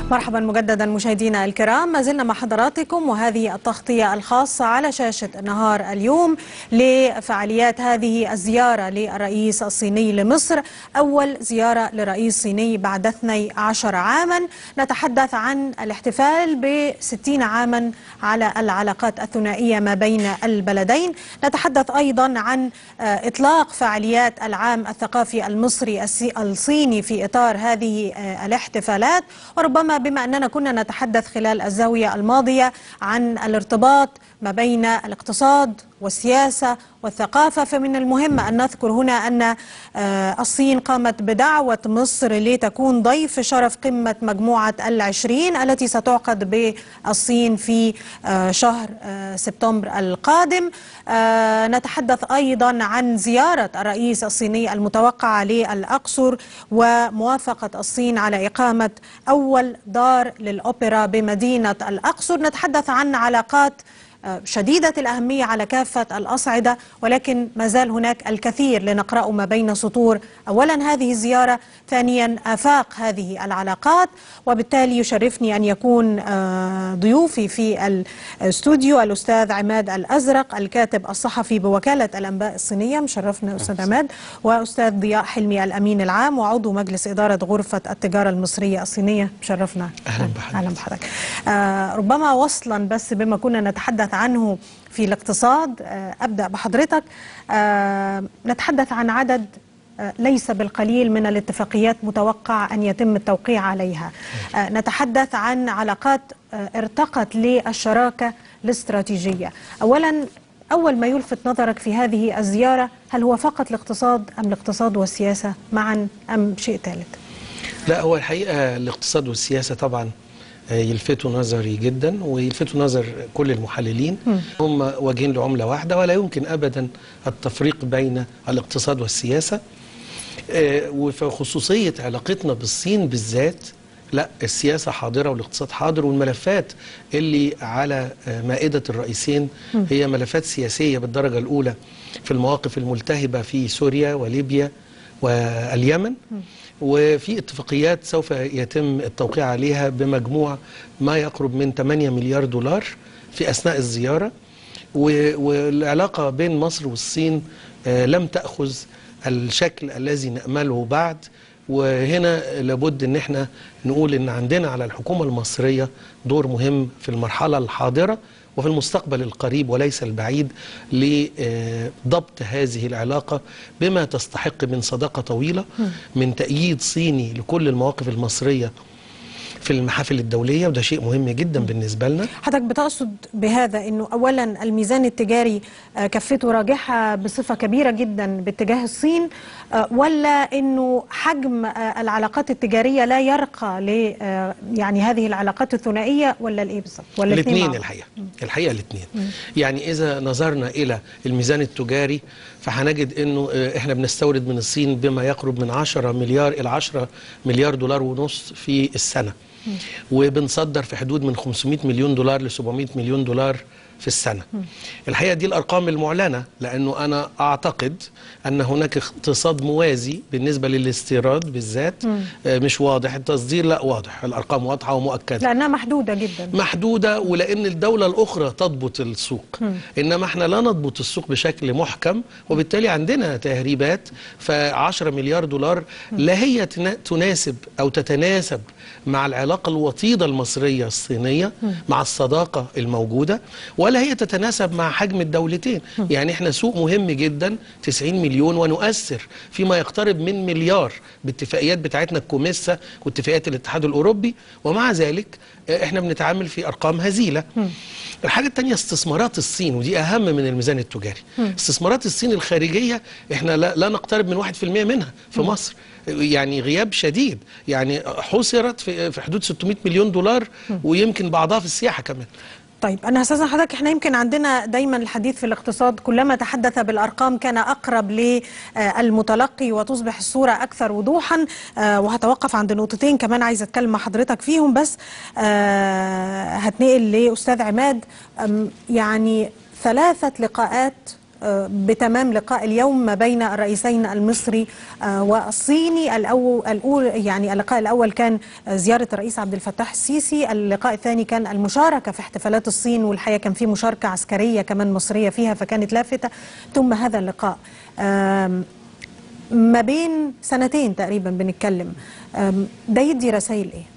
مرحبا مجددا مشاهدينا الكرام ما زلنا مع حضراتكم وهذه التغطية الخاصة على شاشة نهار اليوم لفعاليات هذه الزيارة للرئيس الصيني لمصر أول زيارة لرئيس صيني بعد 12 عاما نتحدث عن الاحتفال ب 60 عاما على العلاقات الثنائية ما بين البلدين نتحدث أيضا عن إطلاق فعاليات العام الثقافي المصري الصيني في إطار هذه الاحتفالات وربما بما أننا كنا نتحدث خلال الزاوية الماضية عن الارتباط ما بين الاقتصاد والسياسة والثقافة فمن المهم أن نذكر هنا أن الصين قامت بدعوة مصر لتكون ضيف شرف قمة مجموعة العشرين التي ستعقد بالصين في شهر سبتمبر القادم نتحدث أيضا عن زيارة الرئيس الصيني المتوقعة للأقصر وموافقة الصين على إقامة أول دار للأوبرا بمدينة الأقصر نتحدث عن علاقات شديدة الأهمية على كافة الأصعدة ولكن ما زال هناك الكثير لنقرأ ما بين سطور أولا هذه الزيارة ثانيا آفاق هذه العلاقات وبالتالي يشرفني أن يكون ضيوفي في الاستوديو الأستاذ عماد الأزرق الكاتب الصحفي بوكالة الأنباء الصينية مشرفنا أستاذ عماد وأستاذ ضياء حلمي الأمين العام وعضو مجلس إدارة غرفة التجارة المصرية الصينية مشرفنا أهلا بحضرتك أهلا بحضرتك آه ربما وصلا بس بما كنا نتحدث عنه في الاقتصاد أبدأ بحضرتك نتحدث عن عدد ليس بالقليل من الاتفاقيات متوقع أن يتم التوقيع عليها نتحدث عن علاقات ارتقت للشراكة الاستراتيجية أولا أول ما يلفت نظرك في هذه الزيارة هل هو فقط الاقتصاد أم الاقتصاد والسياسة معا أم شيء ثالث لا هو الحقيقة الاقتصاد والسياسة طبعا يلفتوا نظري جدا ويلفتوا نظر كل المحللين م. هم وجهين لعملة واحدة ولا يمكن أبدا التفريق بين الاقتصاد والسياسة وفي خصوصية علاقتنا بالصين بالذات لا السياسة حاضرة والاقتصاد حاضر والملفات اللي على مائدة الرئيسين م. هي ملفات سياسية بالدرجة الأولى في المواقف الملتهبة في سوريا وليبيا واليمن م. وفي اتفاقيات سوف يتم التوقيع عليها بمجموع ما يقرب من 8 مليار دولار في أثناء الزيارة والعلاقة بين مصر والصين لم تأخذ الشكل الذي نأمله بعد وهنا لابد ان احنا نقول ان عندنا على الحكومة المصرية دور مهم في المرحلة الحاضرة وفي المستقبل القريب وليس البعيد لضبط هذه العلاقة بما تستحق من صداقة طويلة من تأييد صيني لكل المواقف المصرية في المحافل الدولية وده شيء مهم جدا بالنسبة لنا حضرتك بتقصد بهذا أنه أولا الميزان التجاري كفته راجحة بصفة كبيرة جدا باتجاه الصين ولا أنه حجم العلاقات التجارية لا يرقى ل يعني هذه العلاقات الثنائية ولا الإيه بالظبط ولا الاثنين الحقيقة الحقيقة الاثنين يعني إذا نظرنا إلى الميزان التجاري فهنجد أنه إحنا بنستورد من الصين بما يقرب من 10 مليار إلى 10 مليار دولار ونص في السنة وبنصدر في حدود من 500 مليون دولار ل 700 مليون دولار في السنة الحقيقة دي الأرقام المعلنة لأنه أنا أعتقد أن هناك اقتصاد موازي بالنسبة للاستيراد بالذات مش واضح التصدير لا واضح الأرقام واضحة ومؤكدة لأنها محدودة جدا محدودة ولأن الدولة الأخرى تضبط السوق إنما احنا لا نضبط السوق بشكل محكم وبالتالي عندنا تهريبات ف10 مليار دولار لا هي تناسب أو تتناسب مع العلاقة الوطيدة المصرية الصينية مع الصداقة الموجودة ولا هي تتناسب مع حجم الدولتين يعني احنا سوق مهم جدا 90 مليون ونؤثر فيما يقترب من مليار باتفاقيات بتاعتنا الكوميسا واتفاقيات الاتحاد الأوروبي ومع ذلك احنا بنتعامل في أرقام هزيلة الحاجة التانية استثمارات الصين ودي أهم من الميزان التجاري استثمارات الصين الخارجية احنا لا, لا نقترب من 1% منها في مصر يعني غياب شديد يعني حصرت في حدود 600 مليون دولار ويمكن بعضها في السياحة كمان طيب أنا هستاذن حضرتك احنا يمكن عندنا دايما الحديث في الاقتصاد كلما تحدث بالأرقام كان أقرب للمتلقي وتصبح الصورة أكثر وضوحا وهتوقف عند نقطتين كمان عايزة أتكلم مع حضرتك فيهم بس هتنقل لأستاذ عماد يعني ثلاثة لقاءات آه، بتمام لقاء اليوم ما بين الرئيسين المصري آه، والصيني الأول الأول يعني اللقاء الأول كان آه، زيارة الرئيس عبد الفتاح السيسي اللقاء الثاني كان المشاركة في احتفالات الصين والحقيقة كان في مشاركة عسكرية كمان مصرية فيها فكانت لافتة ثم هذا اللقاء آم، ما بين سنتين تقريبا بنتكلم آم، ده يدي رسائل ايه؟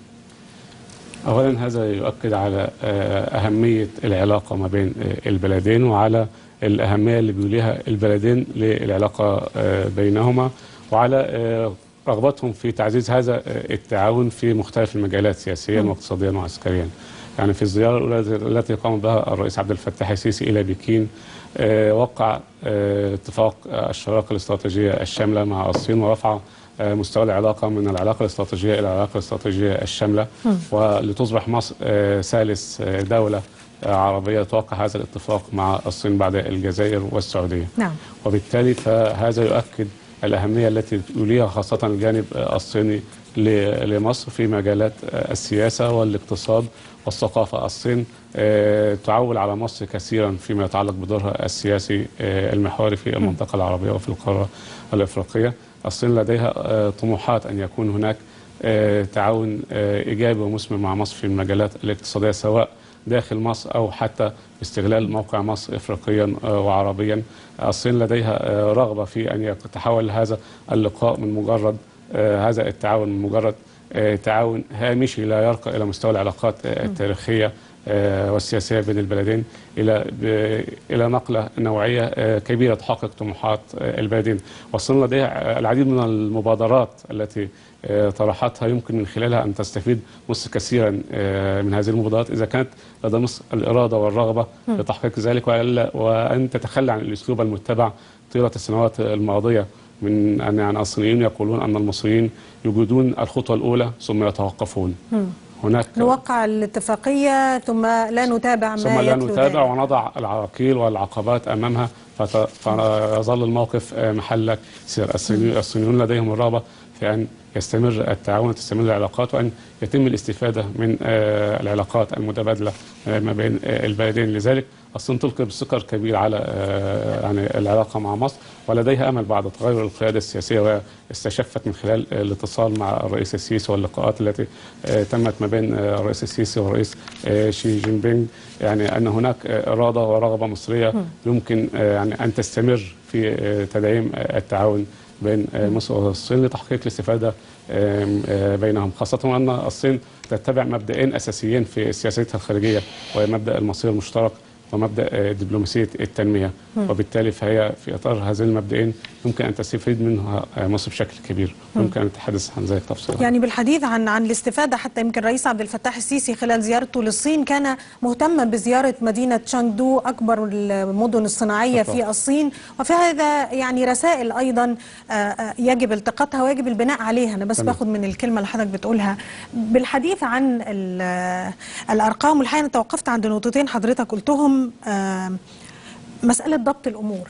أولا هذا يؤكد على آه، أهمية العلاقة ما بين آه، البلدين وعلى الأهمية اللي بيوليها البلدين للعلاقة آه، بينهما وعلى آه، رغبتهم في تعزيز هذا آه، التعاون في مختلف المجالات سياسيا واقتصاديا وعسكريا يعني في الزيارة الأولى التي قام بها الرئيس عبد الفتاح السيسي إلى بكين آه، وقع آه، اتفاق آه، الشراكة الاستراتيجية الشاملة مع الصين ورفع آه، مستوى العلاقة من العلاقة الاستراتيجية إلى العلاقة الاستراتيجية الشاملة ولتصبح مصر آه، ثالث آه، دولة آه، عربية توقع هذا الاتفاق مع الصين بعد الجزائر والسعودية نعم وبالتالي فهذا يؤكد الأهمية التي يوليها خاصة الجانب آه، الصيني ل- لمصر في مجالات آه، السياسة والاقتصاد والثقافة الصين آه، تعول على مصر كثيرا فيما يتعلق بدورها السياسي آه، المحوري في المنطقة العربية وفي القارة الإفريقية الصين لديها آه، طموحات أن يكون هناك آه، تعاون آه، إيجابي ومثمر مع مصر في المجالات الاقتصادية سواء داخل مصر أو حتى استغلال موقع مصر إفريقيا آه، وعربيا الصين لديها آه، رغبة في أن يتحول هذا اللقاء من مجرد آه، هذا التعاون من مجرد آه، تعاون هامشي لا يرقى إلى مستوى العلاقات آه، التاريخية آه، والسياسية بين البلدين إلى ب- إلى نقلة نوعية آه، كبيرة تحقق طموحات آه، البلدين والصين لديها العديد من المبادرات التي آه، طرحتها يمكن من خلالها أن تستفيد مصر كثيرا آه، من هذه المبادرات إذا كانت لدى مصر الإرادة والرغبة لتحقيق ذلك وإلا- وأن تتخلى عن الأسلوب المتبع طيلة السنوات الماضية من أن يعني الصينيين يقولون أن المصريين يجدون الخطوة الأولى ثم يتوقفون هناك نوقع الاتفاقية ثم لا نتابع ما ثم لا يتلو نتابع ذلك. ونضع العراقيل والعقبات امامها فت- فيظل الموقف آه، محلك سير الصيني- الصينيون لديهم الرغبه في ان يستمر التعاون وتستمر العلاقات وان يتم الاستفاده من آه، العلاقات المتبادله آه، ما بين آه، البلدين لذلك الصين تلقي بثقل كبير على آه، يعني العلاقه مع مصر ولديها امل بعد تغير القياده السياسيه وهي استشفت من خلال آه، الاتصال مع الرئيس السيسي واللقاءات التي آه، تمت ما بين آه، الرئيس السيسي والرئيس آه، شي جين بينغ يعني ان هناك آه، اراده ورغبه مصريه يمكن آه، يعني ان تستمر في آه، تدعيم آه، التعاون بين آه، مصر والصين لتحقيق الاستفاده آم، آه، بينهم خاصه وان الصين تتبع مبدئين اساسيين في سياستها الخارجيه وهي مبدا المصير المشترك ومبدا آه، دبلوماسيه التنميه وبالتالي فهي في اطار هذين المبدئين يمكن ان تستفيد منها آه، مصر بشكل كبير يمكن ان نتحدث عن ذلك تفصيلا يعني بالحديث عن عن الاستفادة حتى يمكن الرئيس عبد الفتاح السيسي خلال زيارته للصين كان مهتما بزيارة مدينة شانغدو أكبر المدن الصناعية بالطبع. في الصين وفي هذا يعني رسائل أيضا آه، آه، يجب التقاطها ويجب البناء عليها أنا بس تمام. باخد من الكلمة اللي حضرتك بتقولها بالحديث عن ال- الأرقام والحقيقة أنا توقفت عند نقطتين حضرتك قلتهم آه، مسألة ضبط الأمور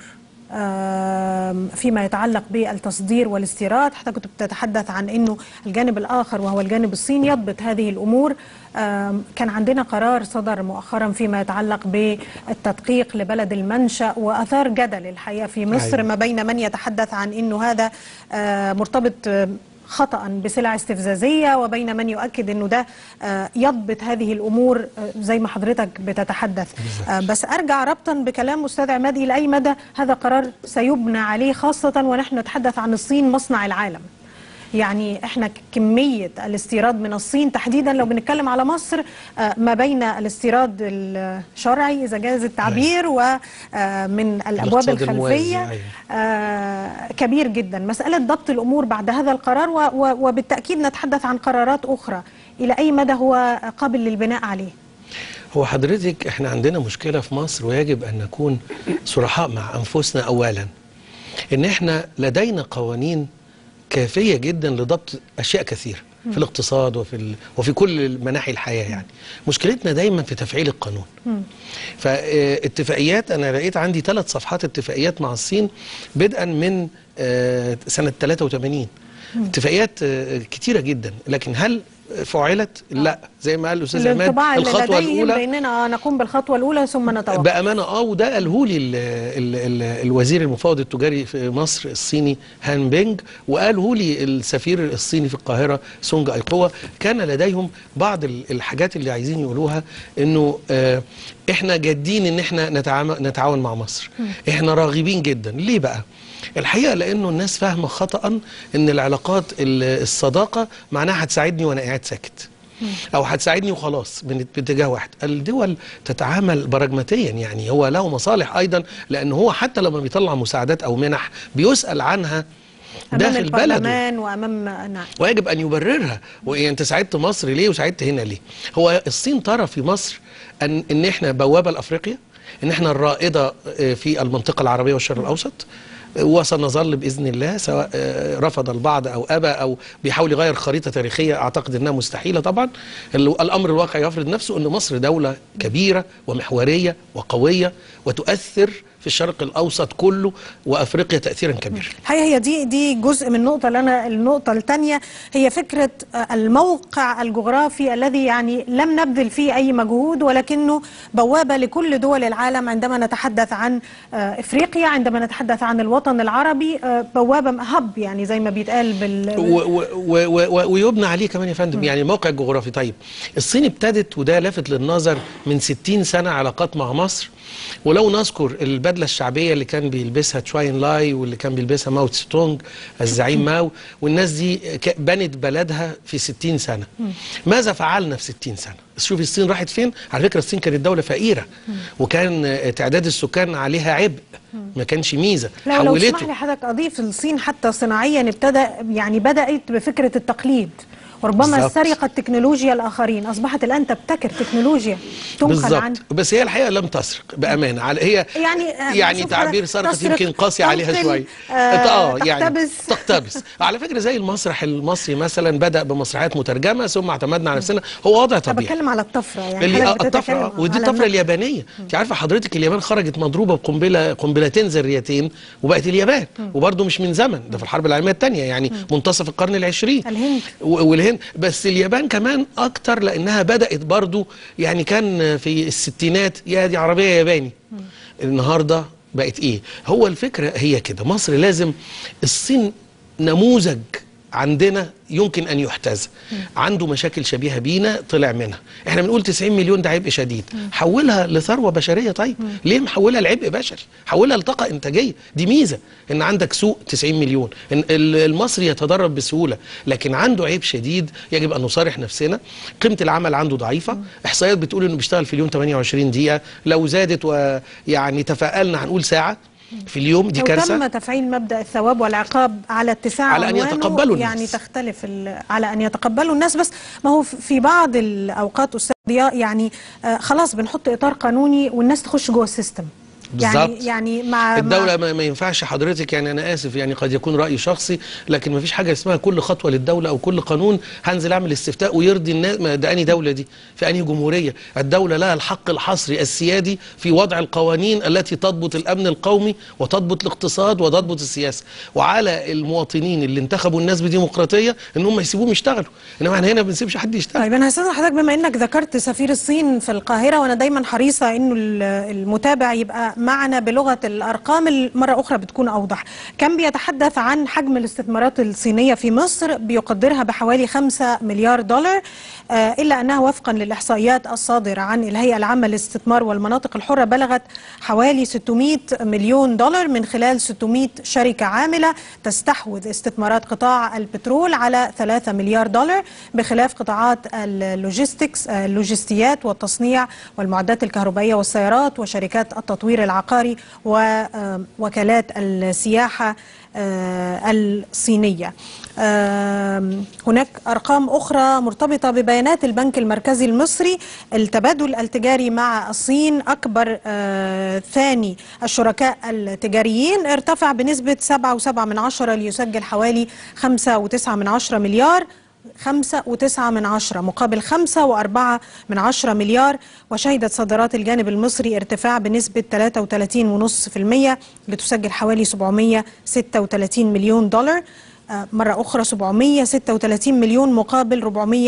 آم، فيما يتعلق بالتصدير والاستيراد حتى كنت بتتحدث عن أنه الجانب الآخر وهو الجانب الصيني يضبط هذه الأمور آم، كان عندنا قرار صدر مؤخرا فيما يتعلق بالتدقيق لبلد المنشأ وأثار جدل الحقيقة في مصر أيوة. ما بين من يتحدث عن أنه هذا آه، مرتبط آه، خطأ بسلع استفزازية وبين من يؤكد أنه ده آه، يضبط هذه الأمور آه، زي ما حضرتك بتتحدث آه، بس أرجع ربطا بكلام أستاذ عماد إلى أي مدى هذا قرار سيبنى عليه خاصة ونحن نتحدث عن الصين مصنع العالم يعني احنا كمية الاستيراد من الصين تحديدا لو بنتكلم على مصر آه، ما بين الاستيراد الشرعي إذا جاز التعبير ومن الأبواب الاقتصاد الموازي، الخلفية أيوة. آه، كبير جدا مسألة ضبط الأمور بعد هذا القرار و- و- وبالتأكيد نتحدث عن قرارات أخرى إلى أي مدى هو قابل للبناء عليه هو حضرتك احنا عندنا مشكلة في مصر ويجب أن نكون صرحاء مع أنفسنا أولا إن احنا لدينا قوانين كافية جدا لضبط أشياء كثيرة في الاقتصاد وفي ال... وفي كل مناحي الحياة يعني مشكلتنا دايما في تفعيل القانون فاتفاقيات أنا لقيت عندي ثلاث صفحات اتفاقيات مع الصين بدءا من آه، سنة 83 اتفاقيات آه، كتيرة جدا لكن هل فعلت لا زي ما قال الاستاذ عماد الانطباع اللي الخطوه لديهم الاولى باننا نقوم بالخطوه الاولى ثم نتوقف بامانه اه وده قاله لي ال ال ال الوزير المفوض التجاري في مصر الصيني هان بينج وقاله لي السفير الصيني في القاهره سونج ايقوه كان لديهم بعض ال- الحاجات اللي عايزين يقولوها انه آه احنا جادين ان احنا نتعام- نتعاون مع مصر احنا راغبين جدا ليه بقى الحقيقه لانه الناس فاهمه خطا ان العلاقات ال- الصداقه معناها هتساعدني وانا قاعد ساكت او هتساعدني وخلاص من باتجاه واحد الدول تتعامل براجماتيا يعني هو له مصالح ايضا لان هو حتى لما بيطلع مساعدات او منح بيسال عنها امام داخل بلده البرلمان وامام نعم ويجب ان يبررها وانت ساعدت مصر ليه وساعدت هنا ليه هو الصين ترى في مصر ان ان احنا بوابه لافريقيا ان احنا الرائده آه، في المنطقه العربيه والشرق الاوسط آه، وسنظل باذن الله سواء آه، رفض البعض او ابى او بيحاول يغير خريطه تاريخيه اعتقد انها مستحيله طبعا ال- الامر الواقع يفرض نفسه ان مصر دوله كبيره ومحوريه وقويه وتؤثر في الشرق الاوسط كله وافريقيا تاثيرا كبيرا الحقيقه هي دي دي جزء من النقطه اللي انا النقطه الثانيه هي فكره آه، الموقع الجغرافي الذي يعني لم نبذل فيه اي مجهود ولكنه بوابه لكل دول العالم عندما نتحدث عن آه، افريقيا عندما نتحدث عن الوطن العربي آه، بوابه هب يعني زي ما بيتقال بال و- و- و- و- ويبنى عليه كمان يا فندم يعني الموقع الجغرافي طيب الصين ابتدت وده لافت للنظر من 60 سنة علاقات مع مصر ولو نذكر البدلة الشعبية اللي كان بيلبسها تشاين لاي واللي كان بيلبسها ماو تسي تونج الزعيم ماو والناس دي ك- بنت بلدها في 60 سنة ماذا فعلنا في 60 سنة شوفي الصين راحت فين على فكرة الصين كانت دولة فقيرة وكان آه، تعداد السكان عليها عبء ما كانش ميزة لا ولو حولته تسمح لي حضرتك اضيف الصين حتى صناعيا ابتدى يعني بدات بفكره التقليد وربما بالظبط. سرقه تكنولوجيا الاخرين اصبحت الان تبتكر تكنولوجيا تنقل عن بالظبط بس هي الحقيقه لم تسرق بامانه على هي يعني آه، يعني بشوف تعبير حضرتك سرقه تسرق، يمكن قاسي عليها تنقل، شويه آه، اه يعني تقتبس. تقتبس على فكره زي المسرح المصري مثلا بدا بمسرحيات مترجمه ثم اعتمدنا على نفسنا هو وضع انا طبيعي بتكلم على الطفره يعني اللي حضرتك آه الطفره بتتكلم آه، ودي على الطفره النقل. اليابانيه انت عارفه حضرتك اليابان خرجت مضروبه بقنبله قنبلتين ذريتين وبقت اليابان وبرده مش من زمن ده في الحرب العالميه الثانيه يعني منتصف القرن العشرين الهند. و- والهند بس اليابان كمان اكتر لانها بدات برضو يعني كان في الستينات يا دي عربيه ياباني النهارده بقت ايه هو الفكره هي كده مصر لازم الصين نموذج عندنا يمكن ان يحتذى عنده مشاكل شبيهه بينا طلع منها احنا بنقول 90 مليون ده عبء شديد حولها لثروه بشريه طيب ليه محولها لعبء بشري حولها لطاقه انتاجيه دي ميزه ان عندك سوق 90 مليون إن ال- المصري يتدرب بسهوله لكن عنده عيب شديد يجب ان نصارح نفسنا قيمه العمل عنده ضعيفه احصائيات بتقول انه بيشتغل في اليوم 28 دقيقه لو زادت ويعني تفائلنا هنقول ساعه في اليوم دي لو كارثه تم تفعيل مبدا الثواب والعقاب على اتساع على أن عنوانه يتقبلوا الناس. يعني تختلف ال- على ان يتقبلوا الناس بس ما هو في بعض الاوقات استاذ ضياء يعني آه خلاص بنحط اطار قانوني والناس تخش جوه السيستم يعني بالظبط. يعني مع الدولة مع ما, ما ينفعش حضرتك يعني أنا آسف يعني قد يكون رأي شخصي لكن ما فيش حاجة اسمها كل خطوة للدولة أو كل قانون هنزل أعمل استفتاء ويرضي الناس ما ده أنهي دولة دي في أنهي جمهورية الدولة لها الحق الحصري السيادي في وضع القوانين التي تضبط الأمن القومي وتضبط الاقتصاد وتضبط السياسة وعلى المواطنين اللي انتخبوا الناس بديمقراطية إن هم يسيبوهم يشتغلوا إنما احنا هنا ما بنسيبش حد يشتغل طيب انا هستاذن حضرتك بما انك ذكرت سفير الصين في القاهره وانا دايما حريصه انه ال- المتابع يبقى معنا بلغه الارقام مره اخرى بتكون اوضح كان بيتحدث عن حجم الاستثمارات الصينيه في مصر بيقدرها بحوالي 5 مليار دولار آه، الا انها وفقا للاحصائيات الصادره عن الهيئه العامه للاستثمار والمناطق الحره بلغت حوالي 600 مليون دولار من خلال 600 شركه عامله تستحوذ استثمارات قطاع البترول على 3 مليار دولار بخلاف قطاعات اللوجيستكس آه، اللوجستيات والتصنيع والمعدات الكهربائيه والسيارات وشركات التطوير العقاري ووكالات السياحه آه، الصينيه. آم، هناك ارقام اخرى مرتبطه ببيانات البنك المركزي المصري التبادل التجاري مع الصين اكبر آه، ثاني الشركاء التجاريين ارتفع بنسبه 7.7 من عشرة ليسجل حوالي 5.9 من عشرة مليار خمسة وتسعة من عشرة مقابل خمسة وأربعة من عشرة مليار وشهدت صادرات الجانب المصري ارتفاع بنسبة 33.5% لتسجل حوالي 736 مليون دولار آه، مرة أخرى 736 مليون مقابل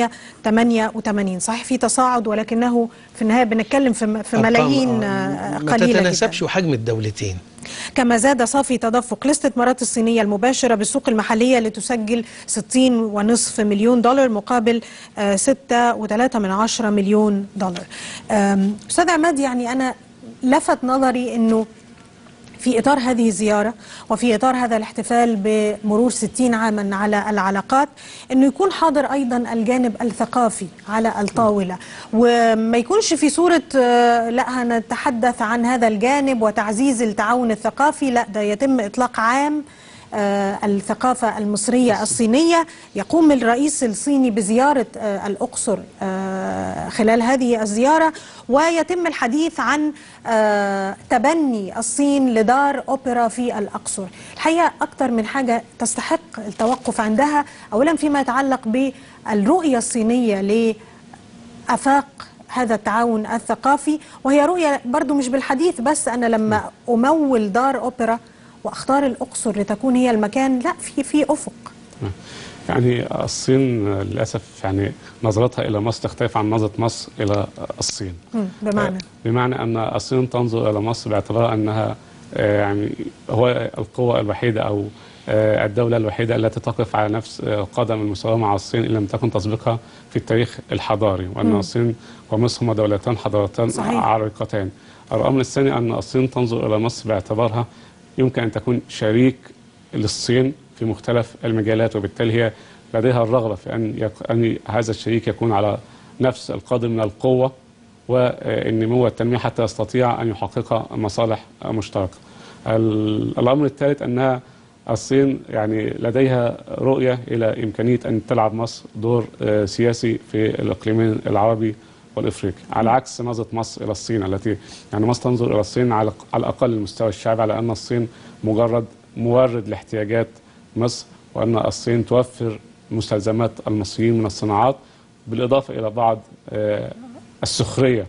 488 صحيح في تصاعد ولكنه في النهاية بنتكلم في في أرقام- ملايين آه، آه، ما قليلة جدا تتناسبش حجم الدولتين كما زاد صافي تدفق الاستثمارات الصينية المباشرة بالسوق المحلية لتسجل 60.5 مليون دولار مقابل آه، 6.3 من عشرة مليون دولار آم، أستاذ عماد يعني أنا لفت نظري أنه في إطار هذه الزيارة وفي إطار هذا الاحتفال بمرور 60 عاما على العلاقات أنه يكون حاضر أيضا الجانب الثقافي على الطاولة وما يكونش في صورة آه، لا هنتحدث عن هذا الجانب وتعزيز التعاون الثقافي لا ده يتم إطلاق عام آه، الثقافة المصرية الصينية يقوم الرئيس الصيني بزيارة آه، الأقصر آه، خلال هذه الزيارة ويتم الحديث عن آه، تبني الصين لدار أوبرا في الأقصر الحقيقة أكثر من حاجة تستحق التوقف عندها أولا فيما يتعلق بالرؤية الصينية ل أفاق هذا التعاون الثقافي وهي رؤية برضو مش بالحديث بس أنا لما أمول دار أوبرا وأختار الأقصر لتكون هي المكان لا في في أفق يعني الصين للأسف يعني نظرتها إلى مصر تختلف عن نظرة مصر إلى الصين مم، بمعنى بمعنى أن الصين تنظر إلى مصر باعتبار أنها آه، يعني هو القوة الوحيدة أو آه، الدولة الوحيدة التي تقف على نفس آه، قدم المساواة مع الصين إن لم تكن تسبقها في التاريخ الحضاري وأن الصين ومصر هما دولتان حضارتان صحيح. عريقتان الأمر الثاني أن الصين تنظر إلى مصر باعتبارها يمكن أن تكون شريك للصين في مختلف المجالات وبالتالي هي لديها الرغبة في أن, يك... أن هذا الشريك يكون على نفس القدر من القوة والنمو والتنمية حتى يستطيع أن يحقق مصالح مشتركة ال- الأمر الثالث أنها الصين يعني لديها رؤية إلى إمكانية أن تلعب مصر دور آه، سياسي في الإقليمين العربي والإفريقي على عكس نظرة مصر إلى الصين التي يعني مصر تنظر إلى الصين على على الأقل المستوى الشعبي على أن الصين مجرد مورد لاحتياجات مصر وأن الصين توفر مستلزمات المصريين من الصناعات بالإضافة إلى بعض آه، السخرية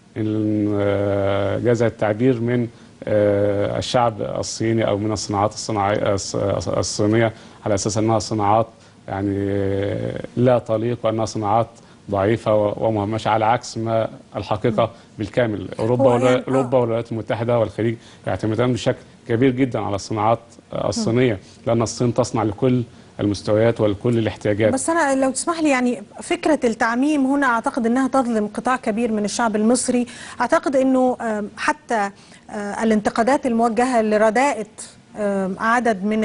إن آه، جاز التعبير من آه، الشعب الصيني او من الصناعات الصناعيه الص- الصينيه على اساس انها صناعات يعني آه، لا تليق وانها صناعات ضعيفه و- ومهمشه على عكس ما الحقيقه بالكامل اوروبا هو والولا- يعني- آه. اوروبا والولايات المتحده والخليج يعتمدان بشكل كبير جدا على الصناعات آه، الصينيه لان الصين تصنع لكل المستويات ولكل الاحتياجات بس أنا لو تسمح لي يعني فكرة التعميم هنا أعتقد أنها تظلم قطاع كبير من الشعب المصري أعتقد أنه آم، حتى آه، الانتقادات الموجهة لرداءة آم، عدد من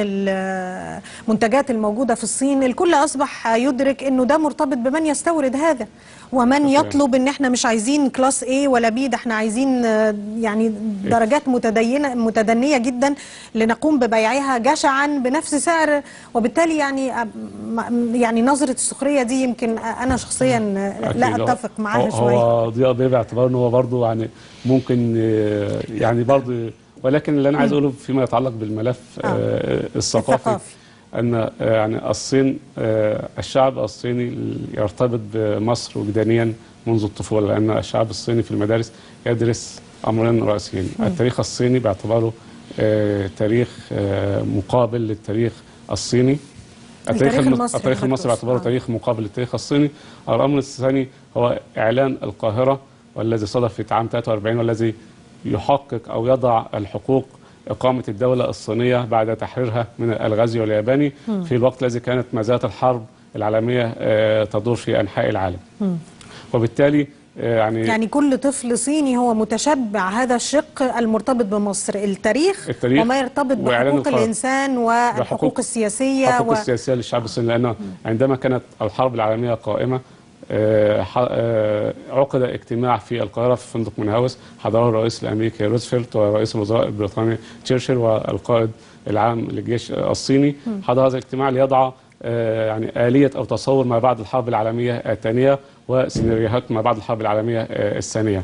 المنتجات الموجودة في الصين الكل أصبح يدرك أنه ده مرتبط بمن يستورد هذا ومن صحيح. يطلب أن احنا مش عايزين كلاس A ولا B ده احنا عايزين آه، يعني درجات متدينة متدنية جدا لنقوم ببيعها جشعا بنفس سعر وبالتالي يعني آه، م- يعني نظرة السخرية دي يمكن أنا شخصيا آه، لا أكيد. أتفق هو- معاها شوية هو ضياء بيه باعتبار ان هو برضه يعني ممكن آه، يعني برضه ولكن اللي انا عايز اقوله فيما يتعلق بالملف آه. آه، الثقافي الثقافي. ان آه، يعني الصين آه، الشعب الصيني يرتبط بمصر وجدانيا منذ الطفوله لان الشعب الصيني في المدارس يدرس امرين رئيسيين التاريخ الصيني باعتباره آه، تاريخ آه، مقابل للتاريخ الصيني التاريخ الم- المصري التاريخ حضرتك المصري باعتباره تقصد. تاريخ مقابل للتاريخ الصيني الامر الثاني هو اعلان القاهره والذي صدر في عام 43 والذي يحقق او يضع الحقوق إقامة الدولة الصينية بعد تحريرها من الغزو الياباني في الوقت الذي كانت ما زالت الحرب العالمية آه، تدور في أنحاء العالم وبالتالي آه، يعني, يعني كل طفل صيني هو متشبع هذا الشق المرتبط بمصر التاريخ, التاريخ وما يرتبط وإعلان بحقوق القرار. الإنسان والحقوق بحقوق- السياسية الحقوق و... السياسية للشعب الصيني لأنه عندما كانت الحرب العالمية قائمة آه، ح- آه، عقد اجتماع في القاهرة في فندق منهاوس حضره الرئيس الأمريكي روزفلت ورئيس الوزراء البريطاني تشرشل والقائد العام للجيش الصيني حضر هذا الاجتماع ليضع آه، يعني آلية أو تصور ما بعد الحرب العالمية الثانية وسيناريوهات ما بعد الحرب العالمية آه، الثانية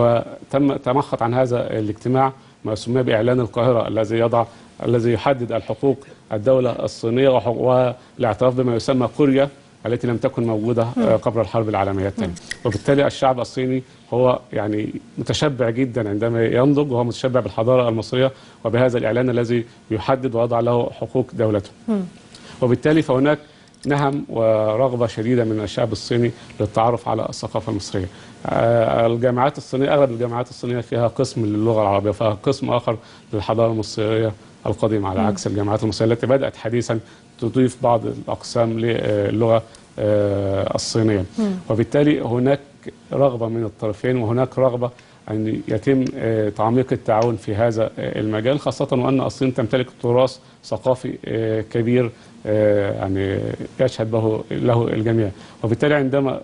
وتم تمخط عن هذا الاجتماع ما سمي بإعلان القاهرة الذي يضع الذي يحدد الحقوق الدولة الصينية وحق- والاعتراف بما يسمى كوريا التي لم تكن موجودة آه، قبل الحرب العالمية الثانية وبالتالي الشعب الصيني هو يعني متشبع جدا عندما ينضج وهو متشبع بالحضارة المصرية وبهذا الإعلان الذي يحدد ويضع له حقوق دولته وبالتالي فهناك نهم ورغبة شديدة من الشعب الصيني للتعرف على الثقافة المصرية آه، الجامعات الصينية أغلب الجامعات الصينية فيها قسم للغة العربية فيها قسم آخر للحضارة المصرية القديمة على عكس الجامعات المصرية التي بدأت حديثا تضيف بعض الأقسام للغة آه، الصينية وبالتالي هناك رغبة من الطرفين وهناك رغبة أن يتم آه، تعميق التعاون في هذا آه، المجال خاصة وأن الصين تمتلك تراث ثقافي آه، كبير آه، يعني يشهد له له الجميع وبالتالي عندما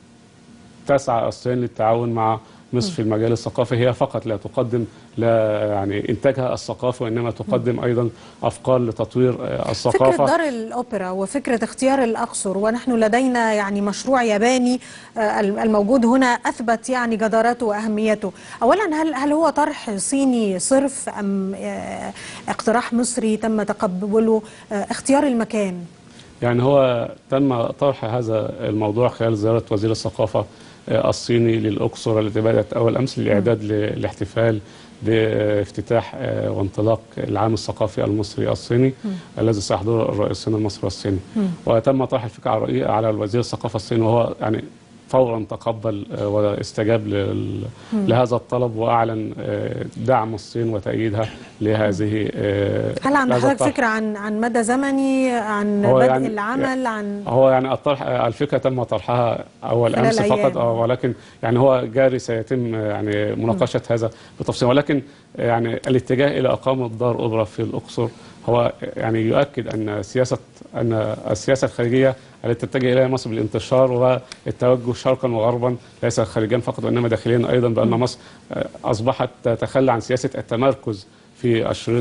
تسعى الصين للتعاون مع مصر في المجال الثقافي هي فقط لا تقدم لا يعني انتاجها الثقافي وانما تقدم ايضا افكار لتطوير آه، فكرة الثقافه دار الأوبرا وفكرة اختيار الأقصر ونحن لدينا يعني مشروع ياباني آه، الموجود هنا أثبت يعني جدارته وأهميته أولا هل هل هو طرح صيني صرف أم آه، اقتراح مصري تم تقبله آه، اختيار المكان يعني هو تم طرح هذا الموضوع خلال زياره وزير الثقافه آه، الصيني للاقصر التي بدات اول امس للاعداد للاحتفال بافتتاح آه، وانطلاق العام الثقافي المصري الصيني الذي سيحضره الرئيسين المصري والصيني وتم طرح الفكره على الرئي- على وزير الثقافه الصيني وهو يعني فورا تقبل آه، واستجاب لل- لهذا الطلب واعلن آه، دعم الصين وتأييدها لهذه آه، هل عند لهذا حضرتك الطرح. فكرة عن عن مدى زمني عن هو بدء يعني- العمل عن هو يعني الطرح الفكره تم طرحها اول خلال امس أيام. فقط آه، ولكن يعني هو جاري سيتم يعني مناقشه هذا بتفصيل ولكن يعني الاتجاه الى اقامه دار اوبرا في الاقصر هو يعني يؤكد ان سياسه ان السياسه الخارجيه التي تتجه اليها مصر بالانتشار والتوجه شرقا وغربا ليس خارجيا فقط وانما داخليا ايضا بان مصر آه، اصبحت تتخلى عن سياسه التمركز في الشريط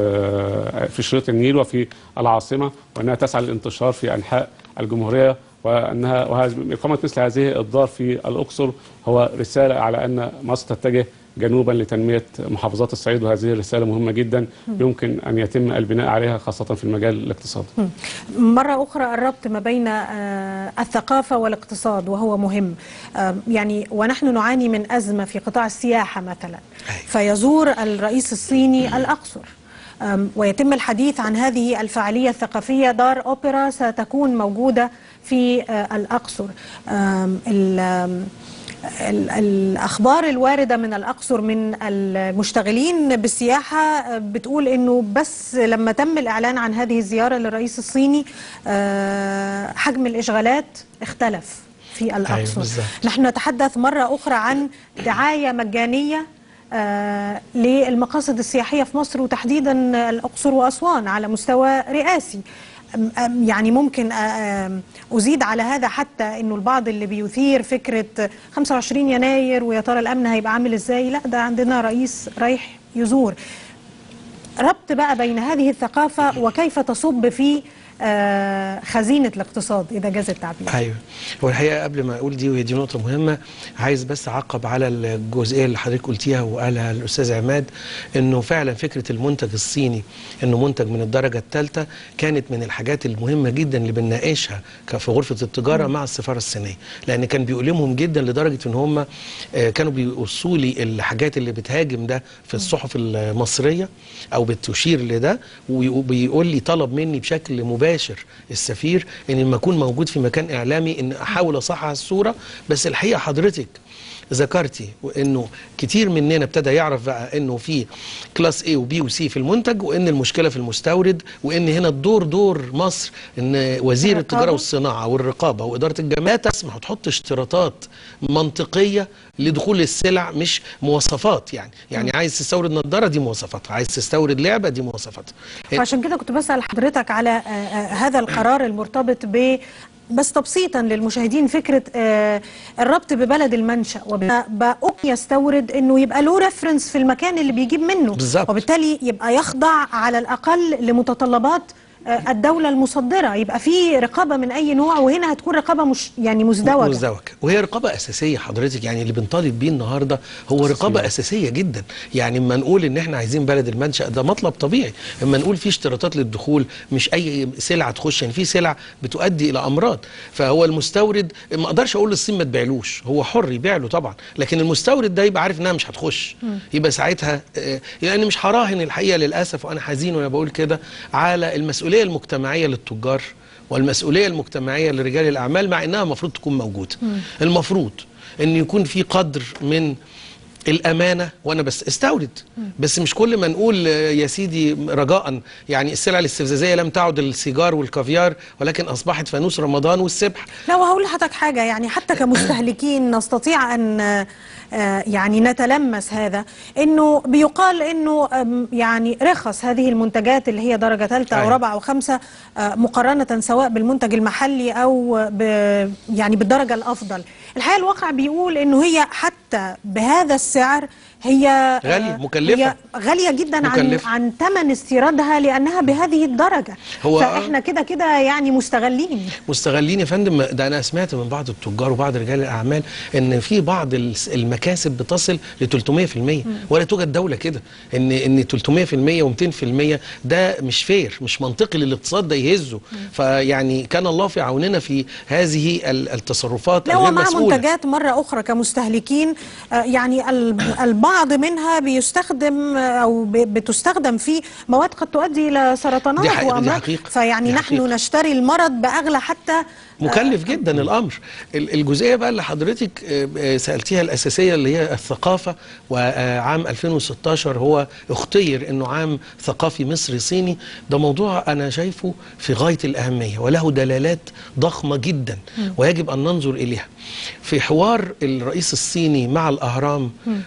آه، في شريط النيل وفي العاصمه وانها تسعى للانتشار في انحاء الجمهوريه وانها وهذه- اقامه مثل هذه الدار في الاقصر هو رساله على ان مصر تتجه جنوبا لتنميه محافظات الصعيد وهذه رساله مهمه جدا يمكن ان يتم البناء عليها خاصه في المجال الاقتصادي. مرة أخرى الربط ما بين آه، الثقافة والاقتصاد وهو مهم آه، يعني ونحن نعاني من أزمة في قطاع السياحة مثلا فيزور الرئيس الصيني الأقصر آم، ويتم الحديث عن هذه الفعالية الثقافية دار أوبرا ستكون موجودة في آه، الأقصر آم، ال- آم، ال- الأخبار الواردة من الأقصر من المشتغلين بالسياحة آه، بتقول أنه بس لما تم الإعلان عن هذه الزيارة للرئيس الصيني آه، حجم الإشغالات اختلف في الأقصر بالظبط. نحن نتحدث مرة أخرى عن دعاية مجانية آه، للمقاصد السياحية في مصر وتحديدا الأقصر وأسوان على مستوى رئاسي أم- أم يعني ممكن آه، آم، أزيد على هذا حتى أنه البعض اللي بيثير فكرة 25 يناير ويا ترى الأمن هيبقى عامل إزاي لا ده عندنا رئيس رايح يزور ربط بقى بين هذه الثقافة وكيف تصب في آه، خزينة الاقتصاد إذا جاز التعبير ايوه هو الحقيقه قبل ما اقول دي وهي دي نقطه مهمه عايز بس اعقب على الجزئيه اللي حضرتك قلتيها وقالها الاستاذ عماد انه فعلا فكره المنتج الصيني انه منتج من الدرجه الثالثه كانت من الحاجات المهمه جدا اللي بنناقشها ك- في غرفه التجاره مع السفاره الصينيه لان كان بيؤلمهم جدا لدرجه ان هم آه، كانوا بيقصوا لي الحاجات اللي بتهاجم ده في الصحف المصريه او بتشير لده وبيقول لي طلب مني بشكل مباشر السفير ان لما اكون موجود في مكان اعلامي ان احاول اصحح الصوره بس الحقيقه حضرتك ذكرتي انه كتير مننا ابتدى يعرف بقى انه في كلاس A وبي وسي في المنتج وان المشكله في المستورد وان هنا الدور دور مصر ان وزير الرقابة. التجاره والصناعه والرقابه واداره الجمارك لا تسمح وتحط اشتراطات منطقيه لدخول السلع مش مواصفات يعني يعني عايز تستورد نظاره دي مواصفاتها عايز تستورد لعبه دي مواصفاتها فعشان كده كنت بسأل حضرتك على آه، آه، هذا القرار المرتبط ب بس تبسيطا للمشاهدين فكرة آه، الربط ببلد المنشأ وبقى يستورد انه يبقى له ريفرنس في المكان اللي بيجيب منه بالظبط. وبالتالي يبقى يخضع على الأقل لمتطلبات آه، الدولة المصدرة يبقى في رقابة من أي نوع وهنا هتكون رقابة مش يعني مزدوجة مزدوجة وهي رقابة أساسية حضرتك يعني اللي بنطالب بيه النهاردة هو رقابة أساسية جدا يعني اما نقول إن إحنا عايزين بلد المنشأ ده مطلب طبيعي اما نقول في اشتراطات للدخول مش أي سلعة تخش يعني في سلع بتؤدي إلى أمراض فهو المستورد ما أقدرش أقول للصين ما تبيعلوش هو حر يبيع له طبعا لكن المستورد ده يبقى عارف إنها مش هتخش يبقى ساعتها آه، يعني مش هراهن الحقيقة للأسف وأنا حزين وأنا بقول كده على المسؤولية المسؤوليه المجتمعيه للتجار والمسؤوليه المجتمعيه لرجال الاعمال مع انها المفروض تكون موجوده المفروض ان يكون في قدر من الامانه وانا بس استورد بس مش كل ما نقول آه، يا سيدي رجاء يعني السلع الاستفزازيه لم تعد السيجار والكافيار ولكن اصبحت فانوس رمضان والسبح لا وهقول لحضرتك حاجة يعني حتى كمستهلكين نستطيع أن آه، آه، يعني نتلمس هذا انه بيقال انه آم، يعني رخص هذه المنتجات اللي هي درجة ثالثة او أيوة. رابعة او خمسة آه، مقارنة سواء بالمنتج المحلي او ب يعني بالدرجة الافضل الحقيقة الواقع بيقول انه هي حتى بهذا السعر هي غالية، آه، مكلفة. هي غالية جدا عن مكلفة. عن ثمن استيرادها لانها بهذه الدرجة هو- فاحنا كده كده يعني مستغلين مستغلين يا فندم ده انا سمعت من بعض التجار وبعض رجال الاعمال ان في بعض الس- المكاسب بتصل ل 300% ولا توجد دوله كده ان ان 300% و200% ده مش فير مش منطقي للاقتصاد ده يهزه فيعني كان الله في عوننا في هذه ال- التصرفات لا الغير ومع مسؤوله منتجات مرة أخرى كمستهلكين آه، يعني ال- البعض منها بيستخدم آه، أو ب- بتستخدم في مواد قد تؤدي إلى سرطانات دي حقيقة- دي وأمراض حقيقة. فيعني دي نحن حقيقة. نشتري المرض بأغلى حتى مكلف جدا الامر ال- الجزئيه بقى اللي حضرتك آه، آه، سالتيها الاساسيه اللي هي الثقافه وعام 2016 هو اختير انه عام ثقافي مصري صيني ده موضوع انا شايفه في غايه الاهميه وله دلالات ضخمه جدا ويجب ان ننظر اليها في حوار الرئيس الصيني مع الاهرام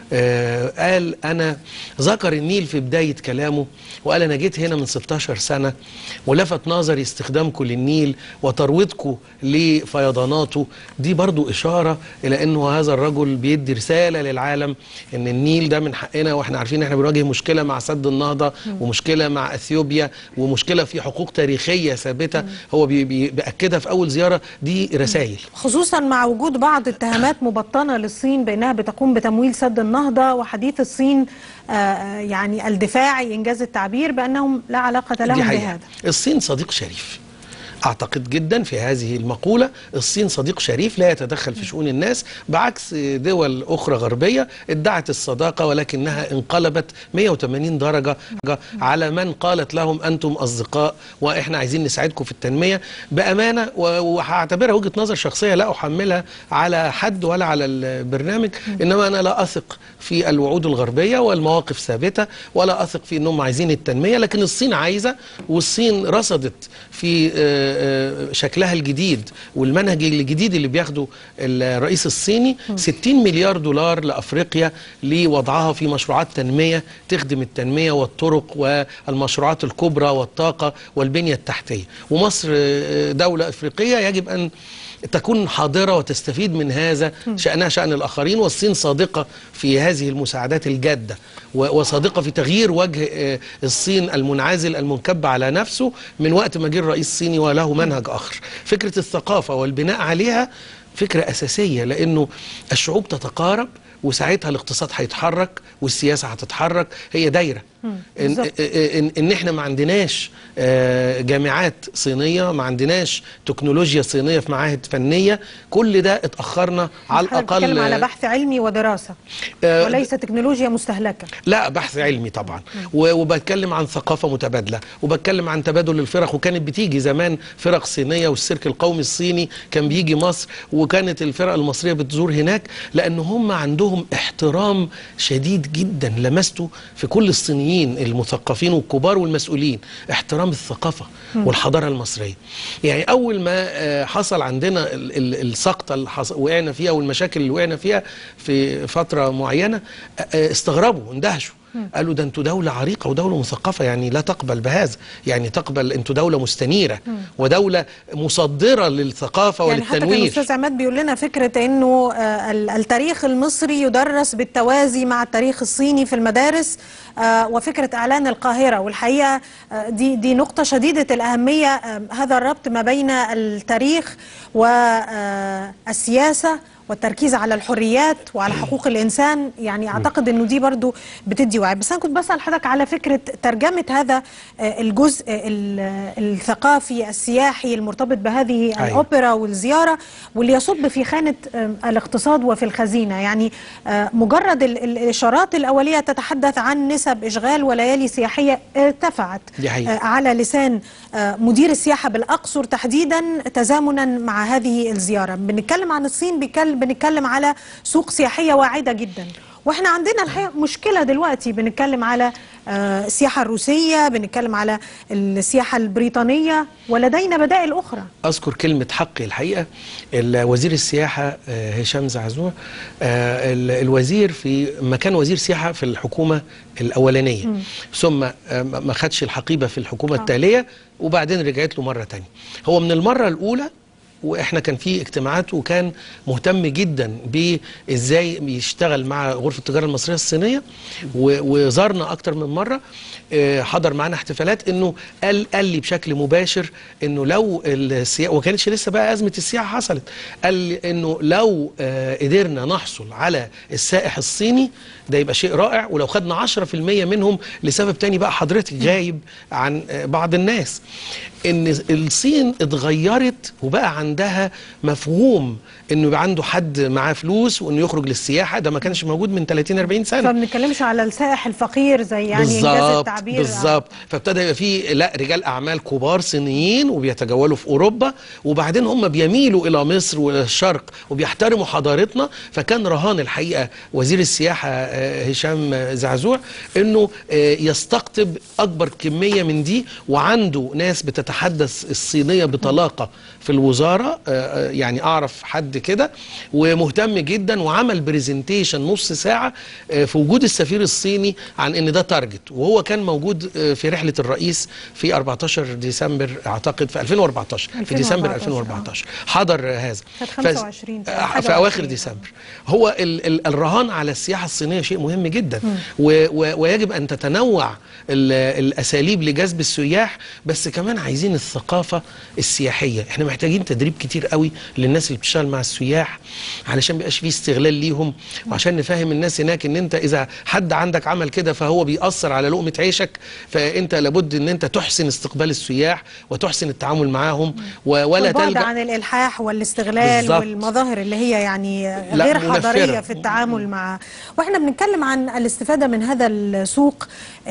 آه قال انا ذكر النيل في بدايه كلامه وقال انا جيت هنا من 16 سنه ولفت نظري استخدامكم للنيل وترويضكم لفيضاناته دي برضو اشاره الى انه هذا الرجل بيدي رساله للعالم ان النيل ده من حقنا واحنا عارفين احنا بنواجه مشكله مع سد النهضه ومشكله مع اثيوبيا ومشكله في حقوق تاريخيه ثابته هو بي- بي- بياكدها في اول زياره دي رسائل خصوصا مع وجود بعض اتهامات مبطنة للصين بأنها بتقوم بتمويل سد النهضة وحديث الصين آه، آه، يعني الدفاعي إنجاز التعبير بأنهم لا علاقة لهم دي حقيقة. بهذا الصين صديق شريف اعتقد جدا في هذه المقوله الصين صديق شريف لا يتدخل في شؤون الناس بعكس دول اخرى غربيه ادعت الصداقه ولكنها انقلبت 180 درجه على من قالت لهم انتم اصدقاء واحنا عايزين نساعدكم في التنميه بامانه و- وهعتبرها وجهه نظر شخصيه لا احملها على حد ولا على البرنامج انما انا لا اثق في الوعود الغربيه والمواقف ثابته ولا اثق في انهم عايزين التنميه لكن الصين عايزه والصين رصدت في آه، آه، شكلها الجديد والمنهج الجديد اللي بياخده الرئيس الصيني 60 مليار دولار لافريقيا لوضعها في مشروعات تنميه تخدم التنميه والطرق والمشروعات الكبرى والطاقه والبنيه التحتيه ومصر آه، دوله افريقيه يجب ان تكون حاضرة وتستفيد من هذا شأنها شأن الآخرين والصين صادقة في هذه المساعدات الجادة و- وصادقة في تغيير وجه آه، الصين المنعزل المنكب على نفسه من وقت ما جه الرئيس الصيني وله منهج آخر فكرة الثقافة والبناء عليها فكرة أساسية لأنه الشعوب تتقارب وساعتها الاقتصاد هيتحرك والسياسة هتتحرك هي دايرة إن, بالظبط. إن, إن إحنا ما عندناش آه، جامعات صينية ما عندناش تكنولوجيا صينية في معاهد فنية كل ده اتأخرنا على حضرتك بتتكلم الأقل على بحث علمي ودراسة آه، وليس تكنولوجيا مستهلكة لا بحث علمي طبعا و- وبتكلم عن ثقافة متبادلة وبتكلم عن تبادل الفرق وكانت بتيجي زمان فرق صينية والسيرك القومي الصيني كان بيجي مصر وكانت الفرق المصرية بتزور هناك لأن هم عندهم احترام شديد جدا لمسته في كل الصينيين المثقفين والكبار والمسؤولين احترام الثقافة والحضارة المصرية يعني أول ما آه، حصل عندنا ال- ال- السقطة اللي حص- وقعنا فيها والمشاكل اللي وقعنا فيها في فترة معينة آه، آه، استغربوا اندهشوا قالوا ده انتوا دولة عريقة ودولة مثقفة يعني لا تقبل بهذا يعني تقبل انتوا دولة مستنيرة ودولة مصدرة للثقافة يعني حتى كان وللتنوير الاستاذ عماد بيقول لنا فكره انه آه، ال- التاريخ المصري يدرس بالتوازي مع التاريخ الصيني في المدارس آه، وفكره اعلان القاهره والحقيقه آه، دي دي نقطه شديده الاهميه آه، هذا الربط ما بين التاريخ والسياسه والتركيز على الحريات وعلى حقوق الانسان يعني اعتقد انه دي برضو بتدي وعي بس انا كنت بسال حضرتك على فكره ترجمه هذا آه، الجزء ال- الثقافي السياحي المرتبط بهذه أيوة. الاوبرا والزياره واللي يصب في خانه آم، الاقتصاد وفي الخزينه يعني آه، مجرد ال- ال- الاشارات الاوليه تتحدث عن نسب اشغال وليالي سياحيه ارتفعت دي حقيقة. آه، على لسان آه، مدير السياحه بالاقصر تحديدا تزامنا مع هذه الزياره بنتكلم عن الصين بيكل- بنتكلم على سوق سياحيه واعده جدا واحنا عندنا الحقيقه مشكله دلوقتي بنتكلم على آه، السياحه الروسيه بنتكلم على السياحه البريطانيه ولدينا بدائل اخرى اذكر كلمه حق الحقيقه ال- وزير السياحه آه، هشام زعزوع آه، ال- الوزير في مكان وزير سياحه في الحكومه الاولانيه ثم آه، ما ما خدش الحقيبه في الحكومه آه. التاليه وبعدين رجعت له مره تانية هو من المره الاولى واحنا كان في اجتماعات وكان مهتم جدا بازاي يشتغل مع غرفه التجاره المصريه الصينيه و- وزارنا اكتر من مره آه، حضر معانا احتفالات انه قال قال لي بشكل مباشر انه لو السياحه وما كانتش لسه بقى ازمه السياحه حصلت قال لي انه لو آه، قدرنا نحصل على السائح الصيني ده يبقى شيء رائع ولو خدنا 10% منهم لسبب تاني بقى حضرتك غايب عن آه، بعض الناس ان الصين اتغيرت وبقى عندها مفهوم انه يبقى عنده حد معاه فلوس وانه يخرج للسياحه ده ما كانش موجود من 30 40 سنه فما بنتكلمش على السائح الفقير زي يعني انجاز بالظبط التعبير بالظبط فابتدى يبقى في لا رجال اعمال كبار صينيين وبيتجولوا في اوروبا وبعدين هم بيميلوا الى مصر والشرق وبيحترموا حضارتنا فكان رهان الحقيقه وزير السياحه آه، هشام زعزوع انه آه، يستقطب اكبر كميه من دي وعنده ناس بتتحدث الصينيه بطلاقه في الوزاره آه، آه، يعني اعرف حد كده ومهتم جدا وعمل برزنتيشن نص ساعه آه، في وجود السفير الصيني عن ان ده تارجت وهو كان موجود آه، في رحله الرئيس في 14 ديسمبر اعتقد في 2014 في ديسمبر 2014 2014 حضر آه، هذا كانت فز- 25 آه، حاجة في اواخر وعشرين. ديسمبر هو ال ال الرهان على السياحه الصينيه شيء مهم جدا و و ويجب ان تتنوع ال- الاساليب لجذب السياح بس كمان عايزين الثقافه السياحيه احنا محتاجين تدريب كتير قوي للناس اللي بتشتغل مع السياح علشان بيبقاش فيه استغلال ليهم وعشان نفهم الناس هناك ان انت اذا حد عندك عمل كده فهو بيأثر على لقمه عيشك فانت لابد ان انت تحسن استقبال السياح وتحسن التعامل معاهم و- ولا والبعد تلجأ عن الالحاح والاستغلال بالظبط. والمظاهر اللي هي يعني لا، غير منفرة. حضاريه في التعامل مع واحنا بنتكلم عن الاستفاده من هذا السوق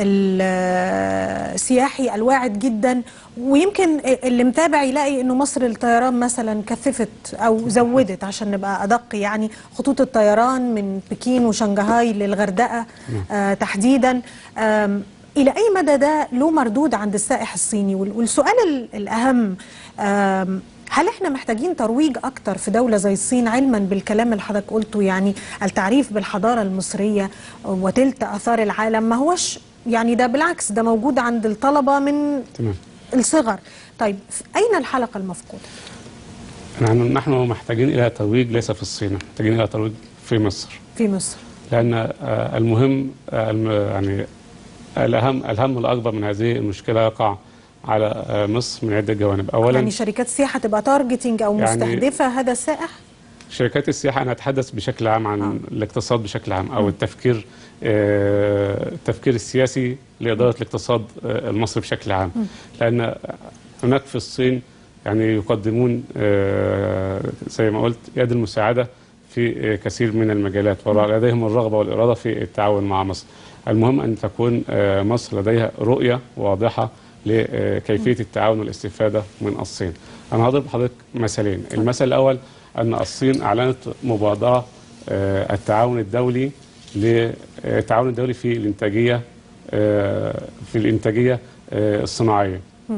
السياحي الواعد جدا ويمكن اللي متابع يلاقي انه مصر الطيران مثلا كثفت او زودت عشان نبقى ادق يعني خطوط الطيران من بكين وشنغهاي للغردقه آه تحديدا آم، الى اي مدى ده له مردود عند السائح الصيني وال- والسؤال ال- الاهم آم، هل احنا محتاجين ترويج اكتر في دوله زي الصين علما بالكلام اللي حضرتك قلته يعني التعريف بالحضاره المصريه وتلت اثار العالم ما هوش يعني ده بالعكس ده موجود عند الطلبه من تمام الصغر طيب ف- اين الحلقه المفقوده نحن نحن محتاجين الى ترويج ليس في الصين محتاجين الى ترويج في مصر في مصر لان آه، المهم آه، الم- يعني الاهم الهم الاكبر من هذه المشكله يقع على آه، مصر من عده جوانب اولا يعني شركات السياحه تبقى تارجتنج او يعني- مستهدفه هذا السائح شركات السياحه انا اتحدث بشكل عام عن آه. الاقتصاد بشكل عام او التفكير آه، التفكير السياسي لاداره الاقتصاد آه، المصري بشكل عام لان هناك في الصين يعني يقدمون آه، زي ما قلت يد المساعده في آه، كثير من المجالات ولديهم الرغبه والاراده في التعاون مع مصر المهم ان تكون آه، مصر لديها رؤيه واضحه لكيفيه التعاون والاستفاده من الصين انا هضرب لحضرتك مثالين المثل الاول ان الصين اعلنت مبادره آه، التعاون الدولي للتعاون الدولي في الانتاجيه آه، في الانتاجيه آه، الصناعيه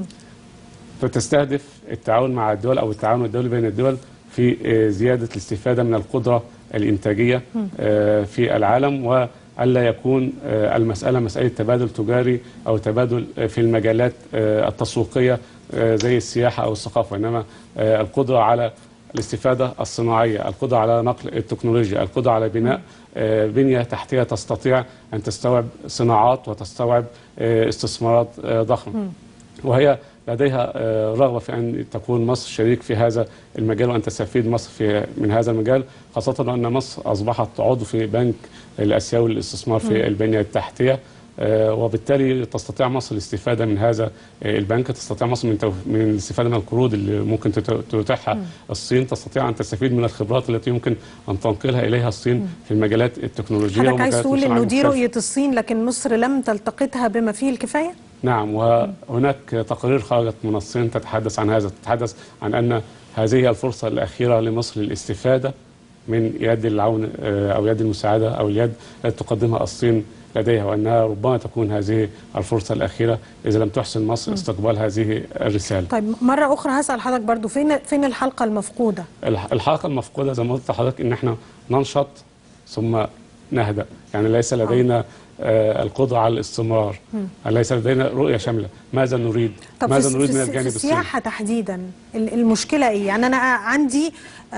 فتستهدف التعاون مع الدول او التعاون الدولي بين الدول في آه، زياده الاستفاده من القدره الانتاجيه آه، في العالم والا يكون آه، المساله مساله تبادل تجاري او تبادل آه، في المجالات آه، التسويقيه آه، زي السياحه او الثقافه انما آه، القدره على الاستفادة الصناعية القدرة على نقل التكنولوجيا القدرة على بناء آه، بنية تحتية تستطيع أن تستوعب صناعات وتستوعب آه، استثمارات آه، ضخمة وهي لديها آه، رغبة في أن تكون مصر شريك في هذا المجال وأن تستفيد مصر في من هذا المجال خاصة أن مصر أصبحت عضو في بنك الآسيوي للاستثمار في البنية التحتية آه، وبالتالي تستطيع مصر الاستفادة من هذا آه، البنك تستطيع مصر من, توف- من الاستفادة من القروض اللي ممكن تت- تتيحها الصين تستطيع أن تستفيد من الخبرات التي يمكن أن تنقلها إليها الصين في المجالات التكنولوجية حضرتك عايز ومجالات تقول الصناعة انه دي المختلفة. رؤيه الصين لكن مصر لم تلتقطها بما فيه الكفايه نعم وهناك تقارير خرجت من الصين تتحدث عن هذا تتحدث عن أن هذه هي الفرصة الأخيرة لمصر للاستفادة من يد العون آه، أو يد المساعدة أو اليد التي تقدمها الصين لديها وأنها ربما تكون هذه الفرصة الأخيرة إذا لم تحسن مصر استقبال هذه الرسالة طيب مره اخرى هسال حضرتك برضو فين فين الحلقه المفقوده الح- الحلقة المفقودة زي ما قلت لحضرتك إن إحنا ننشط ثم نهدأ يعني ليس لدينا آه، القدرة على الاستمرار ليس لدينا رؤية شاملة ماذا نريد طب ماذا في, نريد في, من في الجانب الصيني السياحه تحديدا ال- المشكله ايه يعني انا عندي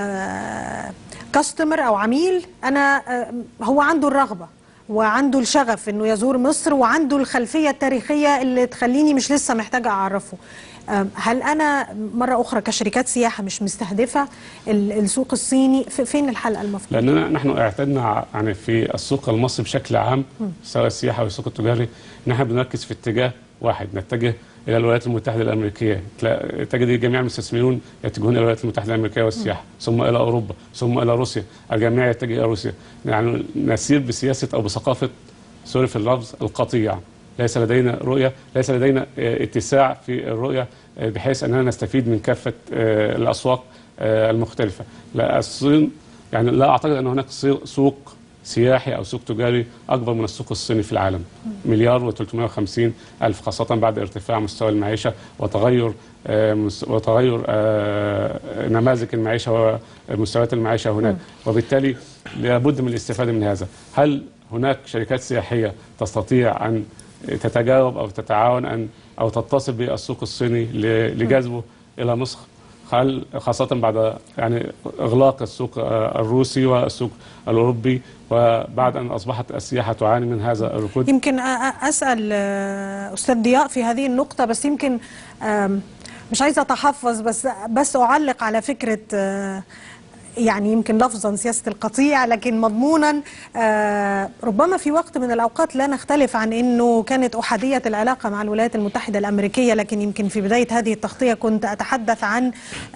كاستمر او عميل انا آه، هو عنده الرغبه وعنده الشغف انه يزور مصر وعنده الخلفيه التاريخيه اللي تخليني مش لسه محتاجه اعرفه آه، هل انا مره اخرى كشركات سياحه مش مستهدفه ال- السوق الصيني في- فين الحلقه المفقوده لاننا نحن اعتدنا ع- يعني في السوق المصري بشكل عام سواء السياحه او السوق التجاري ان احنا بنركز في اتجاه واحد نتجه الى الولايات المتحده الامريكيه تلا- تجد جميع المستثمرين يتجهون الى الولايات المتحده الامريكيه والسياحه ثم الى اوروبا ثم الى روسيا الجميع يتجه الى روسيا يعني نسير بسياسه او بثقافه سوري في اللفظ القطيع ليس لدينا رؤية ليس لدينا آه، اتساع في الرؤية آه، بحيث أننا نستفيد من كافة آه، الأسواق آه، المختلفة لا الصين يعني لا أعتقد أن هناك صي- سوق سياحي أو سوق تجاري أكبر من السوق الصيني في العالم مليار و350 ألف خاصة بعد ارتفاع مستوى المعيشة وتغير آه، مس- وتغير آه، نماذج المعيشة ومستويات المعيشة هناك وبالتالي لابد من الاستفادة من هذا هل هناك شركات سياحية تستطيع أن تتجاوب أو تتعاون أن أو تتصل بالسوق الصيني ل- لجذبه إلى مصر هل خاصة بعد يعني إغلاق السوق آه، الروسي والسوق الأوروبي وبعد أن أصبحت السياحة تعاني من هذا الركود يمكن أ- أ- اسال آه، استاذ ضياء في هذه النقطه بس يمكن آم، مش عايزه اتحفظ بس بس اعلق على فكره آه، يعني يمكن لفظا سياسه القطيع لكن مضمونا آه، ربما في وقت من الاوقات لا نختلف عن انه كانت احاديه العلاقه مع الولايات المتحده الامريكيه لكن يمكن في بدايه هذه التغطيه كنت اتحدث عن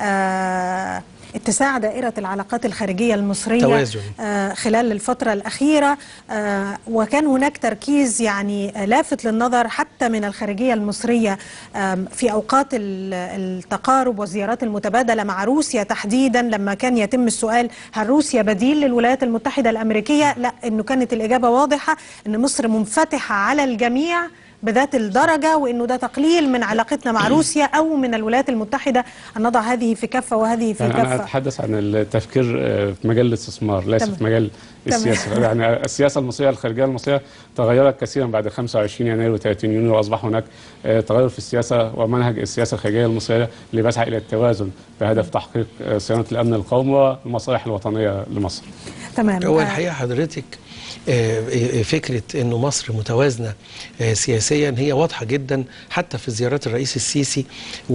آه، اتساع دائره العلاقات الخارجيه المصريه توازن. آه، خلال الفترة الأخيرة آه، وكان هناك تركيز يعني آه، لافت للنظر حتى من الخارجية المصرية آم، في أوقات ال- التقارب والزيارات المتبادلة مع روسيا تحديدا لما كان يتم السؤال هل روسيا بديل للولايات المتحدة الأمريكية لا أنه كانت الإجابة واضحة أن مصر منفتحة على الجميع بذات الدرجة وأنه ده تقليل من علاقتنا مع روسيا أو من الولايات المتحدة أن نضع هذه في كفة وهذه في يعني أنا كفة أتحدث عن التفكير آه، في مجال الاستثمار ليس تمام. في مجال تمام. السياسة يعني السياسة المصرية الخارجية المصرية تغيرت كثيرا بعد 25 يناير و30 يونيو وأصبح هناك آه، تغير في السياسة ومنهج السياسة الخارجية المصرية اللي بيسعى إلى التوازن بهدف تحقيق آه، صيانة الأمن القومي والمصالح الوطنية لمصر تمام هو آه، الحقيقه حضرتك آه، آه، فكره انه مصر متوازنه آه، سياسيا هي واضحه جدا حتى في زيارات الرئيس السيسي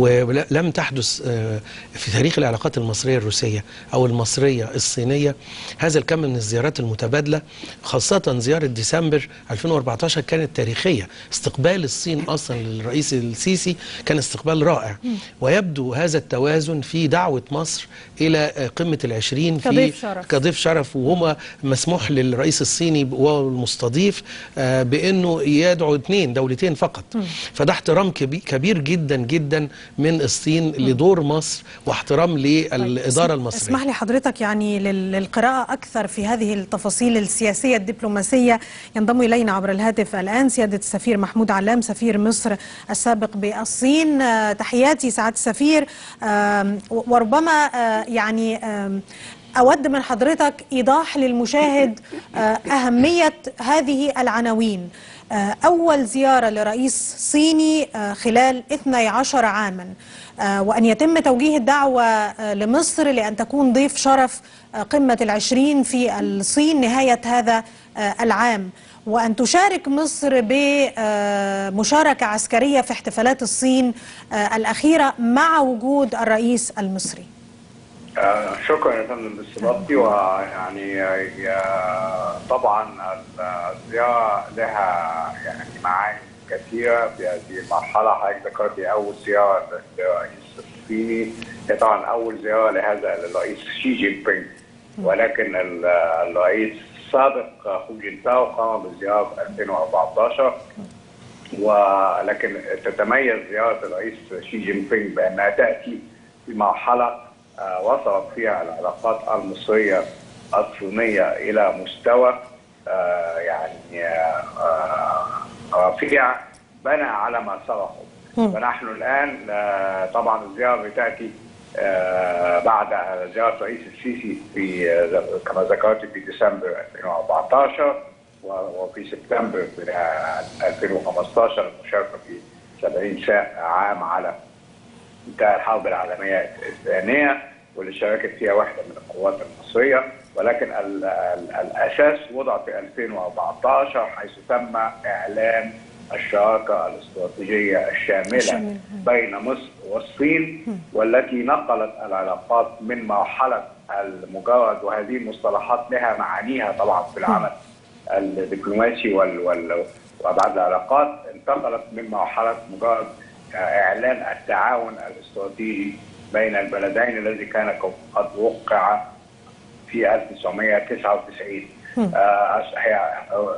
ولم تحدث آه، في تاريخ العلاقات المصريه الروسيه او المصريه الصينيه هذا الكم من الزيارات المتبادله خاصه زياره ديسمبر 2014 كانت تاريخيه استقبال الصين اصلا للرئيس السيسي كان استقبال رائع ويبدو هذا التوازن في دعوه مصر الى آه، قمه العشرين في كضيف شرف. كضيف شرف وهما مسموح للرئيس الصيني وهو المستضيف آه، بانه يدعو اثنين دولتين فقط فده احترام كبي- كبير جدا جدا من الصين لدور مصر واحترام للاداره المصريه اسمح لي حضرتك يعني لل- للقراءة أكثر في هذه التفاصيل السياسية الدبلوماسية ينضم إلينا عبر الهاتف الآن سيادة السفير محمود علام سفير مصر السابق بالصين آه، تحياتي سعادة السفير آم، و- وربما آه، يعني آم، أود من حضرتك إيضاح للمشاهد آه، أهمية هذه العناوين آه، أول زيارة لرئيس صيني آه، خلال 12 عاما آه، وأن يتم توجيه الدعوة آه، لمصر لأن تكون ضيف شرف آه، قمة العشرين في الصين نهاية هذا آه، العام وأن تشارك مصر بمشاركة عسكرية في احتفالات الصين آه، الأخيرة مع وجود الرئيس المصري آه، شكرا يا فندم باستضافتي ويعني آه، طبعا الزياره لها يعني معاني كثيره في هذه المرحله حضرتك ذكرتي اول زياره للرئيس الصيني هي طبعا اول زياره لهذا للرئيس شي جين بينغ ولكن ال- الرئيس السابق هو جين تاو قام بالزياره في 2014 ولكن تتميز زياره الرئيس شي جين بينغ بانها تاتي في مرحله آه، وصلت فيها العلاقات المصريه الصينيه الى مستوى آه، يعني آه، آه، رفيع بنى على ما سبقه فنحن الان آه، طبعا الزياره بتاتي آه، بعد زياره الرئيس السيسي في آه، كما ذكرت في ديسمبر 2014 و- وفي سبتمبر في آه، 2015 المشاركه في 70 ساعه عام على انتهى الحرب العالمية الثانية واللي شاركت فيها واحدة من القوات المصرية ولكن ال ال الأساس وضع في 2014 حيث تم إعلان الشراكة الاستراتيجية الشاملة الشاملة. بين مصر والصين والتي نقلت العلاقات من مرحلة المجرد وهذه المصطلحات لها معانيها طبعا في العمل الدبلوماسي وال وال وابعاد العلاقات انتقلت من مرحله مجرد اعلان التعاون الاستراتيجي بين البلدين الذي كان قد وقع في 1999 آه، هي-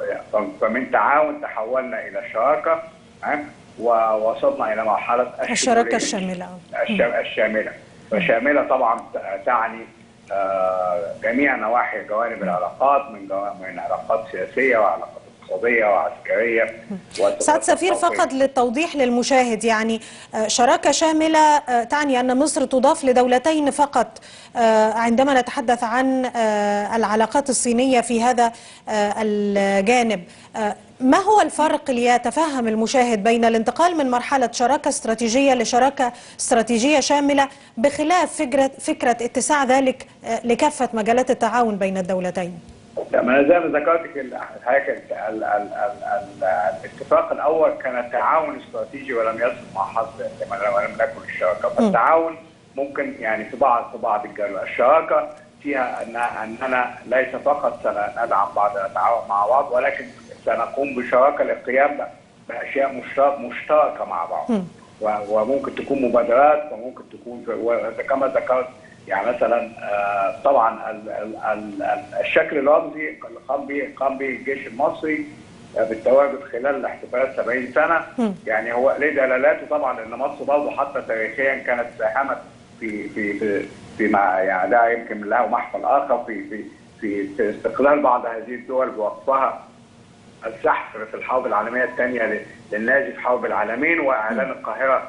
فمن تعاون تحولنا الى شراكه آه، ووصلنا الى مرحله الشراكة الشمولية. الشاملة الش- الشامله فشامله طبعا ت- تعني آه، جميع نواحي جوانب العلاقات من جو- من علاقات سياسيه وعلاقات اقتصاديه وعسكريه سعد سفير فقط للتوضيح للمشاهد يعني آه، شراكة شاملة آه، تعني أن مصر تضاف لدولتين فقط آه، عندما نتحدث عن آه، العلاقات الصينية في هذا آه، الجانب آه، ما هو الفرق ليتفهم المشاهد بين الانتقال من مرحلة شراكة استراتيجية لشراكة استراتيجية شاملة بخلاف فكرة, فكرة اتساع ذلك آه، لكافة مجالات التعاون بين الدولتين ما انا زي ما ذكرت كده، حضرتك ال- ال- ال- ال- ال- الاتفاق الاول كان تعاون استراتيجي ولم يصل مع حظ لما لم نكن الشراكه فالتعاون ممكن يعني في بعض في بعض الجوانب الشراكه فيها ان اننا ليس فقط سندعم بعض نتعاون مع بعض ولكن سنقوم بشراكه للقيام باشياء مشترك مشتركه مع بعض و- وممكن تكون مبادرات وممكن تكون كما ذكرت يعني مثلا آه، طبعا ال- ال- ال- ال- الشكل الرمزي اللي قام به قام به الجيش المصري آه، بالتواجد خلال الاحتفالات 70 سنه يعني هو ليه دلالاته طبعا ان مصر برضه حتى تاريخيا كانت ساهمت في في في في مع يعني ده يمكن له محفل اخر في في في, في استقلال بعض هذه الدول بوقفها الزحف في الحرب العالميه الثانيه للنازي في حرب العالمين واعلان القاهره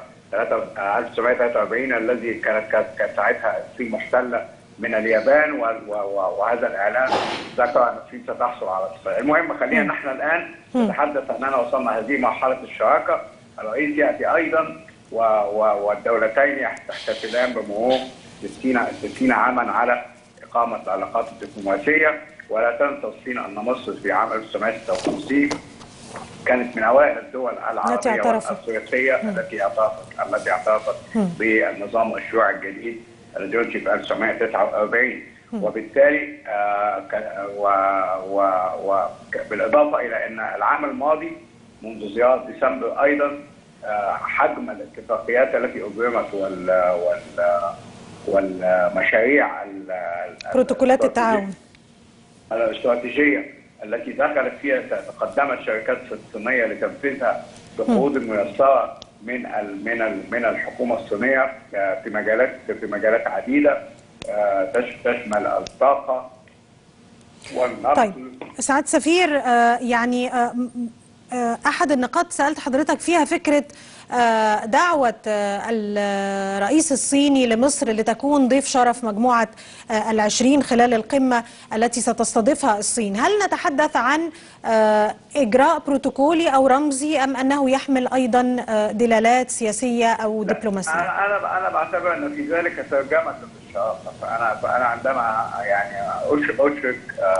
1943 الذي كانت كانت كانت ساعتها الصين محتله من اليابان و- و- وهذا الاعلان ذكر ان الصين ستحصل على الاستقلال. المهم خلينا نحن الان نتحدث اننا وصلنا هذه مرحله الشراكه الرئيس ياتي ايضا و- و- والدولتين يحتفلان بمرور 60 60 عاما على اقامه العلاقات الدبلوماسيه ولا تنسى الصين ان مصر في عام 1956 كانت من اوائل الدول التي العربيه اعترفت. والافريقيه التي اعترفت التي اعترفت بالنظام الشيوعي الجديد الذي انشئ في 1949 وبالتالي آه، ك- و- و- و- ك- بالاضافه الى ان العام الماضي منذ زياره ديسمبر ايضا آه، حجم الاتفاقيات التي اجرمت وال وال والمشاريع ال- ال- بروتوكولات الاستراتيجية- التعاون الاستراتيجيه التي دخلت فيها تقدمت شركات صينيه لتنفيذها بقروض ميسره من ال من ال من الحكومه الصينيه آه، في مجالات في مجالات عديده آه، تش- تشمل الطاقه والنقل طيب سعاد سفير آه، يعني آه، م- آه، أحد النقاط سألت حضرتك فيها فكرة آه، دعوة آه، الرئيس الصيني لمصر لتكون ضيف شرف مجموعة آه، العشرين خلال القمة التي ستستضيفها الصين هل نتحدث عن آه، إجراء بروتوكولي أو رمزي أم أنه يحمل أيضا آه، دلالات سياسية أو دبلوماسية انا انا انا بعتبر ان في ذلك ترجمه للشراكه فانا فانا عندما يعني أش- اشرك آه،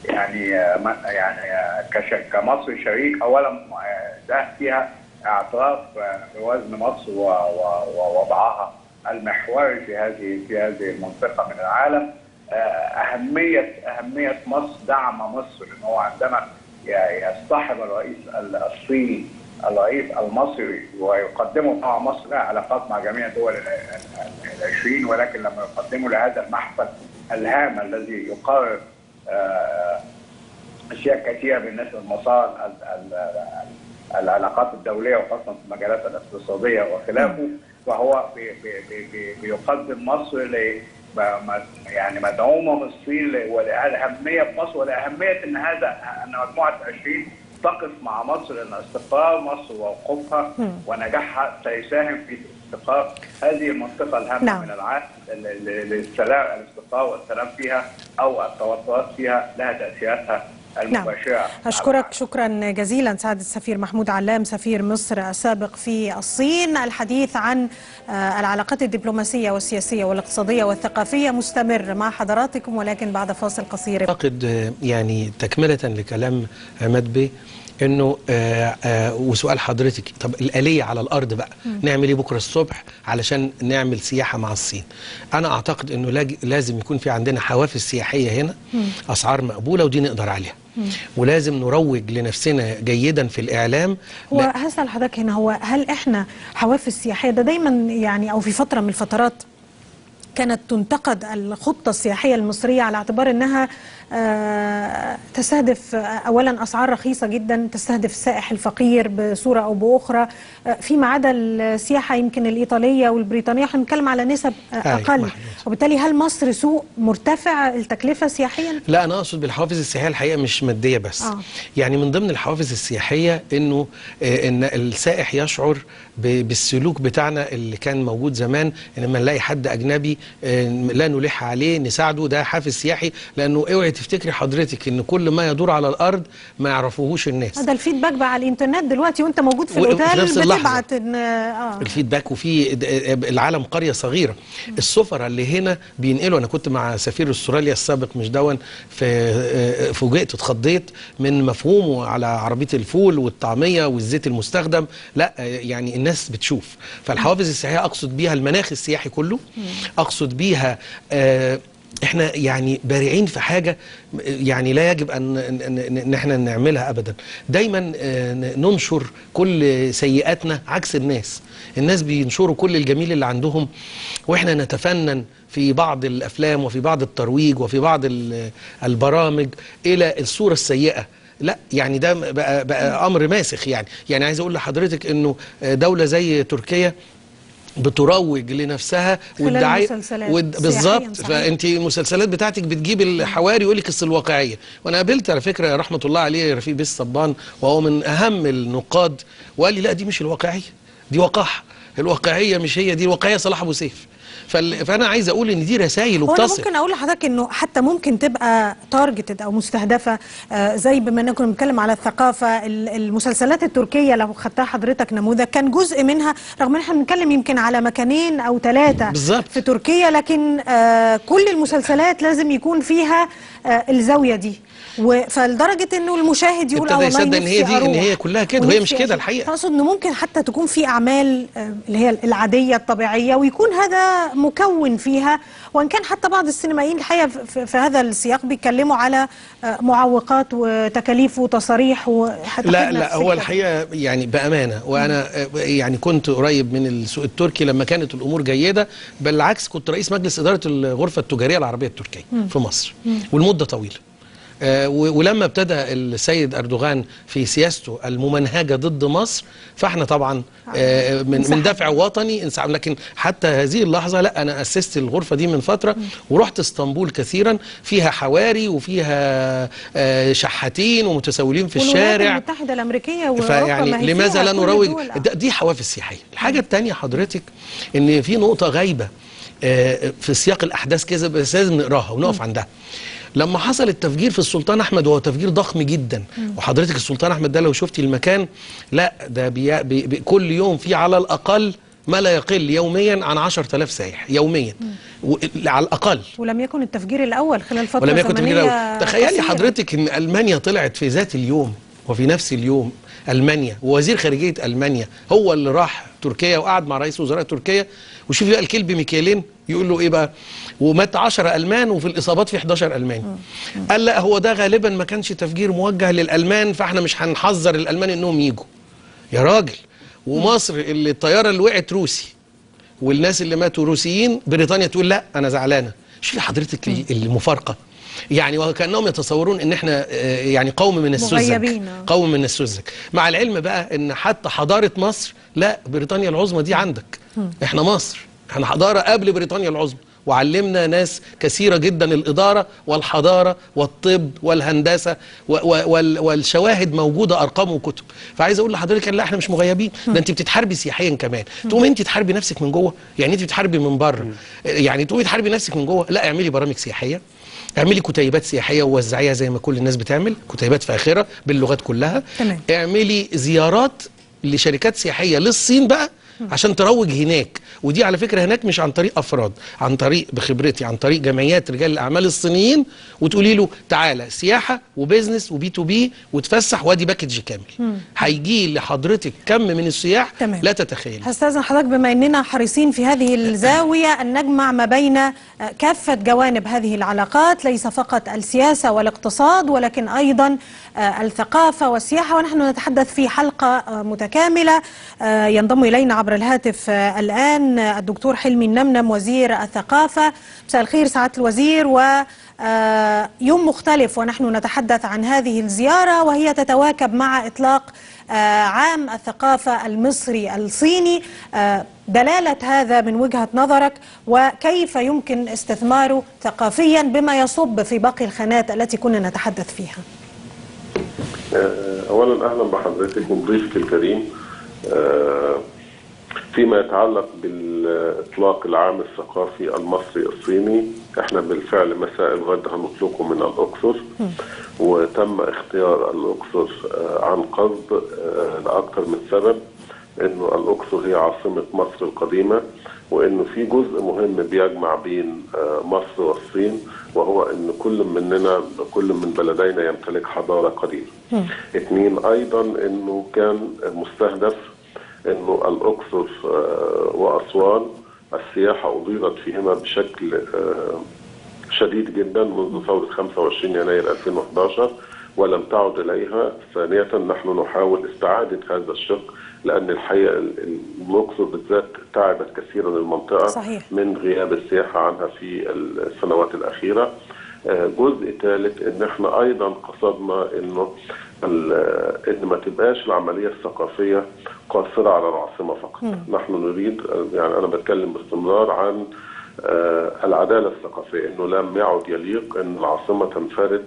يعني آه، ما- يعني آه، كش- كمصر شريك اولا آه، ده فيها اعتراف آه، بوزن مصر و- و- ووضعها المحوري في هذه في هذه المنطقه من العالم آه، اهميه اهميه مصر دعم مصر لان هو عندما ي- يصطحب الرئيس ال- الصيني الرئيس المصري ويقدمه مع مصر لها علاقات مع جميع دول ال- ال- ال- العشرين ولكن لما يقدمه لهذا المحفل الهام الذي يقرر آه، اشياء كثيره بالنسبه لمسار ال- ال- ال- العلاقات الدوليه وخاصه في المجالات الاقتصاديه وخلافه وهو بي بي بي بي بيقدم مصر ل م- يعني مدعومه من الصين ل- ولاهميه في مصر ولاهميه ان هذا ان مجموعه 20 تقف مع مصر لان استقرار مصر ووقوفها ونجاحها سيساهم في استقرار هذه المنطقه الهامه نعم. من العالم ال- ال- للسلام الاستقرار والسلام فيها او التوترات فيها لها تاثيراتها المباشره نعم أشكرك شكرا جزيلا سعادة السفير محمود علام سفير مصر السابق في الصين الحديث عن آه، العلاقات الدبلوماسية والسياسية والاقتصادية والثقافية مستمر مع حضراتكم ولكن بعد فاصل قصير اعتقد آه، يعني تكمله لكلام عماد بيه انه آه آه وسؤال حضرتك طب الاليه على الارض بقى نعمل ايه بكره الصبح علشان نعمل سياحه مع الصين انا اعتقد انه لاج- لازم يكون في عندنا حوافز سياحيه هنا اسعار مقبوله ودي نقدر عليها ولازم نروج لنفسنا جيدا في الاعلام هو لا- هسأل حضرتك هنا هو هل احنا حوافز سياحية ده دايما يعني او في فترة من الفترات كانت تنتقد الخطة السياحية المصرية على اعتبار انها آه، تستهدف آه، اولا اسعار رخيصة جدا تستهدف السائح الفقير بصورة او باخرى آه، فيما عدا السياحة يمكن الايطالية والبريطانية احنا بنتكلم على نسب آه، أيوة، اقل محدود. وبالتالي هل مصر سوق مرتفع التكلفة سياحيا؟ لا انا اقصد بالحوافز السياحيه الحقيقه مش ماديه بس آه. يعني من ضمن الحوافز السياحيه انه آه، ان السائح يشعر ب- بالسلوك بتاعنا اللي كان موجود زمان ان لما نلاقي حد اجنبي آه، لا نلح عليه نساعده ده حافز سياحي لانه اوعي تفتكري حضرتك ان كل ما يدور على الارض ما يعرفوهوش الناس هذا الفيدباك بقى على الانترنت دلوقتي وانت موجود في وفي الاوتيل نفس اللحظة. بتبعت ان اه الفيدباك وفي د- العالم قريه صغيره السفراء اللي هنا بينقلوا انا كنت مع سفير استراليا السابق مش دون في فوجئت اتخضيت من مفهومه على عربيه الفول والطعميه والزيت المستخدم لا يعني الناس بتشوف فالحوافز السياحيه اقصد بيها المناخ السياحي كله اقصد بيها آه احنا يعني بارعين في حاجه يعني لا يجب ان ان ان احنا نعملها ابدا دايما آه، ننشر كل سيئاتنا عكس الناس الناس بينشروا كل الجميل اللي عندهم واحنا نتفنن في بعض الافلام وفي بعض الترويج وفي بعض ال- البرامج الى الصوره السيئه لا يعني ده بقى, بقى امر ماسخ يعني يعني عايز اقول لحضرتك انه دوله زي تركيا بتروج لنفسها خلال والدعايه المسلسلات والد- سياحياً بالظبط صحيح. فانت المسلسلات بتاعتك بتجيب الحواري يقول لك اصل الواقعيه وانا قابلت على فكره رحمه الله عليه رفيق بيه الصبان وهو من اهم النقاد وقال لي لا دي مش الواقعيه دي وقاحه الواقعيه مش هي دي الواقعيه صلاح ابو سيف فال... فانا عايز اقول ان دي رسائل هو انا وبتصل ممكن اقول لحضرتك انه حتى ممكن تبقى تارجتد او مستهدفه آه، زي بما اننا كنا بنتكلم على الثقافه ال- المسلسلات التركيه لو خدتها حضرتك نموذج كان جزء منها رغم ان احنا بنتكلم يمكن على مكانين او ثلاثه بالظبط. في تركيا لكن آه، كل المسلسلات لازم يكون فيها آه، الزاويه دي و- فلدرجه انه المشاهد يقول اه ابتدى والله يصدق ان هي نفسي دي ان أروح هي كلها كده وهي مش ونفسي كده أشوف. الحقيقه اقصد انه ممكن حتى تكون في اعمال آه، اللي هي العاديه الطبيعيه ويكون هذا مكون فيها وان كان حتى بعض السينمائيين الحقيقه في, في هذا السياق بيتكلموا على آه، معوقات وتكاليف وتصاريح وحتى لا خدمة لا هو السكة. الحقيقه يعني بامانه وانا آه، يعني كنت قريب من السوق التركي لما كانت الامور جيده بالعكس كنت رئيس مجلس اداره الغرفه التجاريه العربيه التركيه في مصر والمده طويله آه، و- ولما ابتدى السيد اردوغان في سياسته الممنهجه ضد مصر فاحنا طبعا آه، من من دافع وطني انسحب لكن حتى هذه اللحظه لا انا اسست الغرفه دي من فتره ورحت اسطنبول كثيرا فيها حواري وفيها آه، شحاتين ومتسولين في والولايات الشارع المتحده الامريكيه واوروبا فيعني ما هي لماذا فيها لا كل نروج دول. آه. ده- دي حوافز سياحيه الحاجه الثانيه حضرتك ان في نقطه غايبه آه، في سياق الاحداث كده بس لازم نقراها ونقف عندها لما حصل التفجير في السلطان احمد وهو تفجير ضخم جدا وحضرتك السلطان احمد ده لو شفتي المكان لا ده بي بي بي كل يوم في على الاقل ما لا يقل يوميا عن 10000 سائح يوميا و- على الاقل ولم يكن التفجير الأول خلال فترة ولم يكن تفجير زمنية أول. تخيلي قصيرة. حضرتك ان المانيا طلعت في ذات اليوم وفي نفس اليوم المانيا ووزير خارجيه المانيا هو اللي راح تركيا وقعد مع رئيس وزراء تركيا وشوف بقى الكلب ميكيلين يقول له ايه بقى ومات 10 المان وفي الاصابات في 11 الماني قال لا هو ده غالبا ما كانش تفجير موجه للالمان فاحنا مش هنحذر الالمان انهم يجوا يا راجل ومصر اللي الطياره اللي وقعت روسي والناس اللي ماتوا روسيين بريطانيا تقول لا انا زعلانه شوفي حضرتك ال- المفارقه يعني وكانهم يتصورون ان احنا آه، يعني قوم من السذج مغيبين، آه. قوم من السذج مع العلم بقى ان حتى حضاره مصر لا بريطانيا العظمى دي عندك احنا مصر احنا حضاره قبل بريطانيا العظمى وعلمنا ناس كثيره جدا الاداره والحضاره والطب والهندسه و و وال والشواهد موجوده ارقام وكتب فعايز اقول لحضرتك لا احنا مش مغيبين ده انت بتتحاربي سياحيا كمان تقوم انت تحاربي نفسك من جوه يعني انت بتحاربي من بره يعني تقومي تحاربي نفسك من جوه لا اعملي برامج سياحيه اعملي كتيبات سياحيه ووزعيها زي ما كل الناس بتعمل كتيبات فاخره باللغات كلها تمام. اعملي زيارات لشركات سياحيه للصين بقى عشان تروج هناك ودي على فكره هناك مش عن طريق افراد عن طريق بخبرتي عن طريق جمعيات رجال الاعمال الصينيين وتقولي له تعالى سياحه وبزنس وبي تو بي وتفسح وادي باكج كامل هيجي لحضرتك كم من السياح تمام. لا تتخيل هستاذن حضرتك بما اننا حريصين في هذه الزاويه ان نجمع ما بين آه، كافه جوانب هذه العلاقات ليس فقط السياسه والاقتصاد ولكن ايضا آه، الثقافه والسياحه ونحن نتحدث في حلقه آه، متكامله آه، ينضم الينا عبر الهاتف آه، الان آه، الدكتور حلمي النمنم وزير الثقافه مساء الخير سعاده الوزير و آه، يوم مختلف ونحن نتحدث عن هذه الزياره وهي تتواكب مع اطلاق آه، عام الثقافة المصري الصيني آه، دلالة هذا من وجهة نظرك وكيف يمكن استثماره ثقافيا بما يصب في باقي الخانات التي كنا نتحدث فيها آه، اولا اهلا بحضرتك وبضيفك الكريم آه، فيما يتعلق بالاطلاق العام الثقافي المصري الصيني احنا بالفعل مساء الغد هنطلقه من الاقصر وتم اختيار الاقصر آه، عن قصد آه، لاكثر من سبب انه الاقصر هي عاصمه مصر القديمه وانه في جزء مهم بيجمع بين آه، مصر والصين وهو ان كل مننا كل من بلدينا يمتلك حضاره قديمه. اثنين ايضا انه كان مستهدف انه الاقصر آه، واسوان السياحه اضيرت فيهما بشكل آه، شديد جدا منذ ثورة 25 يناير 2011 ولم تعد إليها ثانية نحن نحاول استعادة هذا الشق لأن الحقيقة ال- ال- الأقصر بالذات تعبت كثيرا المنطقة صحيح. من غياب السياحة عنها في السنوات الأخيرة آه، جزء ثالث ان احنا ايضا قصدنا انه ال- ان ما تبقاش العمليه الثقافيه قاصره على العاصمه فقط نحن نريد آه، يعني انا بتكلم باستمرار عن آه، العداله الثقافيه انه لم يعد يليق ان العاصمه تنفرد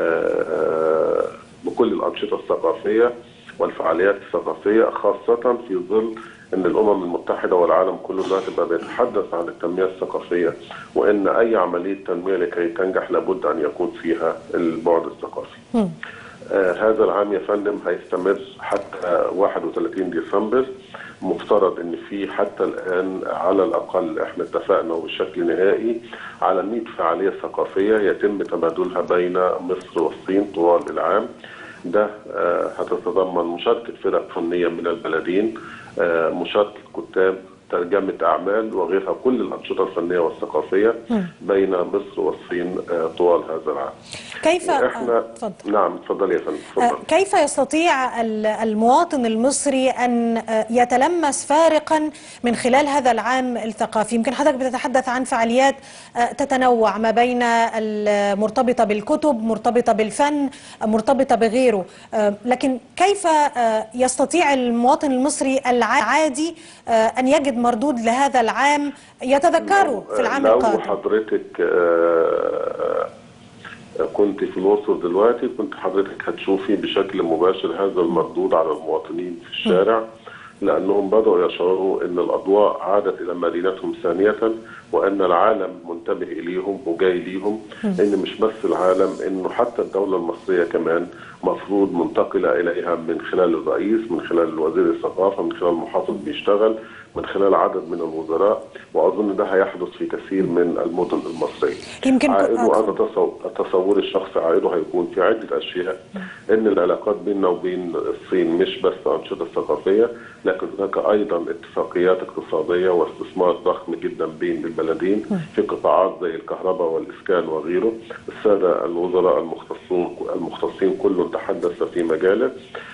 آه، بكل الانشطه الثقافيه والفعاليات الثقافيه خاصه في ظل ان الامم المتحده والعالم كله دلوقتي بقى بيتحدث عن التنميه الثقافيه وان اي عمليه تنميه لكي تنجح لابد ان يكون فيها البعد الثقافي. آه هذا العام يا فندم هيستمر حتى 31 ديسمبر مفترض ان في حتى الان على الاقل احنا اتفقنا وبشكل نهائي على 100 فعاليه ثقافيه يتم تبادلها بين مصر والصين طوال العام ده آه هتتضمن مشاركه فرق فنيه من البلدين آه مشاركه كتاب ترجمة أعمال وغيرها كل الأنشطة الفنية والثقافية بين مصر والصين آه، طوال هذا العام. كيف احنا آه، تفضل نعم اتفضل يا فندم آه، اتفضل. كيف يستطيع ال- المواطن المصري أن آه، يتلمس فارقا من خلال هذا العام الثقافي يمكن حضرتك بتتحدث عن فعاليات آه، تتنوع ما بين المرتبطة بالكتب مرتبطة بالفن آه، مرتبطة بغيره آه، لكن كيف آه، يستطيع المواطن المصري العادي آه، أن يجد مردود لهذا العام يتذكره في العام لو القادم حضرتك آه، كنت في الأقصر دلوقتي كنت حضرتك هتشوفي بشكل مباشر هذا المردود على المواطنين في الشارع لأنهم بدأوا يشعروا أن الأضواء عادت إلى مدينتهم ثانية وأن العالم منتبه إليهم وجاي ليهم إن مش بس العالم إنه حتى الدولة المصرية كمان مفروض منتقلة إليها من خلال الرئيس من خلال وزير الثقافة من خلال المحافظ بيشتغل من خلال عدد من الوزراء واظن ده هيحدث في كثير من المدن المصريه. يمكن عائده انا تصو- تصوري الشخصي عائده هيكون في عده اشياء ان العلاقات بيننا وبين الصين مش بس انشطه ثقافيه لكن هناك ايضا اتفاقيات اقتصاديه واستثمار ضخم جدا بين البلدين في قطاعات زي الكهرباء والاسكان وغيره. الساده الوزراء المختصون المختصين كل تحدث في مجاله.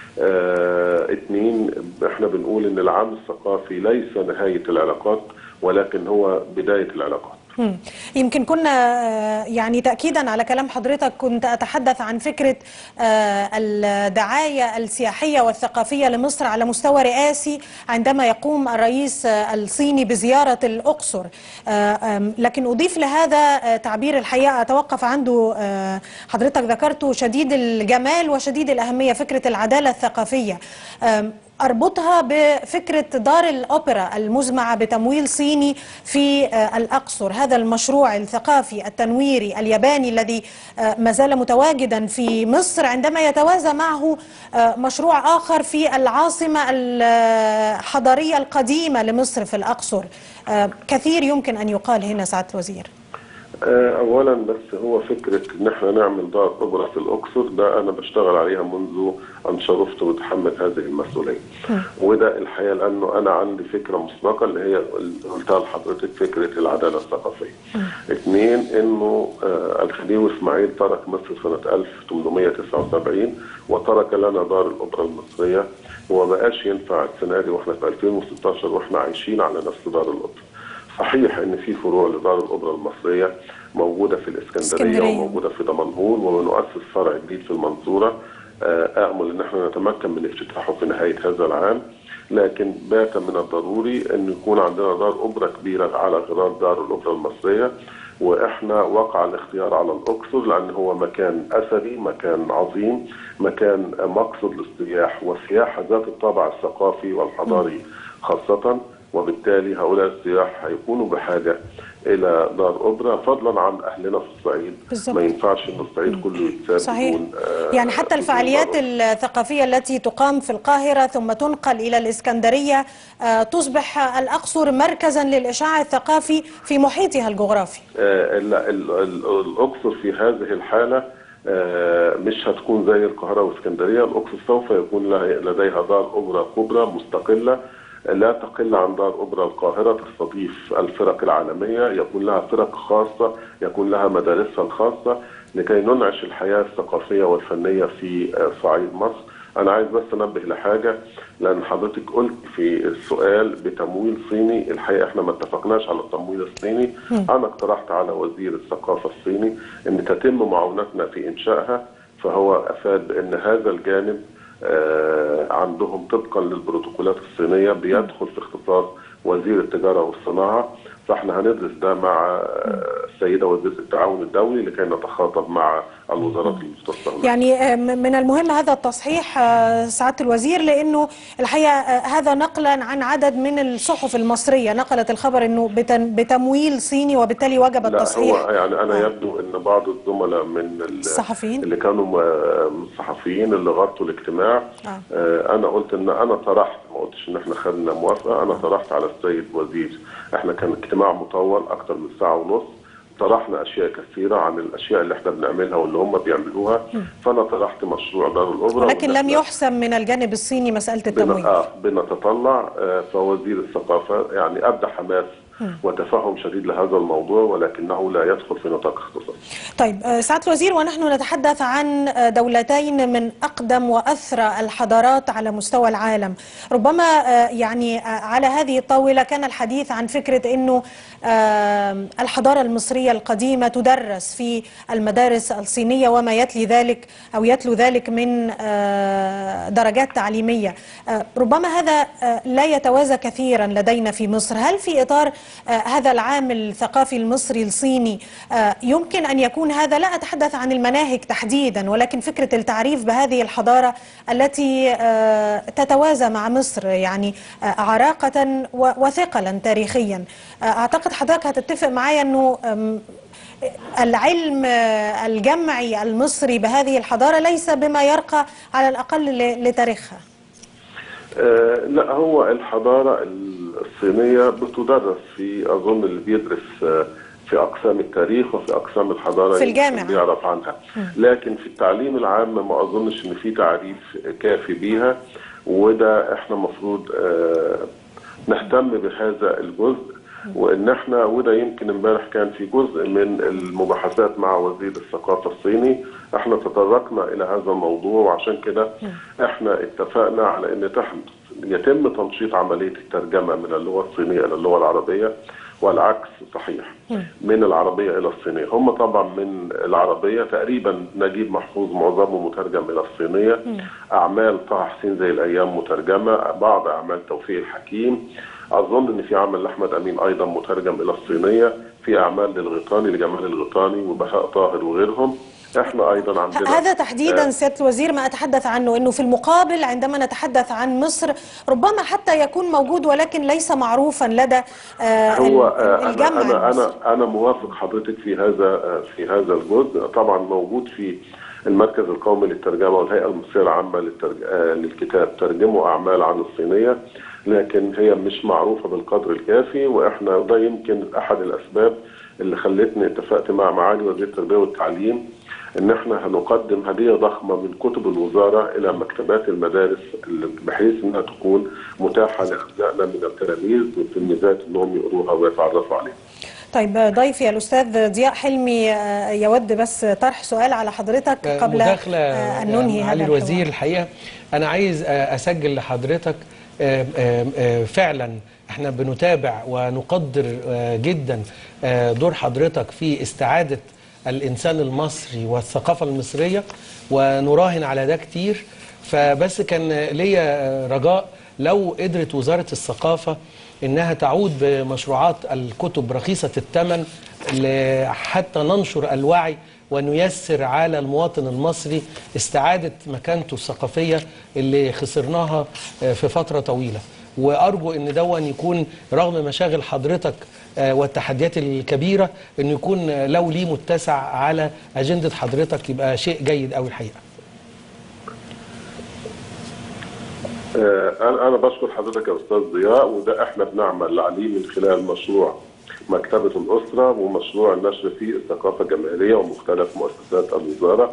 آه، اثنين احنا بنقول ان العام الثقافي ليس نهايه العلاقات ولكن هو بدايه العلاقات. مم. يمكن كنا آه، يعني تأكيدا على كلام حضرتك كنت أتحدث عن فكرة آه، الدعاية السياحية والثقافية لمصر على مستوى رئاسي عندما يقوم الرئيس آه، الصيني بزيارة الأقصر آه، آم، لكن أضيف لهذا آه، تعبير الحقيقة أتوقف عنده آه، حضرتك ذكرته شديد الجمال وشديد الأهمية فكرة العدالة الثقافية آم، أربطها بفكرة دار الأوبرا المزمعة بتمويل صيني في آه، الأقصر هذا المشروع الثقافي التنويري الياباني الذي آه، ما زال متواجدا في مصر عندما يتوازى معه آه، مشروع آخر في العاصمة الحضارية القديمة لمصر في الأقصر آه، كثير يمكن أن يقال هنا سعادة الوزير آه، اولا بس هو فكره ان احنا نعمل دار اوبرا في الاقصر ده انا بشتغل عليها منذ ان شرفت وتحمل هذه المسؤوليه وده الحقيقه لانه انا عندي فكره مسبقه اللي هي اللي قلتها لحضرتك فكره العداله الثقافيه. اثنين انه آه، الخديوي اسماعيل ترك مصر سنه 1879 وترك لنا دار الاوبرا المصريه وما بقاش ينفع السيناريو واحنا في 2016 واحنا عايشين على نفس دار الاوبرا. صحيح ان في فروع لدار الاوبرا المصريه موجوده في الاسكندريه اسكندرية. وموجوده في دمنهور وبنؤسس فرع جديد في المنصوره آه، امل ان احنا نتمكن من افتتاحه في نهايه هذا العام لكن بات من الضروري ان يكون عندنا دار اوبرا كبيره على غرار دار الاوبرا المصريه واحنا وقع الاختيار على الاقصر لان هو مكان اثري مكان عظيم مكان مقصد للسياح والسياحه ذات الطابع الثقافي والحضاري خاصه وبالتالي هؤلاء السياح هيكونوا بحاجه الى دار اوبرا فضلا عن اهلنا في الصعيد بالظبط. ما ينفعش ان الصعيد كله يتساب صحيح بدون آه، يعني حتى بدون الفعاليات دار أوبرا. الثقافية التي تقام في القاهرة ثم تنقل إلى الإسكندرية آه، تصبح الأقصر مركزا للإشعاع الثقافي في محيطها الجغرافي آه، ال- ال- ال- الاقصر في هذه الحاله آه، مش هتكون زي القاهره واسكندريه الاقصر سوف يكون لها- لديها دار اوبرا كبرى مستقله لا تقل عن دار اوبرا القاهره تستضيف الفرق العالميه يكون لها فرق خاصه يكون لها مدارسها الخاصه لكي ننعش الحياه الثقافيه والفنيه في آه، صعيد مصر انا عايز بس انبه لحاجه لان حضرتك قلت في السؤال بتمويل صيني الحقيقه احنا ما اتفقناش على التمويل الصيني انا اقترحت على وزير الثقافه الصيني ان تتم معاونتنا في انشائها فهو افاد ان هذا الجانب آه، عندهم طبقا للبروتوكولات الصينيه بيدخل في اختصاص وزير التجاره والصناعه فاحنا هندرس ده مع آه، السيده وزيره التعاون الدولي لكي نتخاطب مع الوزارات المختصه هناك. يعني آه، م- من المهم هذا التصحيح آه، سعادة الوزير لأنه الحقيقة آه، هذا نقلا عن عدد من الصحف المصرية نقلت الخبر أنه بتن- بتمويل صيني وبالتالي وجب لا التصحيح هو يعني انا آه. يبدو ان بعض الزملاء من ال- الصحفيين؟ اللي كانوا م- من الصحفيين اللي غطوا الاجتماع آه. آه انا قلت ان انا طرحت ما قلتش ان احنا خدنا موافقه انا طرحت على السيد وزير احنا كان اجتماع مطول اكتر من ساعه ونص طرحنا اشياء كثيره عن الاشياء اللي احنا بنعملها واللي هم بيعملوها فانا طرحت مشروع دار الاوبرا ولكن وإن لم إحنا- يحسم من الجانب الصيني مسألة بن- التمويل آه بنتطلع آه فوزير الثقافه يعني ابدى حماس وتفهم شديد لهذا الموضوع ولكنه لا يدخل في نطاق اختصاص طيب آه، سعادة الوزير ونحن نتحدث عن آه، دولتين من أقدم وأثرى الحضارات على مستوى العالم ربما آه، يعني آه، على هذه الطاولة كان الحديث عن فكرة أنه آه، الحضارة المصرية القديمة تدرس في المدارس الصينية وما يتلي ذلك أو يتلو ذلك من آه، درجات تعليمية آه، ربما هذا آه، لا يتوازى كثيرا لدينا في مصر هل في إطار آه، هذا العام الثقافي المصري الصيني آه، يمكن أن يكون هذا لا أتحدث عن المناهج تحديدا ولكن فكرة التعريف بهذه الحضارة التي آه، تتوازى مع مصر يعني آه، عراقة و- وثقلا تاريخيا آه، أعتقد حضرتك هتتفق معايا أنه آم، العلم آه، الجمعي المصري بهذه الحضارة ليس بما يرقى على الأقل ل- لتاريخها آه لا هو الحضارة الصينية بتدرس في أظن اللي بيدرس آه في أقسام التاريخ وفي أقسام الحضارة في الجامعة. بيعرف عنها لكن في التعليم العام ما أظنش إن في تعريف كافي بيها وده إحنا مفروض آه نهتم بهذا الجزء وان احنا وده يمكن امبارح كان في جزء من المباحثات مع وزير الثقافه الصيني احنا تطرقنا الى هذا الموضوع وعشان كده احنا اتفقنا على ان تحت يتم تنشيط عمليه الترجمه من اللغه الصينيه الى اللغه العربيه والعكس صحيح من العربيه الى الصينيه هم طبعا من العربيه تقريبا نجيب محفوظ معظمه مترجم الى الصينيه اعمال طه حسين زي الايام مترجمه بعض اعمال توفيق الحكيم اظن ان في عمل لاحمد امين ايضا مترجم الى الصينيه في اعمال للغيطاني لجمال الغيطاني وبهاء طاهر وغيرهم احنا ايضا عندنا هذا تحديدا آه، سياده الوزير ما اتحدث عنه انه في المقابل عندما نتحدث عن مصر ربما حتى يكون موجود ولكن ليس معروفا لدى آه، هو ال- آه، الجمع انا المصري. انا انا موافق حضرتك في هذا آه، في هذا الجزء طبعا موجود في المركز القومي للترجمه والهيئه المصريه العامه للترج... آه، للكتاب ترجموا اعمال عن الصينيه لكن هي مش معروفه بالقدر الكافي واحنا ده يمكن احد الاسباب اللي خلتني اتفقت مع معالي وزير التربيه والتعليم ان احنا هنقدم هديه ضخمه من كتب الوزاره الى مكتبات المدارس اللي- بحيث انها تكون متاحه لابنائنا من التلاميذ والتلميذات انهم يقروها ويتعرفوا عليها. طيب ضيفي الاستاذ ضياء حلمي آه، يود بس طرح سؤال على حضرتك قبل مداخلة آه، ان ننهي هذا معالي الحوار. الوزير الحقيقة أنا عايز آه، أسجل لحضرتك آه، آه، آه، فعلا احنا بنتابع ونقدر آه، جدا آه، دور حضرتك في استعادة الإنسان المصري والثقافة المصرية ونراهن على ده كتير فبس كان ليا آه، رجاء لو قدرت وزارة الثقافة إنها تعود بمشروعات الكتب رخيصة الثمن ل- حتى ننشر الوعي ونيسر على المواطن المصري استعادة مكانته الثقافية اللي خسرناها آه، في فترة طويلة وأرجو أن دون يكون رغم مشاغل حضرتك آه، والتحديات الكبيرة أنه يكون آه، لو ليه متسع على أجندة حضرتك يبقى شيء جيد أوي الحقيقة آه، انا انا بشكر حضرتك يا استاذ ضياء وده احنا بنعمل عليه من خلال مشروع مكتبه الاسره ومشروع النشر في الثقافه الجماهيريه ومختلف مؤسسات الوزاره.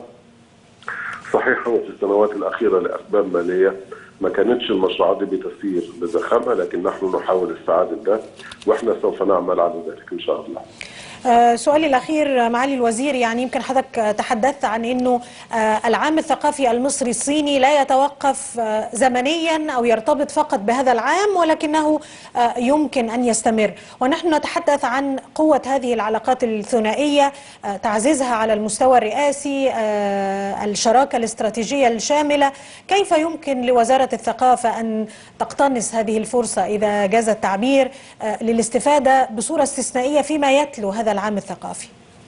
صحيح هو في السنوات الاخيره لاسباب ماليه ما كانتش المشروعات دي بتسير بزخامه لكن نحن نحاول استعاده ده واحنا سوف نعمل على ذلك ان شاء الله. آه، سؤالي الأخير آه، معالي الوزير يعني يمكن حضرتك آه، تحدثت عن أنه آه، العام الثقافي المصري الصيني لا يتوقف آه، زمنيا أو يرتبط فقط بهذا العام ولكنه آه، يمكن أن يستمر ونحن نتحدث عن قوة هذه العلاقات الثنائية آه، تعزيزها على المستوى الرئاسي آه، الشراكة الاستراتيجية الشاملة كيف يمكن لوزارة الثقافة أن تقتنص هذه الفرصة إذا جاز التعبير آه، للاستفادة بصورة استثنائية فيما يتلو هذا العام الثقافي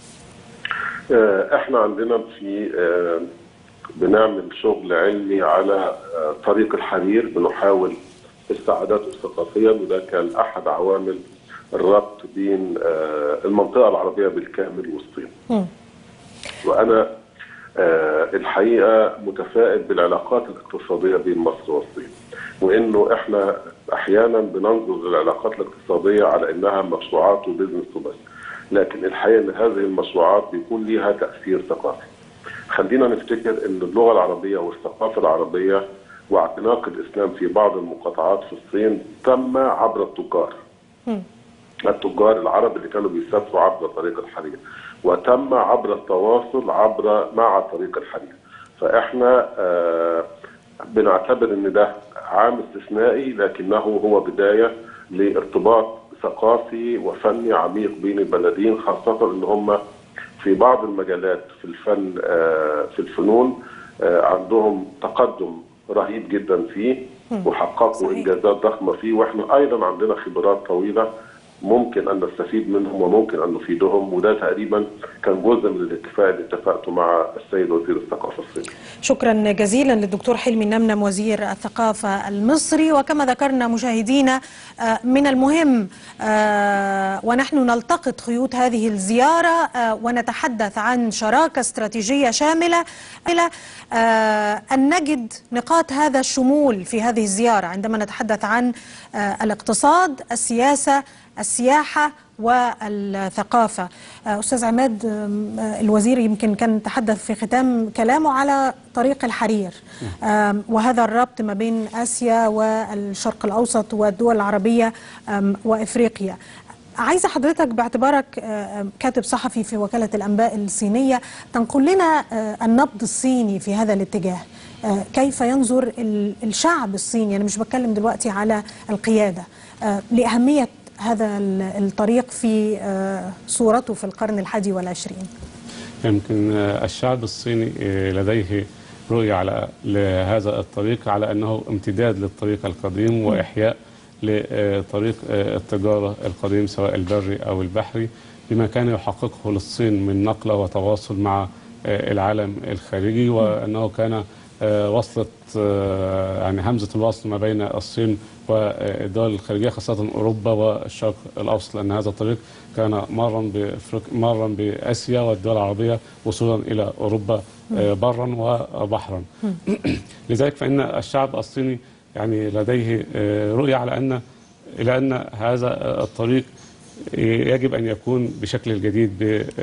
آه، احنا عندنا في آه، بنعمل شغل علمي على آه، طريق الحرير بنحاول استعادته ثقافيا وده كان احد عوامل الربط بين آه، المنطقه العربيه بالكامل والصين. وانا آه، الحقيقه متفائل بالعلاقات الاقتصاديه بين مصر والصين وانه احنا احيانا بننظر للعلاقات الاقتصاديه على انها مشروعات وبزنس وبس لكن الحقيقه ان هذه المشروعات بيكون ليها تاثير ثقافي. خلينا نفتكر ان اللغه العربيه والثقافه العربيه واعتناق الاسلام في بعض المقاطعات في الصين تم عبر التجار. التجار العرب اللي كانوا بيسافروا عبر طريق الحرير وتم عبر التواصل عبر مع طريق الحرير فاحنا آه بنعتبر ان ده عام استثنائي لكنه هو بدايه لارتباط ثقافي وفني عميق بين البلدين خاصه ان هم في بعض المجالات في الفن آه في الفنون آه عندهم تقدم رهيب جدا فيه وحققوا صحيح. انجازات ضخمه فيه واحنا ايضا عندنا خبرات طويله ممكن ان نستفيد منهم وممكن ان نفيدهم وده تقريبا كان جزء من الاتفاق اللي اتفقته مع السيد وزير الثقافه الصيني. شكرا جزيلا للدكتور حلمي النمنم وزير الثقافة المصري وكما ذكرنا مشاهدينا آه، من المهم آه، ونحن نلتقط خيوط هذه الزيارة آه، ونتحدث عن شراكة استراتيجية شاملة إلى آه، أن نجد نقاط هذا الشمول في هذه الزيارة عندما نتحدث عن آه، الاقتصاد السياسة السياحة والثقافة آه، أستاذ عماد آم، آه، الوزير يمكن كان تحدث في ختام كلامه على طريق الحرير آم، وهذا الربط ما بين آسيا والشرق الأوسط والدول العربية آم، وإفريقيا عايزة حضرتك باعتبارك آه، كاتب صحفي في وكالة الأنباء الصينية تنقل لنا آه، النبض الصيني في هذا الاتجاه آه، كيف ينظر ال- الشعب الصيني أنا مش بتكلم دلوقتي على القيادة آه، لأهمية هذا ال- الطريق في آه، صورته في القرن الحادي والعشرين يمكن آه، الشعب الصيني آه، لديه رؤية على لهذا الطريق على أنه امتداد للطريق القديم وإحياء لطريق آه، التجارة القديم سواء البري أو البحري بما كان يحققه للصين من نقلة وتواصل مع آه، العالم الخارجي وأنه كان آه، وصلت آه، يعني همزة الوصل ما بين الصين والدول الخارجية خاصة أوروبا والشرق الأوسط لأن هذا الطريق كان مرا بأفريق مرا بآسيا والدول العربية وصولا إلى أوروبا آه، برا وبحرا لذلك فإن الشعب الصيني يعني لديه آه، رؤية على أن إلى أن هذا الطريق يجب أن يكون بشكل الجديد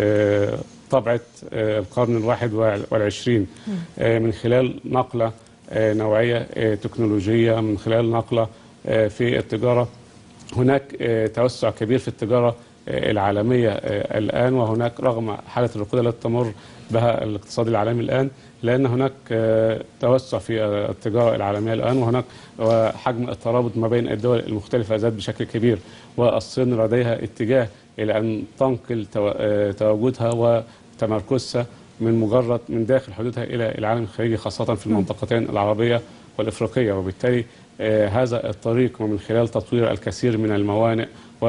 بطبعة القرن الواحد والعشرين آه، من خلال نقلة آه، نوعية آه، تكنولوجية من خلال نقلة آه، في التجارة هناك آه، توسع كبير في التجارة آه، العالمية آه، الآن وهناك رغم حالة الركود التي تمر بها الاقتصاد العالمي الآن لأن هناك آه، توسع في آه، التجارة العالمية الآن وهناك وحجم الترابط ما بين الدول المختلفة زاد بشكل كبير والصين لديها اتجاه إلى أن تنقل تو- آه، تواجدها وتمركزها من مجرد من داخل حدودها إلى العالم الخارجي خاصة في المنطقتين العربية والإفريقية وبالتالي آه، هذا الطريق ومن خلال تطوير الكثير من الموانئ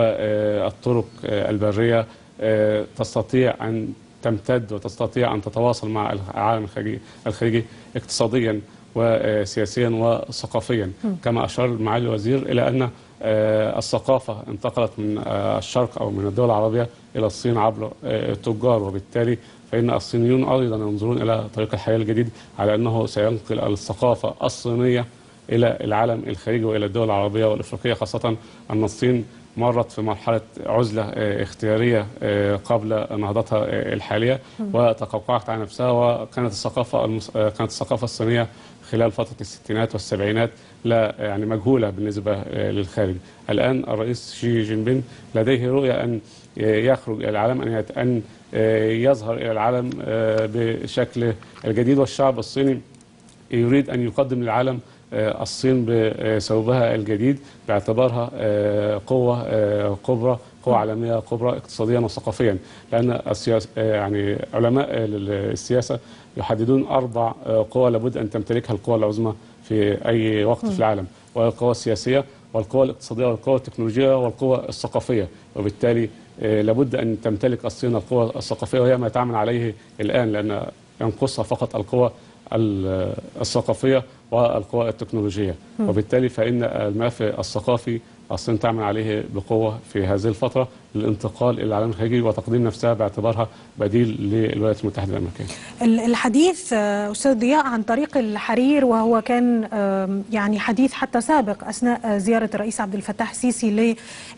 والطرق آه، البرية آه، تستطيع أن تمتد وتستطيع أن تتواصل مع العالم الخارجي الخارجي اقتصاديا وسياسيا وثقافيا كما أشار معالي الوزير إلى أن آه، الثقافة انتقلت من آه، الشرق أو من الدول العربية إلى الصين عبر آه، التجار وبالتالي فإن الصينيون أيضا ينظرون إلى طريق الحياة الجديد على أنه سينقل الثقافة الصينية إلى العالم الخارجي وإلى الدول العربية والإفريقية خاصة أن الصين مرت في مرحلة عزلة آه، اختيارية آه، قبل نهضتها آه، الحالية وتقوقعت على نفسها وكانت الثقافة المس... آه، كانت الثقافة الصينية خلال فترة الستينات والسبعينات لا يعني مجهولة بالنسبة آه، للخارج الآن الرئيس شي جين بين لديه رؤية أن آه، يخرج إلى العالم أن يت- أن آه، يظهر إلى العالم آه، بشكل الجديد والشعب الصيني يريد أن يقدم للعالم آه، الصين بثوبها الجديد باعتبارها آه، قوة آه، كبرى قوة عالمية كبرى اقتصاديا وثقافيا لأن السياسة آه، يعني علماء ال- السياسة يحددون أربع آه، قوى لابد أن تمتلكها القوى العظمى في أي وقت في العالم وهي القوى السياسية والقوى الاقتصادية والقوى التكنولوجية والقوى الثقافية وبالتالي آه، لابد أن تمتلك الصين القوى الثقافية وهي ما تعمل عليه الآن لأن ينقصها فقط القوى ال- الثقافية والقوى التكنولوجية وبالتالي فإن الملف الثقافي الصين تعمل عليه بقوة في هذه الفترة للانتقال إلى العالم الخارجي وتقديم نفسها باعتبارها بديل للولايات المتحدة الأمريكية ال- الحديث آه، أستاذ ضياء عن طريق الحرير وهو كان آم، يعني حديث حتى سابق أثناء آه، زيارة الرئيس عبد الفتاح السيسي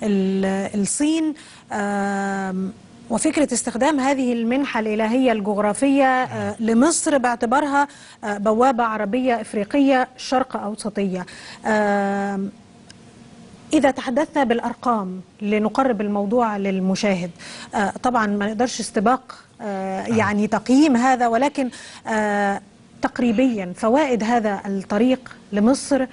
للصين آم، وفكرة استخدام هذه المنحة الإلهية الجغرافية آه، لمصر باعتبارها آه، بوابة عربية إفريقية شرق أوسطية آم، إذا تحدثنا بالأرقام لنقرب الموضوع للمشاهد آه، طبعا ما نقدرش استباق آه، يعني تقييم هذا ولكن آه، تقريبيا فوائد هذا الطريق لمصر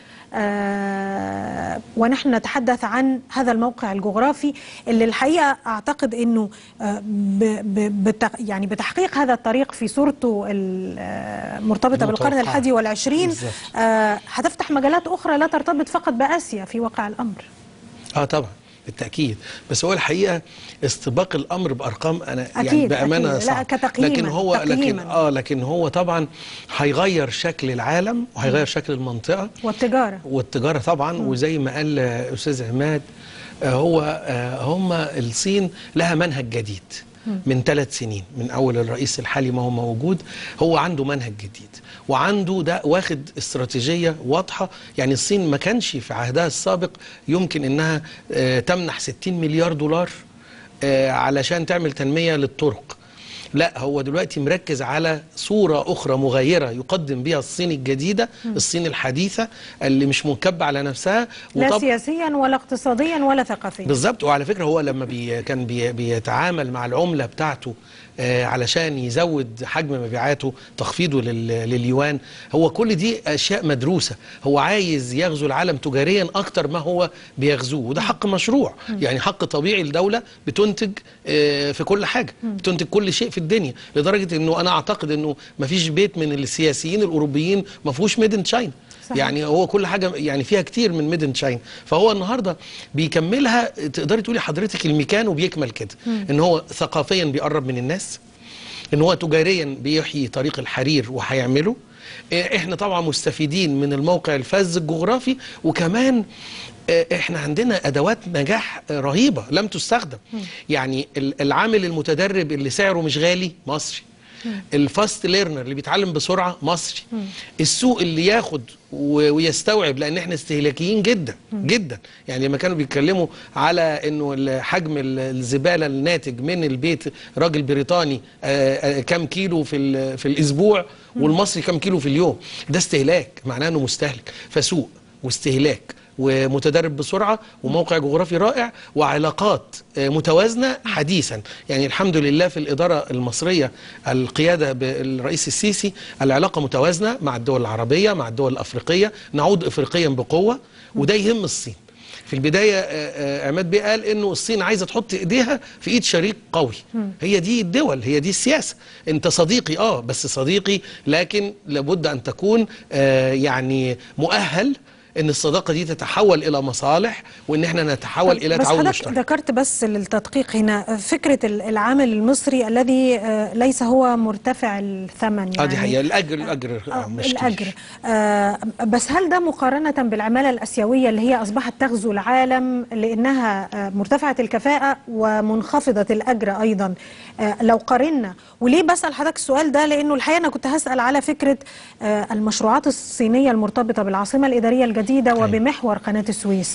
آه، ونحن نتحدث عن هذا الموقع الجغرافي اللي الحقيقة أعتقد أنه آه، ب- ب- بت- يعني بتحقيق هذا الطريق في صورته المرتبطة بالقرن المتوقعة. الحادي والعشرين بالظبط. آه، هتفتح مجالات أخرى لا ترتبط فقط بآسيا في واقع الأمر اه طبعا بالتاكيد بس هو الحقيقه استباق الامر بارقام انا يعني أكيد، بامانه أكيد. لا، صعب كتقييماً، لكن هو لكن تقييماً. اه لكن هو طبعا هيغير شكل العالم وهيغير شكل المنطقه والتجارة والتجاره طبعا وزي ما قال آه، استاذ عماد آه، هو آه، هم الصين لها منهج جديد من ثلاث سنين من اول الرئيس الحالي ما هو موجود هو عنده منهج جديد وعنده ده واخد استراتيجيه واضحه يعني الصين ما كانش في عهدها السابق يمكن انها آه، تمنح 60 مليار دولار آه، علشان تعمل تنميه للطرق لا هو دلوقتي مركز على صورة أخرى مغايرة يقدم بها الصين الجديدة الصين الحديثة اللي مش منكبة على نفسها لا وطب- سياسيا ولا اقتصاديا ولا ثقافيا بالظبط وعلى فكرة هو لما بي كان بي بيتعامل مع العملة بتاعته آه علشان يزود حجم مبيعاته تخفيضه لل لليوان هو كل دي أشياء مدروسة هو عايز يغزو العالم تجاريا أكتر ما هو بيغزوه وده حق مشروع يعني حق طبيعي الدولة بتنتج آه في كل حاجة بتنتج كل شيء في الدنيا لدرجة أنه أنا أعتقد أنه مفيش بيت من السياسيين الأوروبيين ما فيهوش ميد ان تشاينا صحيح. يعني هو كل حاجه يعني فيها كتير من ميدن تشاينا فهو النهارده بيكملها تقدري تقولي حضرتك الميكانو بيكمل كده ان هو ثقافيا بيقرب من الناس ان هو تجاريا بيحيي طريق الحرير وهيعمله إيه، احنا طبعا مستفيدين من الموقع الفذ الجغرافي وكمان آه، احنا عندنا ادوات نجاح آه، رهيبه لم تستخدم يعني ال- العامل المتدرب اللي سعره مش غالي مصري الفاست ليرنر اللي بيتعلم بسرعه مصري السوق اللي ياخد و- ويستوعب لان احنا استهلاكيين جدا جدا يعني لما كانوا بيتكلموا على انه ال- حجم ال- الزباله الناتج من البيت راجل بريطاني آه، آه، كام كيلو في ال- في الاسبوع والمصري كام كيلو في اليوم ده استهلاك معناه انه مستهلك فسوق واستهلاك ومتدرب بسرعه وموقع جغرافي رائع وعلاقات آه، متوازنه حديثا يعني الحمد لله في الاداره المصريه القياده بالرئيس السيسي العلاقه متوازنه مع الدول العربيه مع الدول الافريقيه نعود افريقيا بقوه وده يهم الصين في البدايه آه، آه، عماد بيه قال انه الصين عايزه تحط ايديها في ايد شريك قوي هي دي الدول هي دي السياسه انت صديقي اه بس صديقي لكن لابد ان تكون آه، يعني مؤهل ان الصداقه دي تتحول الى مصالح وان احنا نتحول الى بس تعاون حضرتك مشترك ذكرت بس للتدقيق هنا فكرة ال- العامل المصري الذي آه، ليس هو مرتفع الثمن اه دي يعني حقيقه الاجر الاجر آه آه، مش الأجر كتير. آه بس هل ده مقارنة بالعمالة الأسيوية اللي هي أصبحت تغزو العالم لأنها آه مرتفعة الكفاءة ومنخفضة الأجر أيضا آه لو قارنا وليه بسأل حضرتك السؤال ده لأنه الحقيقة أنا كنت هسأل على فكرة آه المشروعات الصينية المرتبطة بالعاصمة الإدارية الجديدة وبمحور قناة السويس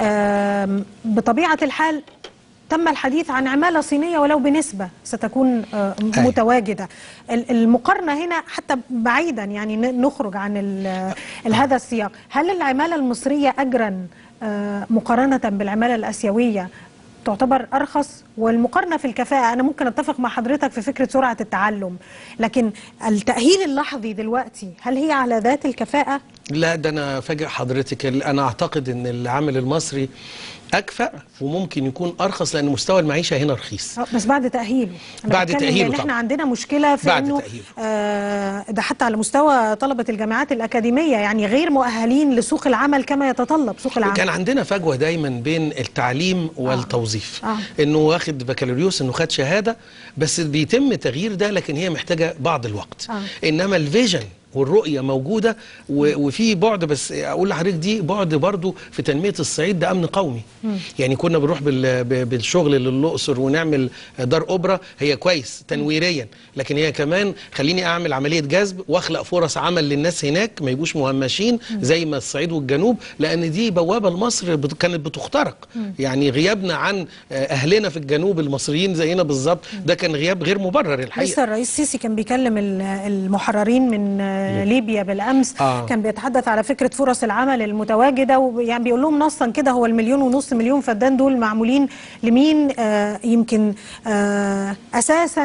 آم، بطبيعة الحال تم الحديث عن عمالة صينية ولو بنسبة ستكون آه، أي. متواجدة ال- المقارنة هنا حتى بعيدا يعني ن- نخرج عن ال- ال- هذا السياق هل العمالة المصرية أجرا آه، مقارنة بالعمالة الأسيوية تعتبر أرخص والمقارنة في الكفاءة أنا ممكن أتفق مع حضرتك في فكرة سرعة التعلم لكن التأهيل اللحظي دلوقتي هل هي على ذات الكفاءة؟ لا ده انا فاجئ حضرتك ال- انا اعتقد ان العامل المصري اكفأ وممكن يكون ارخص لان مستوى المعيشه هنا رخيص آه، بس بعد تأهيله أنا بعد بتكلم تأهيله لأن احنا طبعا. عندنا مشكلة في بعد أنه تأهيله. آه ده حتى على مستوى طلبة الجامعات الأكاديمية يعني غير مؤهلين لسوق العمل كما يتطلب سوق العمل كان عندنا فجوه دايما بين التعليم والتوظيف آه. انه واخد بكالوريوس انه خد شهاده بس بيتم تغيير ده لكن هي محتاجه بعض الوقت آه. انما الفيجن والرؤيه موجوده و- وفي بعد بس اقول لحضرتك دي بعد برضو في تنميه الصعيد ده امن قومي يعني كنا بنروح بال- ب- بالشغل للاقصر ونعمل دار اوبرا هي كويس تنويريا لكن هي كمان خليني اعمل عمليه جذب واخلق فرص عمل للناس هناك ما يبقوش مهمشين زي ما الصعيد والجنوب لان دي بوابه لمصر بت- كانت بتخترق يعني غيابنا عن آه، اهلنا في الجنوب المصريين زينا بالظبط ده كان غياب غير مبرر الحقيقه لسه الرئيس السيسي كان بيكلم ال- المحررين من آه، ليبيا بالامس آه. كان بيتحدث على فكره فرص العمل المتواجده ويعني بيقول لهم نصا كده هو المليون ونص مليون فدان دول معمولين لمين آه يمكن آه اساسا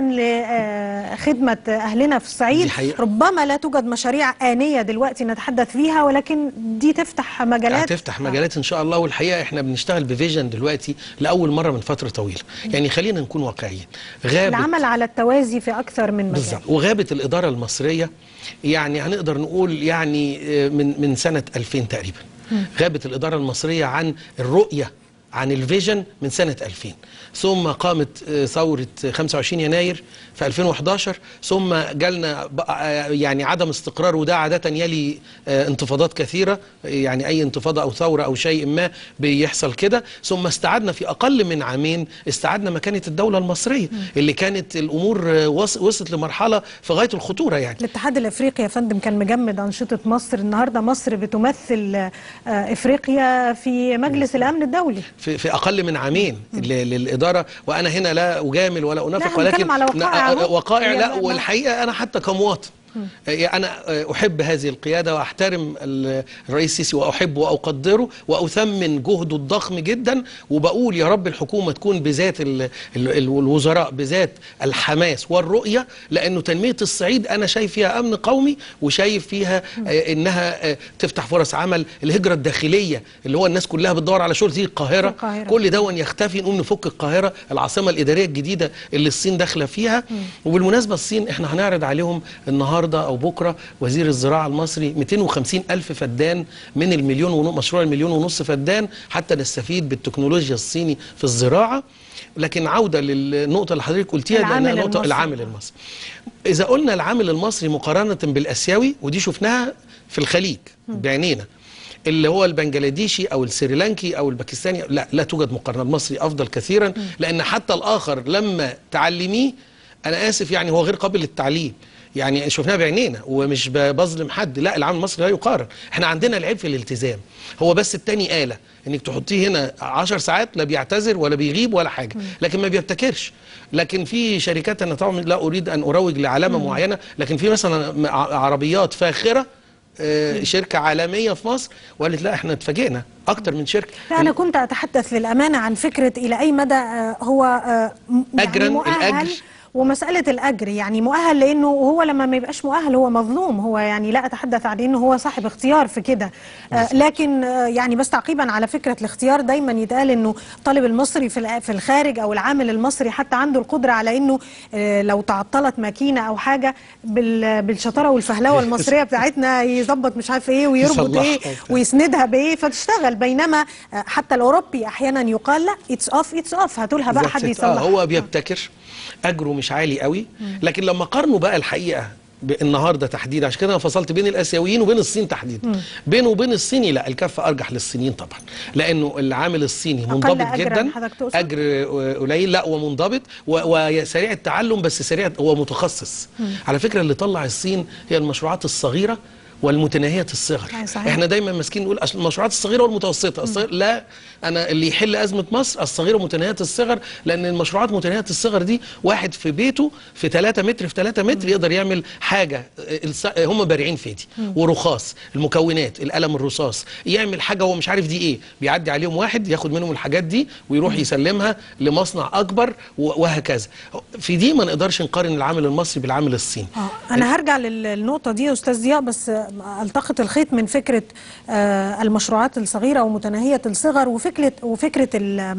لخدمه اهلنا في الصعيد دي حقيقة. ربما لا توجد مشاريع انيه دلوقتي نتحدث فيها ولكن دي تفتح مجالات هتفتح مجالات ان شاء الله والحقيقه احنا بنشتغل بفيجن دلوقتي لاول مره من فتره طويله يعني خلينا نكون واقعيين غابت العمل على التوازي في اكثر من مجال بالظبط وغابت الاداره المصريه يعني هنقدر نقول يعني آه، من من سنه 2000 تقريبا غابت الاداره المصريه عن الرؤيه عن الفيجن من سنة 2000 ثم قامت آه، ثورة 25 يناير في 2011 ثم جالنا بقى- آه، يعني عدم استقرار وده عادة يلي آه، انتفاضات كثيرة يعني أي انتفاضة أو ثورة أو شيء ما بيحصل كده ثم استعدنا في أقل من عامين استعدنا مكانة الدولة المصرية اللي كانت الأمور آه، وص- وصلت لمرحلة في غاية الخطورة يعني الاتحاد الافريقي يا فندم كان مجمد انشطه مصر النهارده مصر بتمثل آه، افريقيا في مجلس الامن الدولي في, في اقل من عامين ل- للاداره وانا هنا لا اجامل ولا انافق لا، ولكن هنتكلم على وقائع ن- أهو. وقائع هي لا ما- والحقيقه انا حتى كمواطن انا احب هذه القياده واحترم ال- الرئيس السيسي واحبه واقدره واثمن جهده الضخم جدا وبقول يا رب الحكومه تكون بذات ال- ال- ال- الوزراء بذات الحماس والرؤيه لانه تنميه الصعيد انا شايف فيها امن قومي وشايف فيها آه، انها آه، تفتح فرص عمل الهجره الداخليه اللي هو الناس كلها بتدور على شغل تيجي القاهره القاهرة. كل دون يختفي نقوم نفك القاهره العاصمه الاداريه الجديده اللي الصين داخله فيها وبالمناسبه الصين احنا هنعرض عليهم النهارده او بكره وزير الزراعه المصري 250 الف فدان من المليون ونص مشروع المليون ونص فدان حتى نستفيد بالتكنولوجيا الصيني في الزراعه لكن عوده للنقطه اللي حضرتك قلتيها العامل لأنها نقطه المصري. العامل المصري اذا قلنا العامل المصري مقارنه بالاسيوي ودي شفناها في الخليج بعينينا اللي هو البنجلاديشي او السريلانكي او الباكستاني لا لا توجد مقارنه المصري افضل كثيرا لان حتى الاخر لما تعلميه انا اسف يعني هو غير قابل للتعليم يعني شفناها بعينينا ومش ب- بظلم حد لا العامل المصري لا يقارن احنا عندنا العيب في الالتزام هو بس التاني آلة انك تحطيه هنا 10 ساعات لا بيعتذر ولا بيغيب ولا حاجه لكن ما بيبتكرش لكن في شركات انا طبعا لا اريد ان اروج لعلامه معينه لكن في مثلا م- ع- عربيات فاخره آه، شركه عالميه في مصر وقالت لا احنا اتفاجئنا اكتر من شركه لا أنا كنت أتحدث للأمانة عن فكرة إلى أي مدى آه، هو آه، م- يعني أجراً، مؤهل الأجر. ومسألة الأجر يعني مؤهل لأنه هو لما ما يبقاش مؤهل هو مظلوم هو يعني لا أتحدث عن أنه هو صاحب اختيار في كده آه، لكن آه، يعني بس تعقيبا على فكرة الاختيار دايما يتقال أنه الطالب المصري في الع- في الخارج أو العامل المصري حتى عنده القدرة على أنه آه، لو تعطلت ماكينة أو حاجة بال- بالشطارة والفهلوة المصرية بتاعتنا يظبط مش عارف إيه ويربط يصلحها إيه وبتاع. ويسندها بايه فتشتغل بينما آه، حتى الاوروبي احيانا يقال لا اتس اوف اتس اوف هاتوا لها بقى حد بالظبط. آه يصلح هو بيبتكر اجره مش عالي قوي لكن لما قارنوا بقى الحقيقه ب- النهارده تحديدا عشان كده انا فصلت بين الاسيويين وبين الصين تحديدا بينه وبين الصيني لا الكفه ارجح للصينيين طبعا لانه العامل الصيني منضبط أجراً جدا حضرتك تقصد؟ اجر آه، قليل لا ومنضبط و- وسريع التعلم بس سريع هو متخصص على فكره اللي طلع الصين هي المشروعات الصغيره والمتناهيه الصغر أي صحيح. احنا دايما ماسكين نقول أصل المشروعات الصغيره والمتوسطه الصغير لا انا اللي يحل ازمه مصر الصغيره ومتناهيه الصغر لان المشروعات متناهيه الصغر دي واحد في بيته في 3 متر في 3 متر يقدر يعمل حاجه الص- هم بارعين في دي ورخاص المكونات القلم الرصاص يعمل حاجه هو مش عارف دي ايه بيعدي عليهم واحد ياخد منهم الحاجات دي ويروح يسلمها لمصنع اكبر و- وهكذا في دي ما نقدرش نقارن العامل المصري بالعامل الصيني آه، انا هرجع لل- للنقطه دي يا استاذ ضياء بس آه، التقط الخيط من فكره آه، المشروعات الصغيره ومتناهيه الصغر وفكره وفكره ال-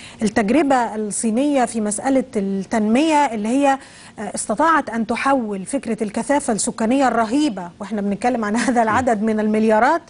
التجربه الصينيه في مساله التنميه اللي هي آه، استطاعت ان تحول فكره الكثافه السكانيه الرهيبه واحنا بنتكلم عن هذا العدد من المليارات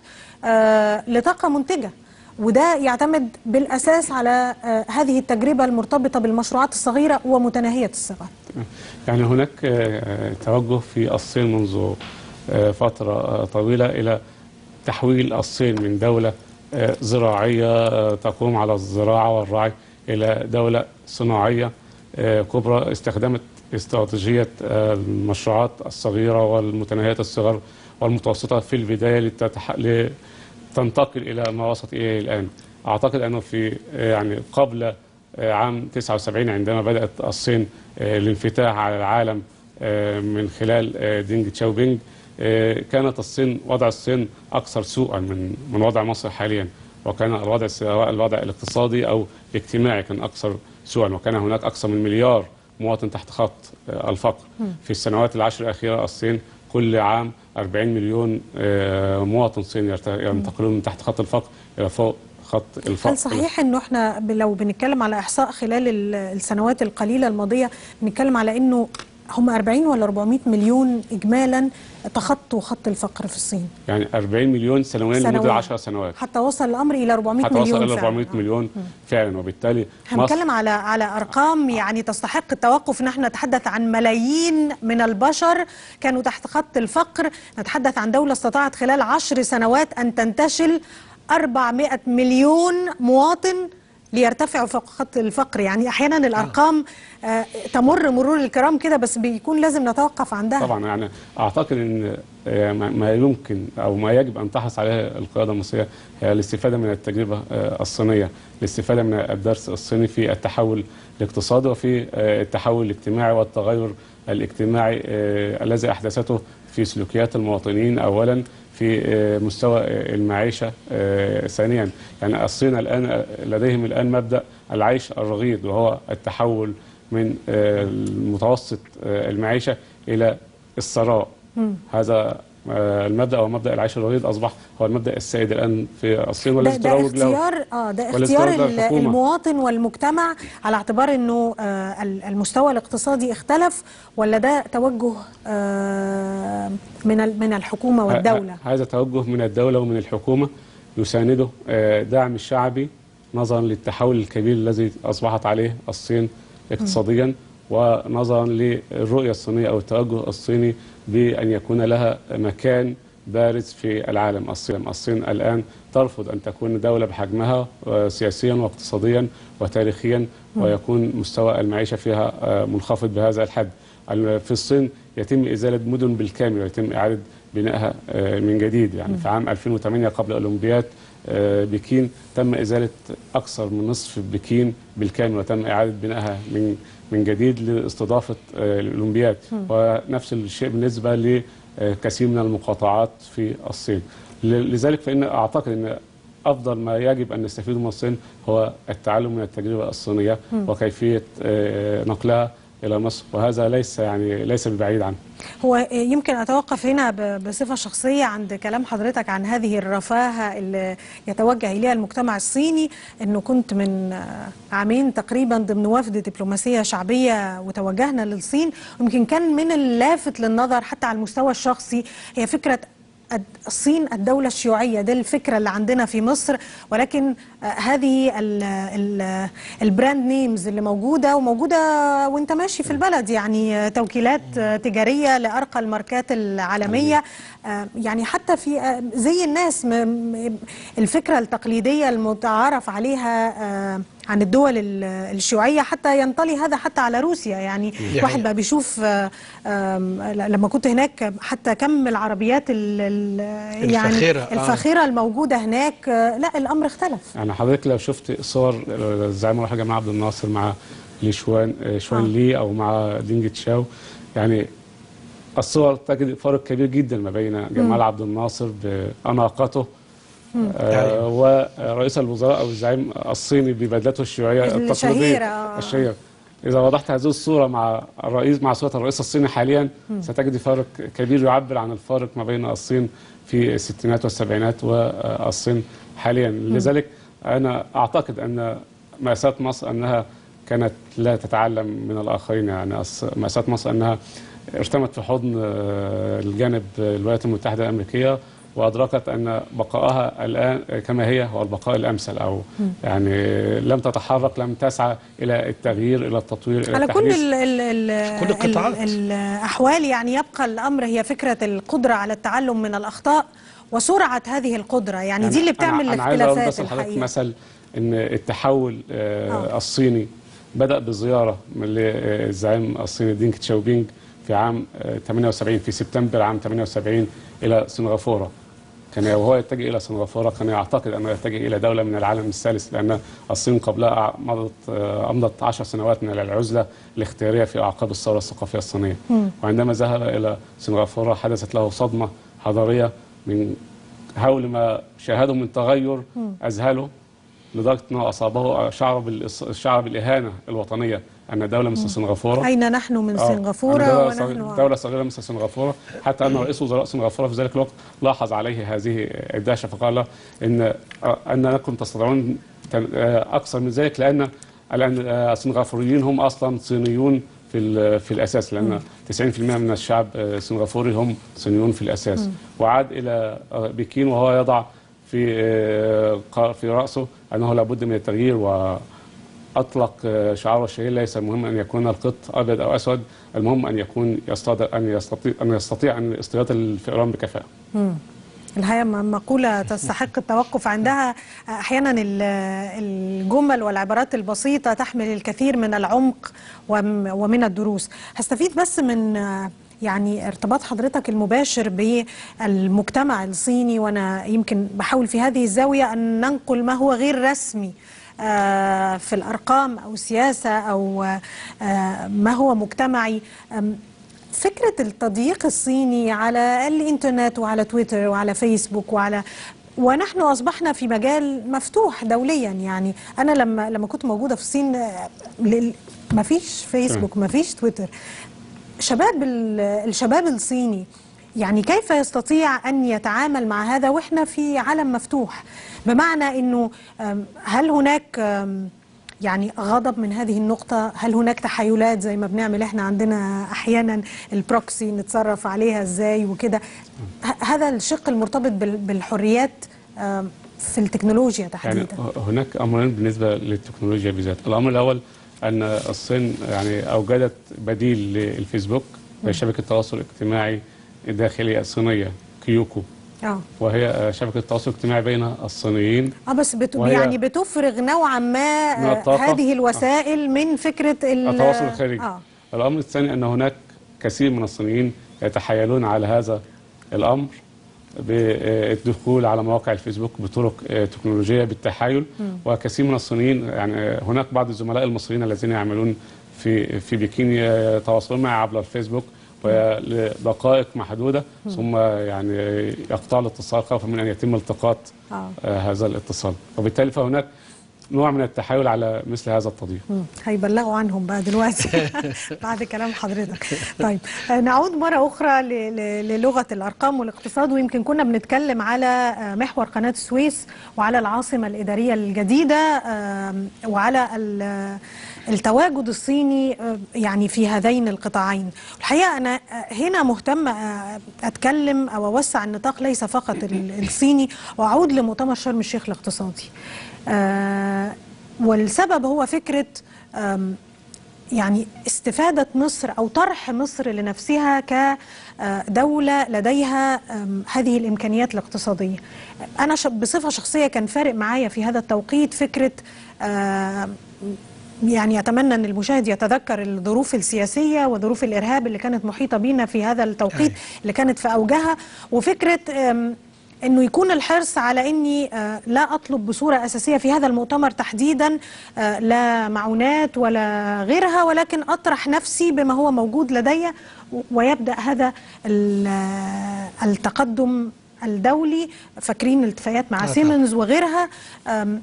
آه، لطاقه منتجه وده يعتمد بالاساس على آه، هذه التجربه المرتبطه بالمشروعات الصغيره ومتناهيه الصغر يعني هناك آه، توجه في الصين منذ آه، فترة آه، طويلة إلى تحويل الصين من دولة آه، زراعية آه، تقوم على الزراعة والرعي إلى دولة صناعية آه، كبرى استخدمت استراتيجية آه، المشروعات الصغيرة والمتناهية الصغر والمتوسطة في البداية لتتح... لتنتقل إلى ما وصلت إليه الآن أعتقد أنه في آه، يعني قبل آه، عام 79 عندما بدأت الصين آه، الانفتاح على العالم آه، من خلال آه، دينج تشاوبينج آه، كانت الصين وضع الصين أكثر سوءا من من وضع مصر حاليا وكان الوضع سواء الوضع الاقتصادي أو الاجتماعي كان أكثر سوءا وكان هناك أكثر من مليار مواطن تحت خط آه، الفقر في السنوات العشر الأخيرة الصين كل عام 40 مليون آه، مواطن صيني يرت- ينتقلون من تحت خط الفقر إلى فوق خط الفقر هل صحيح انه احنا ب- لو بنتكلم على احصاء خلال ال- السنوات القليله الماضيه بنتكلم على انه هم 40 ولا 400 مليون اجمالا تخطوا خط الفقر في الصين يعني 40 مليون سنويا لمده سنوياً. 10 سنوات حتى وصل الامر الى 400 حتى مليون وصل الى فعلاً. 400 مليون فعلا وبالتالي مصر هنتكلم على على ارقام يعني تستحق التوقف نحن نتحدث عن ملايين من البشر كانوا تحت خط الفقر نتحدث عن دوله استطاعت خلال عشر سنوات ان تنتشل 400 مليون مواطن ليرتفعوا فوق خط الفقر يعني احيانا الارقام آه تمر مرور الكرام كده بس بيكون لازم نتوقف عندها طبعا يعني اعتقد ان آه، ما ما يمكن او ما يجب ان تحرص عليه القياده المصريه هي الاستفاده من التجربه آه، الصينيه، الاستفاده من الدرس الصيني في التحول الاقتصادي وفي آه، التحول الاجتماعي والتغير الاجتماعي آه، الذي احدثته في سلوكيات المواطنين اولا في آه، مستوى آه، المعيشه آه، ثانيا يعني الصين الان لديهم الان مبدا العيش الرغيد وهو التحول من آه، المتوسط آه، المعيشه الى الثراء هذا آه، المبدا او مبدا العيش الرغيد اصبح هو المبدا السائد الان في الصين ده, والذي ده تروج له اختيار اه ده والذي اختيار تروج له ال- الحكومة. المواطن والمجتمع على اعتبار انه آه ال- المستوى الاقتصادي اختلف ولا ده توجه آه من ال- من الحكومه والدوله ه- هذا توجه من الدولة ومن الحكومة يسانده آه، دعم الشعبي نظرا للتحول الكبير الذي أصبحت عليه الصين اقتصاديا ونظرا للرؤية الصينية أو التوجه الصيني بأن يكون لها مكان بارز في العالم الصين الصين الآن ترفض أن تكون دولة بحجمها آه، سياسيا واقتصاديا وتاريخيا ويكون مستوى المعيشة فيها آه، منخفض بهذا الحد ال- في الصين يتم إزالة مدن بالكامل ويتم إعادة بنائها آه، من جديد يعني في عام 2008 قبل أولمبياد آه، بكين تم إزالة أكثر من نصف بكين بالكامل وتم إعادة بنائها من من جديد لاستضافة آه، الأولمبياد ونفس الشيء بالنسبة لكثير من المقاطعات في الصين ل- لذلك فإن أعتقد أن افضل ما يجب ان نستفيد من الصين هو التعلم من التجربه الصينيه وكيفيه آه، نقلها الى مصر وهذا ليس يعني ليس ببعيد عنه هو يمكن أتوقف هنا ب- بصفة شخصية عند كلام حضرتك عن هذه الرفاهة اللي يتوجه إليها المجتمع الصيني أنه كنت من آه، عامين تقريبا ضمن وفد دبلوماسية شعبية وتوجهنا للصين ويمكن كان من اللافت للنظر حتى على المستوى الشخصي هي فكرة الد- الصين الدولة الشيوعية دي الفكرة اللي عندنا في مصر ولكن آه، هذه ال ال البراند نيمز اللي موجودة وموجودة وانت ماشي في البلد يعني آه، توكيلات آه، تجارية لأرقى الماركات العالمية آه، يعني حتى في آه، زي الناس م- م- الفكرة التقليدية المتعارف عليها آه، عن الدول ال- الشيوعية حتى ينطلي هذا حتى على روسيا يعني دي واحد حقيقة. بقى بيشوف آه، آم، لما كنت هناك حتى كم العربيات ال- ال- يعني الفاخرة، آه. الفاخرة الموجودة هناك آه، لا الأمر اختلف يعني حضرتك لو شفت صور الزعيم الروحي جمال عبد الناصر مع لشوان آه، شوان آه. لي او مع دينج تشاو يعني الصور تجد فارق كبير جدا ما بين جمال عبد الناصر باناقته آه ورئيس الوزراء او الزعيم الصيني ببدلته الشيوعيه الشهيرة، التقليديه آه. الشهيره اذا وضحت هذه الصوره مع الرئيس مع صوره الرئيس الصيني حاليا ستجد فارق كبير يعبر عن الفارق ما بين الصين في الستينات والسبعينات والصين حاليا لذلك انا اعتقد ان ماساه مصر انها كانت لا تتعلم من الاخرين يعني الص- ماساه مصر انها ارتمت في حضن آه، الجانب الولايات المتحده الامريكيه وادركت ان بقائها الان كما هي هو البقاء الامثل او يعني لم تتحرك لم تسعى الى التغيير الى التطوير الى على كل التحديث ال ال ال كل القطاعات. ال الأحوال يعني يبقى الأمر هي فكرة القدرة على التعلم من الأخطاء وسرعة هذه القدرة يعني دي اللي بتعمل أنا, أنا عايز أقول الاختلافات بس لحضرتك الحقيقة مثل ان التحول آه آه. الصيني بدا بزياره من للزعيم الصيني دينج تشاوبينج في عام آه 78 في سبتمبر عام 78 الى سنغافوره كان وهو يتجه الى سنغافوره كان يعتقد انه يتجه الى دوله من العالم الثالث لان الصين قبلها مضت آه، امضت 10 سنوات من العزله الاختياريه في اعقاب الثوره الثقافيه الصينيه وعندما ذهب الى سنغافوره حدثت له صدمه حضاريه من هول ما شاهده من تغير اذهله لدرجه انه اصابه شعر بالإص- شعر بالاهانه الوطنيه ان دوله مثل سنغافوره أين نحن من آه، سنغافورة أن دولة ونحن صغيرة- دولة صغيرة مثل سنغافورة حتى أن رئيس وزراء سنغافورة في ذلك الوقت لاحظ عليه هذه الدهشة فقال له إن آه، أنكم تستطيعون تن- آه، أكثر من ذلك لأن الآن آه، السنغافوريين هم أصلا صينيون في ال- في الاساس لان 90% من الشعب آه، السنغافوري هم صينيون في الاساس وعاد الى آه، بكين وهو يضع في آه، قا- في راسه انه لابد من التغيير واطلق آه، شعاره الشهير ليس المهم ان يكون القط ابيض او اسود المهم ان يكون يستطيع ان يستطيع ان يستطيع ان اصطياد الفئران بكفاءه الحقيقة م- مقولة تستحق التوقف عندها أحيانا ال- الجمل والعبارات البسيطة تحمل الكثير من العمق وم- ومن الدروس هستفيد بس من آه، يعني ارتباط حضرتك المباشر بالمجتمع الصيني وأنا يمكن بحاول في هذه الزاوية أن ننقل ما هو غير رسمي آه، في الأرقام أو سياسة أو آه، ما هو مجتمعي أم، فكرة التضييق الصيني على الإنترنت وعلى تويتر وعلى فيسبوك وعلى ونحن أصبحنا في مجال مفتوح دوليا يعني أنا لما لما كنت موجودة في الصين آه، لل- ما فيش فيسبوك ما فيش تويتر شباب ال- الشباب الصيني يعني كيف يستطيع أن يتعامل مع هذا وإحنا في عالم مفتوح بمعنى أنه أم، هل هناك أم، يعني غضب من هذه النقطة هل هناك تحيلات زي ما بنعمل احنا عندنا احيانا البروكسي نتصرف عليها ازاي وكده ه- هذا الشق المرتبط بال- بالحريات آم، في التكنولوجيا يعني تحديدا هناك امرين بالنسبه للتكنولوجيا بالذات، الامر الاول ان الصين يعني اوجدت بديل للفيسبوك وهي شبكه تواصل اجتماعي داخليه صينيه كيوكو اه وهي شبكه تواصل اجتماعي بين الصينيين اه بس بت... وهي- يعني بتفرغ نوعا ما من آه، الطاقة. هذه الوسائل من فكرة ال- التواصل الخارجي اه الامر الثاني ان هناك كثير من الصينيين يتحايلون على هذا الامر بالدخول على مواقع الفيسبوك بطرق آه، تكنولوجيه بالتحايل وكثير من الصينيين يعني آه، هناك بعض الزملاء المصريين الذين يعملون في في بكين يتواصلون معي عبر الفيسبوك ولدقائق محدوده ثم يعني يقطع الاتصال خوفا من ان يتم التقاط آه. آه، هذا الاتصال وبالتالي فهناك نوع من التحايل على مثل هذا التضييق مم. هيبلغوا عنهم بقى دلوقتي بعد كلام حضرتك طيب آه، نعود مرة أخرى ل- ل- للغة الأرقام والاقتصاد ويمكن كنا بنتكلم على آه، محور قناة السويس وعلى العاصمة الإدارية الجديدة آم، وعلى ال- التواجد الصيني آه، يعني في هذين القطاعين الحقيقة أنا آه، هنا مهتم آه، أتكلم أو أوسع النطاق ليس فقط ال- الصيني وأعود لمؤتمر شرم الشيخ الاقتصادي آه، والسبب هو فكرة آم، يعني استفادة مصر أو طرح مصر لنفسها كدولة لديها آم، هذه الإمكانيات الاقتصادية أنا ش- بصفة شخصية كان فارق معايا في هذا التوقيت فكرة آم، يعني أتمنى أن المشاهد يتذكر الظروف السياسية وظروف الإرهاب اللي كانت محيطة بينا في هذا التوقيت اللي كانت في أوجها وفكرة آم، انه يكون الحرص على اني آه، لا اطلب بصوره اساسيه في هذا المؤتمر تحديدا آه، لا معونات ولا غيرها ولكن اطرح نفسي بما هو موجود لدي و- ويبدا هذا ال- آه، التقدم الدولي فاكرين الاتفاقيات مع طبعا. سيمنز وغيرها آم،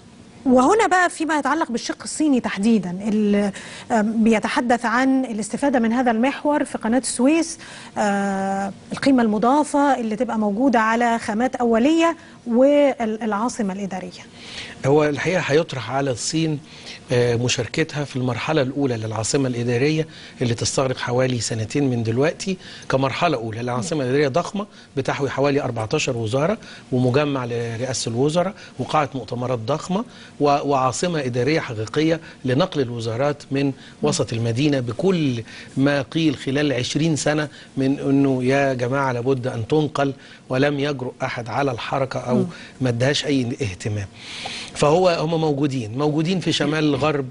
وهنا بقى فيما يتعلق بالشق الصيني تحديدا اللي آم، بيتحدث عن الاستفادة من هذا المحور في قناة السويس آه، القيمة المضافة اللي تبقى موجودة على خامات أولية والعاصمة الإدارية هو الحقيقه هيطرح على الصين آه، مشاركتها في المرحله الاولى للعاصمه الاداريه اللي تستغرق حوالي سنتين من دلوقتي كمرحله اولى العاصمه الاداريه ضخمه بتحوي حوالي 14 وزاره ومجمع لرئاسه الوزراء وقاعه مؤتمرات ضخمه و- وعاصمه اداريه حقيقيه لنقل الوزارات من وسط المدينه بكل ما قيل خلال 20 سنه من انه يا جماعه لابد ان تنقل ولم يجرؤ احد على الحركه او ما ادهاش اي اهتمام فهو هم موجودين موجودين في شمال غرب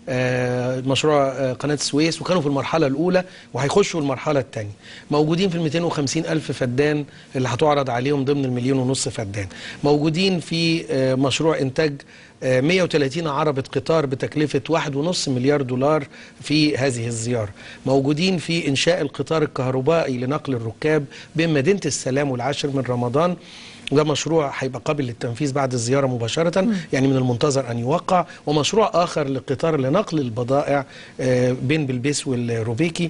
آه، مشروع آه، قناة السويس وكانوا في المرحلة الأولى وهيخشوا المرحلة الثانية موجودين في ال 250 ألف فدان اللي هتعرض عليهم ضمن المليون ونص فدان موجودين في آه، مشروع إنتاج آه، 130 عربة قطار بتكلفة واحد ونص مليار دولار في هذه الزيارة موجودين في إنشاء القطار الكهربائي لنقل الركاب بين مدينة السلام والعاشر من رمضان وده مشروع هيبقى قابل للتنفيذ بعد الزيارة مباشرة يعني من المنتظر أن يوقع ومشروع آخر لقطار لنقل البضائع آه، بين بلبيس والروبيكي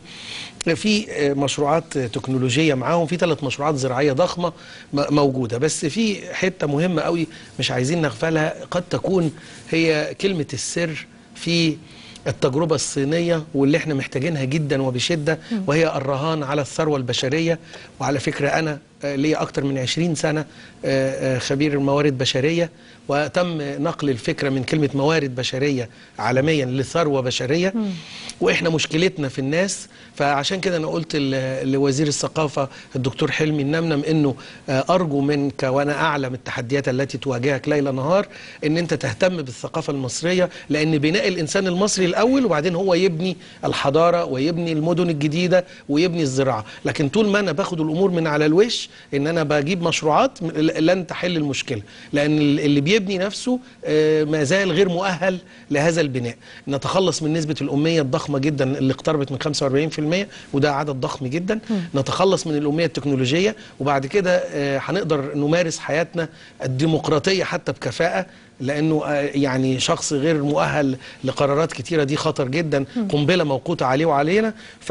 في آه، مشروعات آه، تكنولوجية معاهم في ثلاث مشروعات زراعية ضخمة م- موجودة بس في حتة مهمة قوي مش عايزين نغفلها قد تكون هي كلمة السر في التجربة الصينية واللي احنا محتاجينها جدا وبشدة وهي الرهان على الثروة البشرية وعلى فكرة أنا آه، ليا أكتر من 20 سنة آه، آه، خبير موارد بشرية وتم نقل الفكرة من كلمة موارد بشرية عالميا لثروة بشرية وإحنا مشكلتنا في الناس فعشان كده أنا قلت ل- لوزير الثقافة الدكتور حلمي النمنم إنه آه، أرجو منك وأنا أعلم التحديات التي تواجهك ليل نهار إن أنت تهتم بالثقافة المصرية لأن بناء الإنسان المصري الأول وبعدين هو يبني الحضارة ويبني المدن الجديدة ويبني الزراعة لكن طول ما أنا باخد الأمور من على الوش إن أنا بجيب مشروعات م- لن تحل المشكلة لأن ال- اللي بيبني نفسه آه، ما زال غير مؤهل لهذا البناء نتخلص من نسبة الأمية الضخمة جدا اللي اقتربت من 45% وده عدد ضخم جدا نتخلص من الأمية التكنولوجية وبعد كده آه، هنقدر نمارس حياتنا الديمقراطية حتى بكفاءة لانه آه، يعني شخص غير مؤهل لقرارات كتيره دي خطر جدا قنبله موقوته عليه وعلينا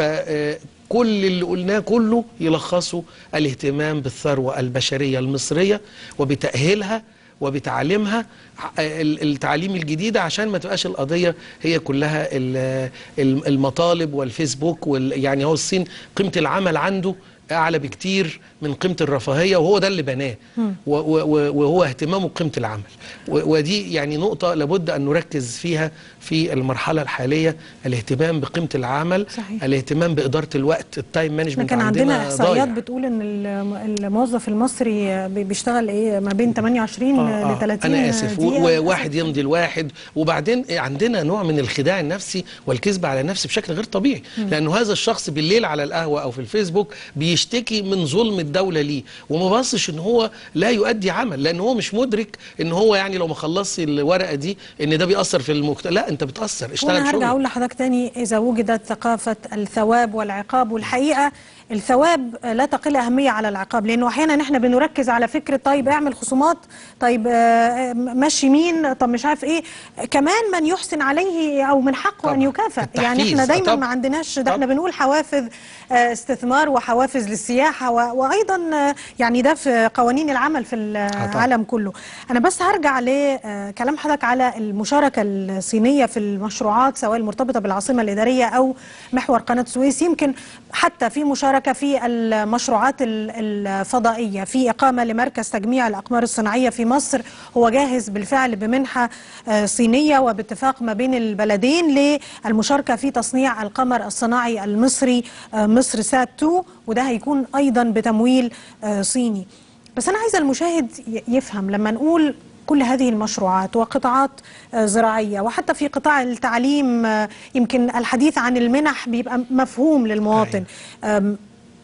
فكل اللي قلناه كله يلخصه الاهتمام بالثروه البشريه المصريه وبتاهيلها وبتعليمها آه، ال- التعليم الجديده عشان ما تبقاش القضيه هي كلها ال- ال- المطالب والفيسبوك وال يعني هو الصين قيمه العمل عنده اعلى بكتير من قيمه الرفاهيه وهو ده اللي بناه و- و- و- وهو اهتمامه بقيمه العمل و- ودي يعني نقطه لابد ان نركز فيها في المرحله الحاليه الاهتمام بقيمه العمل صحيح. الاهتمام باداره الوقت التايم احنا مانجمنت كان عندنا احصائيات ضايع. بتقول ان الم- الموظف المصري بي- بيشتغل ايه ما بين 28 آه، ل آه، 30 انا اسف و- دقيقة. وواحد يمضي الواحد وبعدين عندنا نوع من الخداع النفسي والكذب على النفس بشكل غير طبيعي لانه هذا الشخص بالليل على القهوه او في الفيسبوك بيشتكي من ظلم الدوله ليه وما بصش ان هو لا يؤدي عمل لان هو مش مدرك ان هو يعني لو ما خلصش الورقه دي ان ده بيأثر في المجتمع لا انت بتأثر اشتغل وانا هرجع شغل اقول لحضرتك تاني اذا وجدت ثقافه الثواب والعقاب والحقيقه الثواب لا تقل اهميه على العقاب لانه احيانا احنا بنركز على فكره طيب اعمل خصومات طيب آه، مشي مين طب مش عارف ايه كمان من يحسن عليه او من حقه ان طبعاً. يكافئ التحفيز. يعني احنا آه، دايما طبعاً. ما عندناش ده احنا طبعاً. بنقول حوافز آه، استثمار وحوافز للسياحه و- وايضا آه، يعني ده في قوانين العمل في العالم كله انا بس هرجع لكلام حضرتك على المشاركه الصينيه في المشروعات سواء المرتبطه بالعاصمه الاداريه او محور قناه السويس يمكن حتى في مشاركه في المشروعات ال- الفضائيه في اقامه لمركز تجميع الاقمار الصناعيه في مصر هو جاهز بالفعل بمنحه آه، صينيه وباتفاق ما بين البلدين للمشاركه في تصنيع القمر الصناعي المصري آه، مصر سات 2 وده هيكون ايضا بتمويل آه، صيني بس انا عايزه المشاهد ي- يفهم لما نقول كل هذه المشروعات وقطاعات آه، زراعيه وحتى في قطاع التعليم آه، يمكن الحديث عن المنح بيبقى مفهوم للمواطن آم،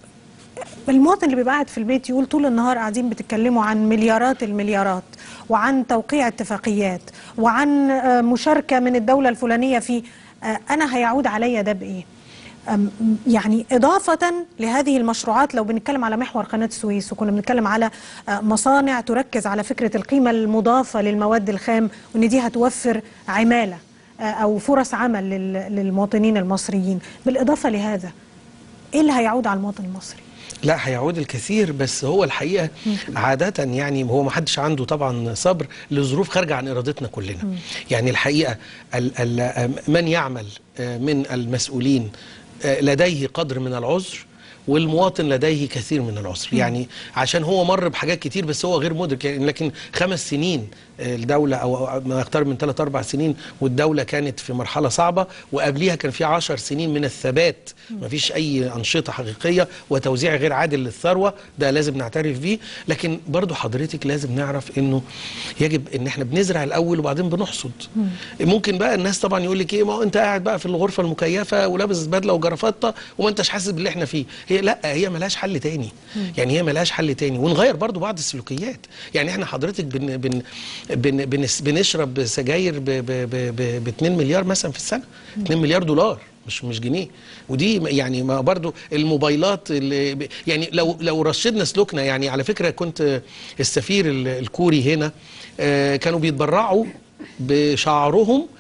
المواطن اللي بيبقى قاعد في البيت يقول طول النهار قاعدين بتتكلموا عن مليارات المليارات وعن توقيع اتفاقيات وعن آه، مشاركة من الدولة الفلانية في آه، أنا هيعود عليا ده بإيه؟ أم، يعني إضافة لهذه المشروعات لو بنتكلم على محور قناة السويس وكنا بنتكلم على آه، مصانع تركز على فكرة القيمة المضافة للمواد الخام وإن دي هتوفر عمالة آه، أو فرص عمل لل- للمواطنين المصريين بالإضافة لهذا إيه اللي هيعود على المواطن المصري؟ لا هيعود الكثير بس هو الحقيقه عاده يعني هو ما حدش عنده طبعا صبر لظروف خارجه عن ارادتنا كلنا يعني الحقيقه ال ال من يعمل آه، من المسؤولين آه، لديه قدر من العذر والمواطن لديه كثير من العذر يعني عشان هو مر بحاجات كتير بس هو غير مدرك يعني لكن خمس سنين آه، الدولة أو أو ما يقترب من ثلاث أربع سنين والدولة كانت في مرحلة صعبة وقبليها كان في عشر سنين من الثبات ما فيش أي أنشطة حقيقية وتوزيع غير عادل للثروة ده لازم نعترف بيه لكن برضو حضرتك لازم نعرف إنه يجب إن إحنا بنزرع الأول وبعدين بنحصد ممكن بقى الناس طبعا يقول لك إيه ما هو أنت قاعد بقى في الغرفة المكيفة ولابس بدلة وجرافطة وما أنتش حاسس باللي إحنا فيه هي لا هي ملهاش حل تاني يعني هي ملهاش حل تاني ونغير برضو بعض السلوكيات يعني احنا حضرتك بن بن بن بنس بنشرب سجاير ب ب ب ب 2 مليار مثلا في السنه 2 مليار دولار مش مش جنيه ودي يعني ما برضو الموبايلات اللي ب- يعني لو لو رشدنا سلوكنا يعني على فكره كنت السفير ال- الكوري هنا آه، كانوا بيتبرعوا بشعرهم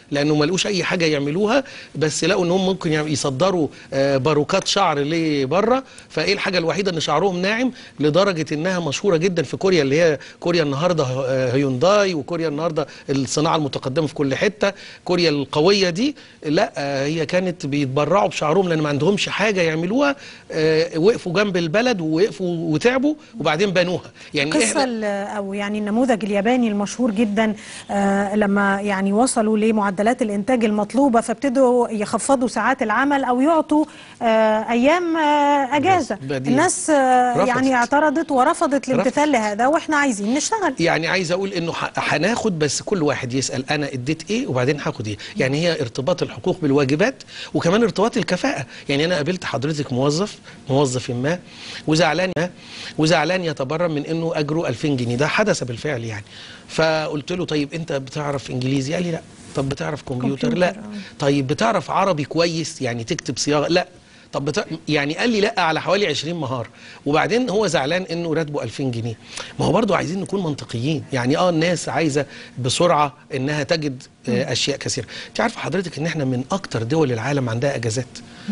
لانه ما لقوش اي حاجه يعملوها بس لقوا انهم ممكن يعم- يصدروا آه، باروكات شعر لبره فايه الحاجه الوحيده ان شعرهم ناعم لدرجه انها مشهوره جدا في كوريا اللي هي كوريا النهارده آه، هيونداي وكوريا النهارده الصناعه المتقدمه في كل حته كوريا القويه دي لا آه، هي كانت بيتبرعوا بشعرهم لان ما عندهمش حاجه يعملوها آه، وقفوا جنب البلد ووقفوا وتعبوا وبعدين بنوها يعني القصة احنا ال- أو يعني النموذج الياباني المشهور جدا آه، لما يعني وصلوا لمعدلات الإنتاج المطلوبة فابتدوا يخفضوا ساعات العمل أو يعطوا آه، أيام آه، أجازة بديل. الناس آه، رفضت. يعني اعترضت ورفضت الامتثال لهذا وإحنا عايزين نشتغل يعني عايز اقول انه ح- هناخد بس كل واحد يسال انا اديت ايه وبعدين هاخد ايه يعني هي ارتباط الحقوق بالواجبات وكمان ارتباط الكفاءه يعني انا قابلت حضرتك موظف موظف ما وزعلان ما وزعلان يتبرم من انه اجره 2000 جنيه ده حدث بالفعل يعني فقلت له طيب انت بتعرف انجليزي قال لي لا طب بتعرف كمبيوتر, كمبيوتر، لا آه. طيب بتعرف عربي كويس يعني تكتب صياغه لا طب بتا... يعني قال لي لا على حوالي 20 مهاره وبعدين هو زعلان انه راتبه 2000 جنيه ما هو برضه عايزين نكون منطقيين يعني اه الناس عايزه بسرعه انها تجد آه اشياء كثيره انت عارفه حضرتك ان احنا من اكتر دول العالم عندها اجازات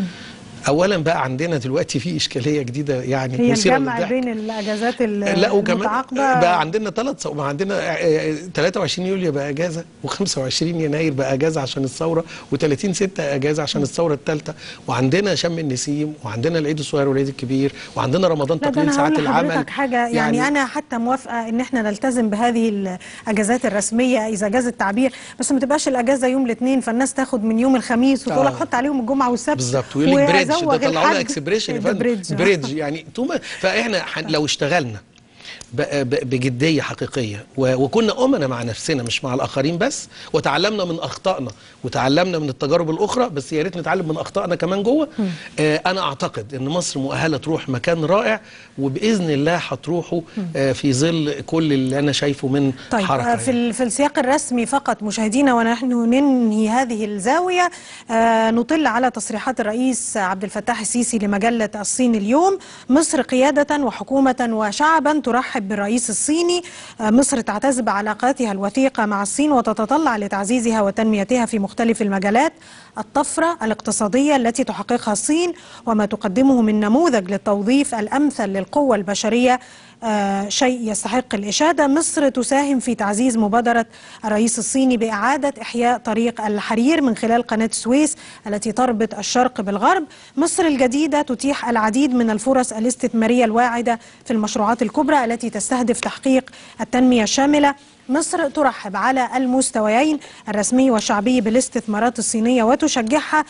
اولا بقى عندنا دلوقتي في اشكاليه جديده يعني هي مثيرة الجمع للضحك. بين الأجازات ال- لا وكمان المتعاقبة بقى عندنا ثلاث ما عندنا آه، آه، 23 يوليو بقى اجازه و25 يناير بقى اجازه عشان الثوره و30 6 اجازه عشان الثوره الثالثه وعندنا شم النسيم وعندنا العيد الصغير والعيد الكبير وعندنا رمضان لا ده تقليل انا ساعات هقول العمل لحضرتك حاجه يعني, يعني انا حتى موافقه ان احنا نلتزم بهذه الاجازات الرسميه اذا جاز التعبير بس ما تبقاش الاجازه يوم الاثنين فالناس تاخد من يوم الخميس وتقول لك آه. حط عليهم الجمعه والسبت بالظبط ويقول لك بريدج وأزوغ ده طلعوا لنا الحد. اكسبريشن يا ده فندم بريدج بريدج يعني طول فاحنا ح- لو اشتغلنا ب- ب- بجديه حقيقيه و- وكنا امنا مع نفسنا مش مع الاخرين بس وتعلمنا من اخطائنا وتعلمنا من التجارب الاخرى بس يا ريت نتعلم من اخطائنا كمان جوه آه انا اعتقد ان مصر مؤهله تروح مكان رائع وباذن الله هتروحوا آه في ظل كل اللي انا شايفه من طيب حركه آه، في ال- في السياق الرسمي فقط مشاهدينا ونحن ننهي هذه الزاويه آه، نطل على تصريحات الرئيس عبد الفتاح السيسي لمجله الصين اليوم مصر قياده وحكومه وشعبا ترحب بالرئيس الصيني آه، مصر تعتز بعلاقاتها الوثيقه مع الصين وتتطلع لتعزيزها وتنميتها في مختلف المجالات الطفره الاقتصاديه التي تحققها الصين وما تقدمه من نموذج للتوظيف الامثل للقوه البشريه آه، شيء يستحق الإشادة مصر تساهم في تعزيز مبادرة الرئيس الصيني بإعادة إحياء طريق الحرير من خلال قناة السويس التي تربط الشرق بالغرب مصر الجديدة تتيح العديد من الفرص الاستثمارية الواعدة في المشروعات الكبرى التي تستهدف تحقيق التنمية الشاملة مصر ترحب على المستويين الرسمي والشعبي بالاستثمارات الصينية وتشجعها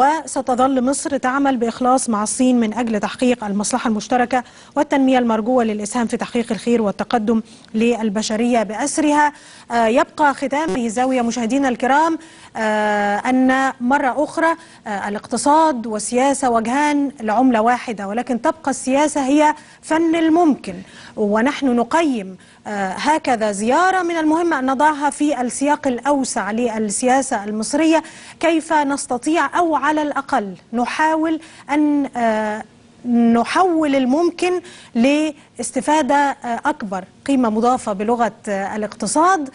وستظل مصر تعمل بإخلاص مع الصين من أجل تحقيق المصلحة المشتركة والتنمية المرجوة للإسهام في تحقيق الخير والتقدم للبشرية بأسرها آه، يبقى ختام هذه الزاوية مشاهدينا الكرام آه، أن مرة أخرى آه، الاقتصاد والسياسة وجهان لعملة واحدة ولكن تبقى السياسة هي فن الممكن ونحن نقيم آه، هكذا زيارة من المهم أن نضعها في السياق الأوسع للسياسة المصرية كيف نستطيع أو على الأقل نحاول أن آه، نحول الممكن لاستفادة آه، أكبر قيمة مضافة بلغة آه، الاقتصاد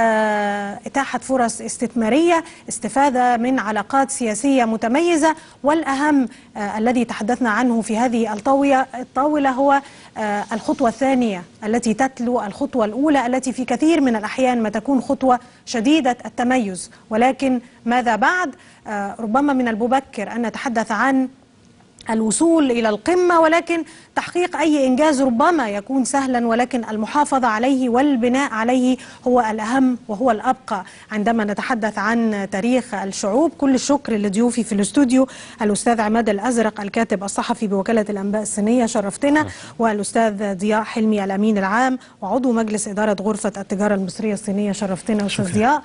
آه، إتاحة فرص استثمارية استفادة من علاقات سياسية متميزة والأهم آه، الذي تحدثنا عنه في هذه الطاولة الطاولة هو آه، الخطوة الثانية التي تتلو الخطوة الأولى التي في كثير من الأحيان ما تكون خطوة شديدة التميز ولكن ماذا بعد آه، ربما من المبكر أن نتحدث عن الوصول إلى القمة ولكن تحقيق أي إنجاز ربما يكون سهلا ولكن المحافظة عليه والبناء عليه هو الأهم وهو الأبقى عندما نتحدث عن تاريخ الشعوب كل الشكر لضيوفي في الاستوديو الأستاذ عماد الأزرق الكاتب الصحفي بوكالة الأنباء الصينية شرفتنا والأستاذ ضياء حلمي الأمين العام وعضو مجلس إدارة غرفة التجارة المصرية الصينية شرفتنا أستاذ ضياء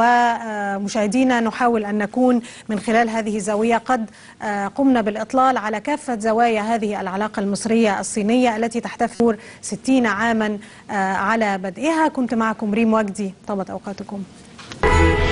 ومشاهدينا نحاول أن نكون من خلال هذه الزاوية قد آه، قمنا بالإطلال على كافة زوايا هذه العلاقة المصرية الصينية التي تحتفل 60 عاما آه، على بدئها كنت معكم ريم وجدي طابت أوقاتكم